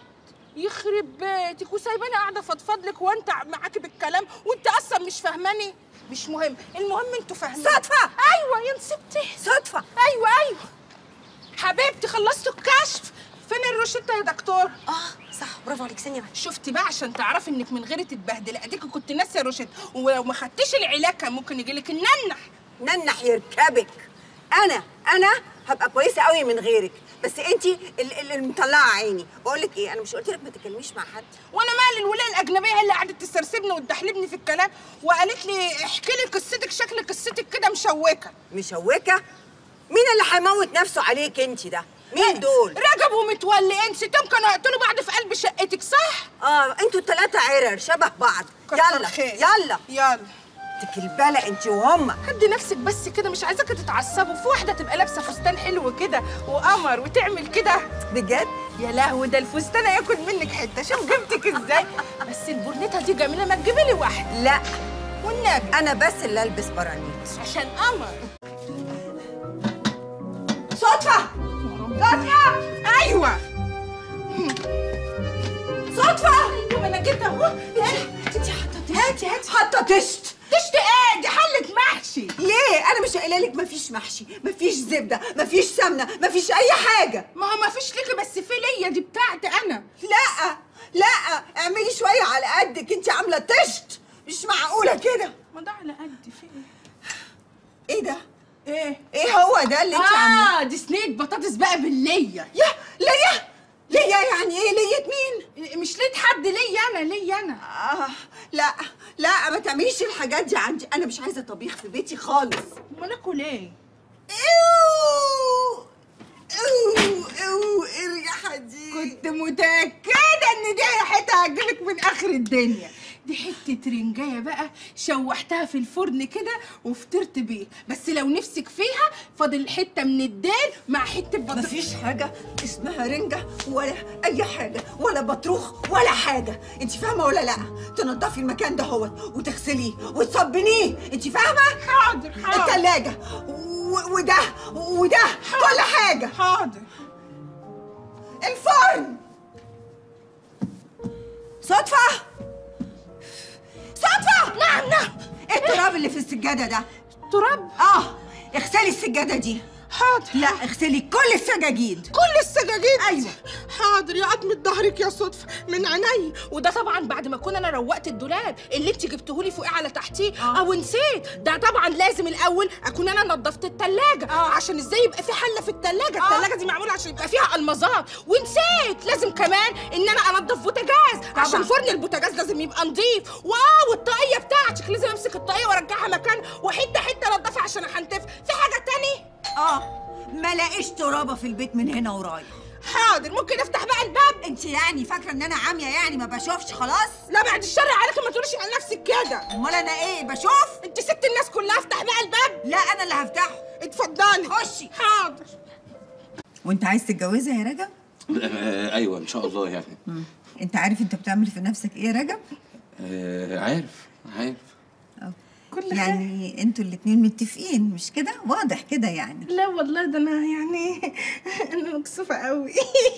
[SPEAKER 2] يخرب بيتك وسايباني قاعده فضفض لك وانت معاكي بالكلام وانت اصلا مش فاهماني مش مهم المهم انتوا فاهمين
[SPEAKER 12] صدفة!
[SPEAKER 2] ايوه يا نسيبتي
[SPEAKER 12] صدفة
[SPEAKER 2] ايوه ايوه حبيبتي خلصتوا الكشف فين الروشته يا دكتور اه صح برافو عليك ثانيه شفتي بقى عشان تعرفي انك من غير تتبهدلي اديكي كنت ناسيه الروشته ولو ما خدتيش العلاج كان ممكن يجيلك الننح
[SPEAKER 12] ننح يركبك انا انا هبقى كويسه قوي من غيرك بس انت اللي مطلعه عيني بقول لك ايه انا مش قلت لك ما تتكلميش مع حد
[SPEAKER 2] وانا مالي الولايه الاجنبيه هي اللي قعدت تسرسبني وتدحلبني في الكلام وقالت لي احكي لي قصتك شكل قصتك كده مشوكه
[SPEAKER 12] مشوكه مين اللي هيموت نفسه عليك انت ده مين دول
[SPEAKER 2] رجب ومتولي انستم كانوا يقتلوا بعض في قلب شقتك صح
[SPEAKER 12] اه انتوا الثلاثه عرر شبه بعض يلا
[SPEAKER 2] خير.
[SPEAKER 12] يلا
[SPEAKER 2] يلا
[SPEAKER 12] تكلبالة انت وهم
[SPEAKER 2] هدي نفسك بس كده مش عايزاكي تتعصبوا في واحده تبقى لابسه فستان حلو كده وقمر وتعمل كده
[SPEAKER 12] بجد
[SPEAKER 2] يا لهوي ده الفستان هياكل منك حته شوف جبتك ازاي بس البورنيطه دي جميله ما تجيبي لي واحد
[SPEAKER 12] لا
[SPEAKER 2] والنبي
[SPEAKER 12] انا بس اللي البس برانيت
[SPEAKER 2] عشان قمر
[SPEAKER 12] صدفه صدفه
[SPEAKER 2] ايوه
[SPEAKER 12] صدفه
[SPEAKER 2] ايوه انا جيت اهو
[SPEAKER 12] انت حاطه هاتي هاتي حاطه تشت
[SPEAKER 2] تشت ايه دي حله محشي
[SPEAKER 12] ليه انا مش قايله لك مفيش محشي مفيش زبده مفيش سمنه مفيش اي حاجه
[SPEAKER 2] ما هو ما فيش ليكي بس في ليا دي بتاعتي انا
[SPEAKER 12] لا لا اعملي شويه على قدك انت عامله تشت مش معقوله كده
[SPEAKER 2] ما ده على قد في ايه
[SPEAKER 12] ايه ده
[SPEAKER 2] ايه
[SPEAKER 12] ايه هو ده اللي انت
[SPEAKER 2] اه
[SPEAKER 12] عاملاه
[SPEAKER 2] دي صينيه بطاطس بقى بالليا
[SPEAKER 12] يا ليا ليا يعني ايه ليا مين
[SPEAKER 2] مش ليت حد ليا انا ليا انا
[SPEAKER 12] آه لا لا ما تعمليش الحاجات دي عندي انا مش عايزه طبيخ في بيتي خالص
[SPEAKER 2] امال اكل ايه
[SPEAKER 12] اوه اوه اوه ايه الريحه دي
[SPEAKER 2] كنت متاكده ان دي ريحتها هتجيلك من اخر الدنيا دي حته رنجايه بقى شوحتها في الفرن كده وفطرت بيه بس لو نفسك فيها فاضل حته من الدال مع حته بطاطس
[SPEAKER 12] مفيش حاجه اسمها رنجه ولا اي حاجه ولا بطروخ ولا حاجه انت فاهمه ولا لا تنضفي المكان ده هو وتغسليه وتصبنيه انت فاهمه
[SPEAKER 2] حاضر حاضر
[SPEAKER 12] التلاجة و- وده وده كل حاجه
[SPEAKER 2] حاضر
[SPEAKER 12] الفرن صدفه صدفه
[SPEAKER 2] نعم نعم
[SPEAKER 12] ايه التراب اللي في السجاده ده
[SPEAKER 2] تراب
[SPEAKER 12] اه اغسلي السجاده دي
[SPEAKER 2] حاضر
[SPEAKER 12] لا اغسلي كل السجاجيد
[SPEAKER 2] كل السجاجيد
[SPEAKER 12] ايوه
[SPEAKER 2] حاضر يا قطمة ظهرك يا صدفة من عيني وده طبعا بعد ما اكون انا روقت الدولاب اللي انت جبتهولي فوقيه على تحتيه
[SPEAKER 12] آه.
[SPEAKER 2] او نسيت ده طبعا لازم الاول اكون انا نظفت التلاجة
[SPEAKER 12] آه.
[SPEAKER 2] عشان ازاي يبقى في حلة في التلاجة
[SPEAKER 12] آه.
[SPEAKER 2] التلاجة دي معمولة عشان يبقى فيها المظات ونسيت لازم كمان ان انا انضف بوتاجاز عشان فرن البوتاجاز لازم يبقى نظيف واو والطاقية بتاعتك لازم امسك الطاقية وارجعها مكان وحتة حتة انضفها عشان احنتف في حاجة تاني
[SPEAKER 12] اه ما لاقيش ترابه في البيت من هنا ورايح
[SPEAKER 2] حاضر ممكن افتح بقى الباب
[SPEAKER 12] انت يعني فاكره ان انا عاميه يعني ما بشوفش خلاص
[SPEAKER 2] لا بعد الشر عليك ما تقوليش على نفسك كده
[SPEAKER 12] امال انا ايه بشوف
[SPEAKER 2] انت ست الناس كلها افتح بقى الباب
[SPEAKER 12] لا انا اللي هفتحه
[SPEAKER 2] اتفضلي
[SPEAKER 12] خشي
[SPEAKER 2] حاضر
[SPEAKER 12] وانت عايز تتجوزها يا رجب
[SPEAKER 11] آه، ايوه ان شاء الله يعني
[SPEAKER 12] انت عارف انت بتعمل في نفسك ايه يا رجب
[SPEAKER 11] آه، عارف عارف
[SPEAKER 2] كل
[SPEAKER 12] يعني انتوا الاتنين متفقين مش كده واضح كده يعني
[SPEAKER 2] لا والله ده انا يعني انا مكسوفه قوي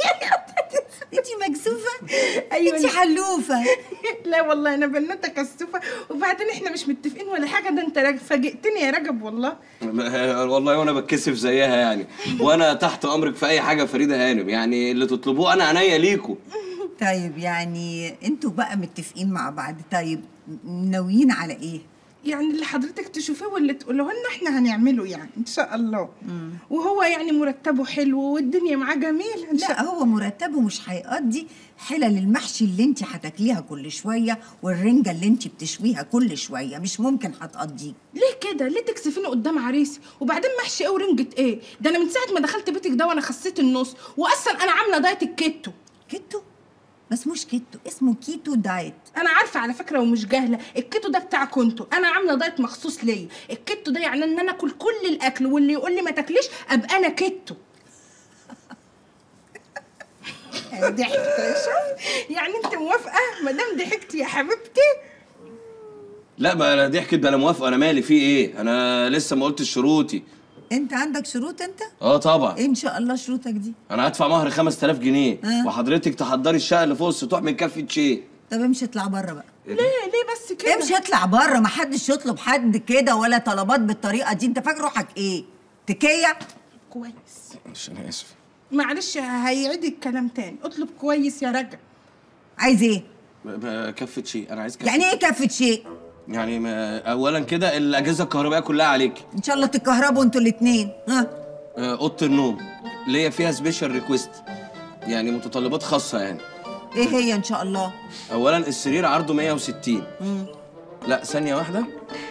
[SPEAKER 12] انت مكسوفه
[SPEAKER 2] ايوه
[SPEAKER 12] انت حلوفه
[SPEAKER 2] لا والله انا بنوته كسوفه وبعدين احنا مش متفقين ولا حاجه ده انت راجل فاجئتني يا رجب والله
[SPEAKER 11] آه، والله وانا بتكسف زيها يعني وانا تحت امرك في اي حاجه فريده هانم يعني اللي تطلبوه انا عينيا ليكوا
[SPEAKER 12] طيب يعني انتوا بقى متفقين مع بعض طيب ناويين على ايه
[SPEAKER 2] يعني اللي حضرتك تشوفيه واللي تقوله لنا احنا هنعمله يعني ان شاء الله وهو يعني مرتبه حلو والدنيا معاه جميله ان شاء
[SPEAKER 12] لا هو مرتبه مش هيقضي حلل المحشي اللي انت هتاكليها كل شويه والرنجه اللي انت بتشويها كل شويه مش ممكن هتقضيه
[SPEAKER 2] ليه كده؟ ليه تكسفيني قدام عريسي؟ وبعدين محشي ايه ورنجة ايه؟ ده انا من ساعة ما دخلت بيتك ده وانا خسيت النص، واصلا انا عاملة دايت الكيتو.
[SPEAKER 12] كيتو؟ بس مش كيتو اسمه كيتو دايت
[SPEAKER 2] انا عارفة على فكرة ومش جاهلة، الكيتو ده بتاعكم انتوا، انا عاملة دايت مخصوص ليا، الكيتو ده يعني ان انا اكل كل الاكل واللي يقول لي ما تاكليش ابقى انا كيتو. ضحكت شوف يعني انت موافقة؟ ما دام ضحكتي يا حبيبتي
[SPEAKER 11] لا ما انا ضحكت بلا موافقه انا مالي في ايه انا لسه ما قلتش شروطي
[SPEAKER 12] انت عندك شروط انت
[SPEAKER 11] اه طبعا
[SPEAKER 12] ان شاء الله شروطك دي
[SPEAKER 11] انا هدفع مهر 5000 جنيه
[SPEAKER 12] آه.
[SPEAKER 11] وحضرتك تحضري الشقه اللي فوق السطوح من كافه شيء
[SPEAKER 12] طب امشي اطلع بره بقى
[SPEAKER 2] ليه ليه بس كده
[SPEAKER 12] امشي اطلع بره ما حدش يطلب حد كده ولا طلبات بالطريقه دي انت فاكر روحك ايه تكيه
[SPEAKER 2] كويس
[SPEAKER 11] معلش انا اسف
[SPEAKER 2] معلش هيعيد الكلام تاني اطلب كويس يا رجا
[SPEAKER 12] عايز ايه
[SPEAKER 11] ب- ب- كافه شيء انا عايز كافه
[SPEAKER 12] يعني ايه كفه شيء
[SPEAKER 11] يعني ما اولا كده الاجهزه الكهربائيه كلها عليك
[SPEAKER 12] ان شاء الله تتكهربوا انتوا الاتنين ها
[SPEAKER 11] آه، اوضه النوم اللي هي فيها سبيشال ريكويست يعني متطلبات خاصه يعني
[SPEAKER 12] ايه هي ان شاء الله
[SPEAKER 11] اولا السرير عرضه 160
[SPEAKER 12] مم.
[SPEAKER 11] لا ثانيه واحده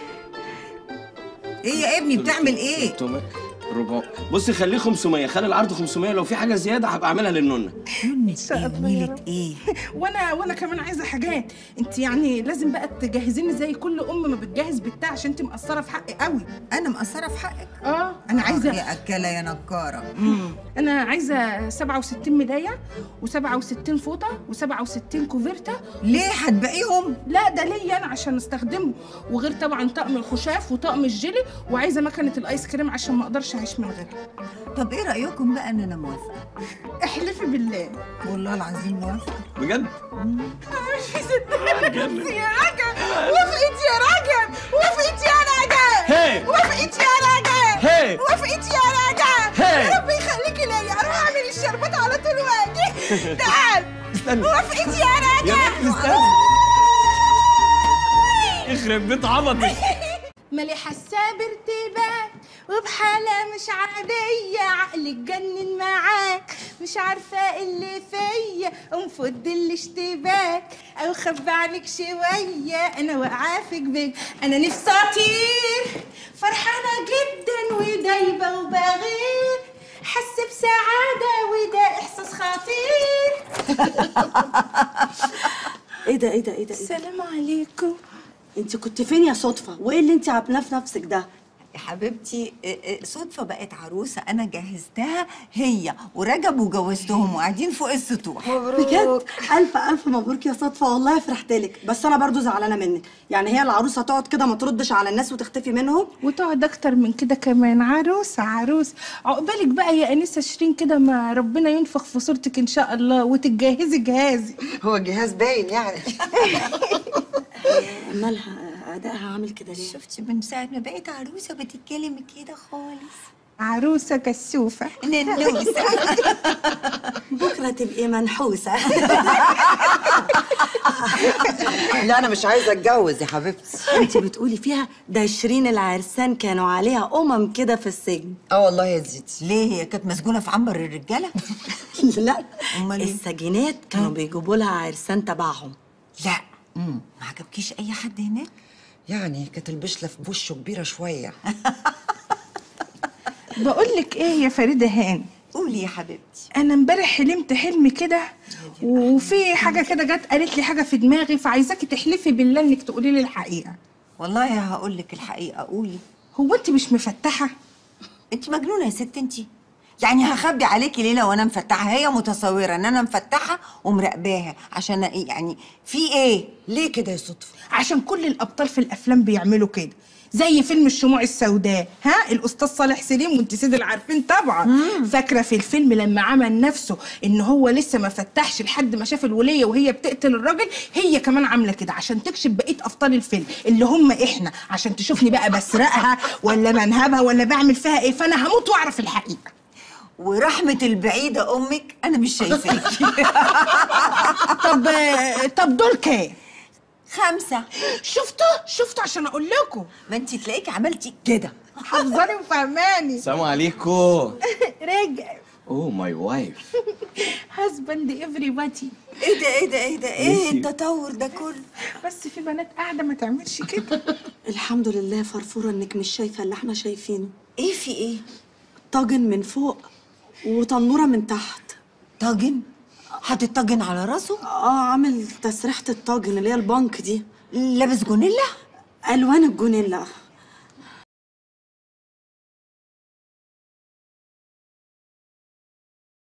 [SPEAKER 12] ايه يا ابني بتعمل ايه
[SPEAKER 11] 300 400 بصي خليه 500 خلي العرض 500 لو في حاجه زياده هبقى اعملها للنونه
[SPEAKER 12] نيلة ايه
[SPEAKER 2] وانا وانا كمان عايزه حاجات انت يعني لازم بقى تجهزيني زي كل ام ما بتجهز بتاع عشان انت مقصره في حقي قوي
[SPEAKER 12] انا مقصره في حقك
[SPEAKER 2] اه انا عايزه
[SPEAKER 12] يا اكله يا نكاره
[SPEAKER 2] انا عايزه 67 ملايه و67 فوطه و67 كوفرته
[SPEAKER 12] ليه هتبيعيهم
[SPEAKER 2] لا ده ليا انا عشان استخدمه وغير طبعا طقم الخشاف وطقم الجيلي وعايزه مكنه الايس كريم عشان ما اقدرش اعيش من غيرها
[SPEAKER 12] طب ايه رايكم بقى ان انا موافقه
[SPEAKER 2] احلفي بالله
[SPEAKER 12] والله العظيم موافقه
[SPEAKER 11] بجد
[SPEAKER 2] مش مصدقه يا رجب وافقت يا رجب وافقت يا رجب
[SPEAKER 5] هي.
[SPEAKER 2] وافقت يا رجب
[SPEAKER 5] هي.
[SPEAKER 2] وافقت يا رجب
[SPEAKER 5] هي.
[SPEAKER 2] يا رب يخليكي ليا اروح اعمل الشربات على طول واجي تعال
[SPEAKER 5] استنى.
[SPEAKER 2] وافقت يا رجب
[SPEAKER 5] يا بنت استنى. يخرب بيت عبطك
[SPEAKER 2] مالي حاساه بارتباك وبحالة مش عادية عقلي اتجنن معاك مش عارفة إيه اللي فيا انفض الاشتباك او خبي عنك شوية انا واقعة في جبين انا نفسي اطير فرحانة جدا ودايبة وبغير حاسة بسعادة وده احساس خطير
[SPEAKER 1] ايه ده ايه ده ايه ده
[SPEAKER 2] السلام عليكم
[SPEAKER 1] انت كنت فين يا صدفه وايه اللي انت عاملاه في نفسك ده
[SPEAKER 12] يا حبيبتي إيه إيه صدفة بقت عروسة أنا جهزتها هي ورجب وجوزتهم وقاعدين فوق السطوح
[SPEAKER 1] بجد الف الف مبروك يا صدفه والله فرحت لك بس انا برضو زعلانه منك يعني هي العروسه تقعد كده ما تردش على الناس وتختفي منهم
[SPEAKER 2] وتقعد اكتر من كده كمان عروسه عروس عقبالك بقى يا انسه شيرين كده ما ربنا ينفخ في صورتك ان شاء الله وتتجهزي جهازي
[SPEAKER 3] هو الجهاز باين يعني
[SPEAKER 1] مالها ادائها عامل كده ليه
[SPEAKER 12] شفتي من ساعة ما بقيت عروسة بتتكلم كده خالص
[SPEAKER 2] عروسه كسوفه
[SPEAKER 12] ننوسة
[SPEAKER 1] بكره تبقي منحوسه
[SPEAKER 3] لا انا مش عايزه اتجوز يا حبيبتي
[SPEAKER 1] انت بتقولي فيها ده شيرين العرسان كانوا عليها امم كده في السجن
[SPEAKER 3] اه والله يا زيدي
[SPEAKER 12] ليه هي كانت مسجونة في عنبر الرجالة؟
[SPEAKER 1] لا
[SPEAKER 12] أمال إيه؟
[SPEAKER 1] السجينات كانوا بيجيبوا لها عرسان تبعهم
[SPEAKER 12] لا امم ما عجبكيش أي حد هناك؟
[SPEAKER 3] يعني كانت البشله في وشه كبيره شويه
[SPEAKER 2] بقول لك ايه يا فريده هاني
[SPEAKER 12] قولي يا حبيبتي
[SPEAKER 2] انا امبارح حلمت حلم كده وفي حاجه كده جت قالت لي حاجه في دماغي فعايزاكي تحلفي بالله انك تقولي لي الحقيقه
[SPEAKER 12] والله هقول لك الحقيقة قولي
[SPEAKER 2] هو انت مش مفتحه
[SPEAKER 12] انت مجنونة يا ست انت يعني هخبي عليكي ليلة وانا مفتحة هي متصورة ان انا مفتحة ومراقباها عشان ايه يعني في ايه؟
[SPEAKER 3] ليه كده يا صدفه
[SPEAKER 2] عشان كل الابطال في الافلام بيعملوا كده زي فيلم الشموع السوداء ها الاستاذ صالح سليم وانت سيد العارفين طبعا فاكره في الفيلم لما عمل نفسه ان هو لسه ما فتحش لحد ما شاف الوليه وهي بتقتل الراجل هي كمان عامله كده عشان تكشف بقيه ابطال الفيلم اللي هم احنا عشان تشوفني بقى بسرقها ولا منهبها ولا بعمل فيها ايه فانا هموت واعرف الحقيقه
[SPEAKER 12] ورحمة البعيدة امك انا مش شايفاكي
[SPEAKER 2] طب طب دول كام
[SPEAKER 12] خمسة
[SPEAKER 2] شفتوا شفتوا عشان اقول لكم
[SPEAKER 12] ما انت تلاقيكي عملتي كده
[SPEAKER 2] حافظاني وفهماني
[SPEAKER 11] السلام عليكم
[SPEAKER 2] رجع
[SPEAKER 11] اوه ماي وايف
[SPEAKER 2] husband everybody
[SPEAKER 12] ايه ده ايه ده ايه ده ايه
[SPEAKER 11] ميرسي.
[SPEAKER 12] التطور ده كله
[SPEAKER 2] بس في بنات قاعده ما تعملش كده
[SPEAKER 1] الحمد لله فرفوره انك مش شايفه اللي احنا شايفينه
[SPEAKER 12] ايه في ايه
[SPEAKER 1] طاجن من فوق وتنوره من تحت
[SPEAKER 12] طاجن حاطط طاجن على راسه
[SPEAKER 1] اه عامل تسريحه الطاجن اللي هي البنك دي
[SPEAKER 12] لابس جونيلا
[SPEAKER 1] الوان الجونيلا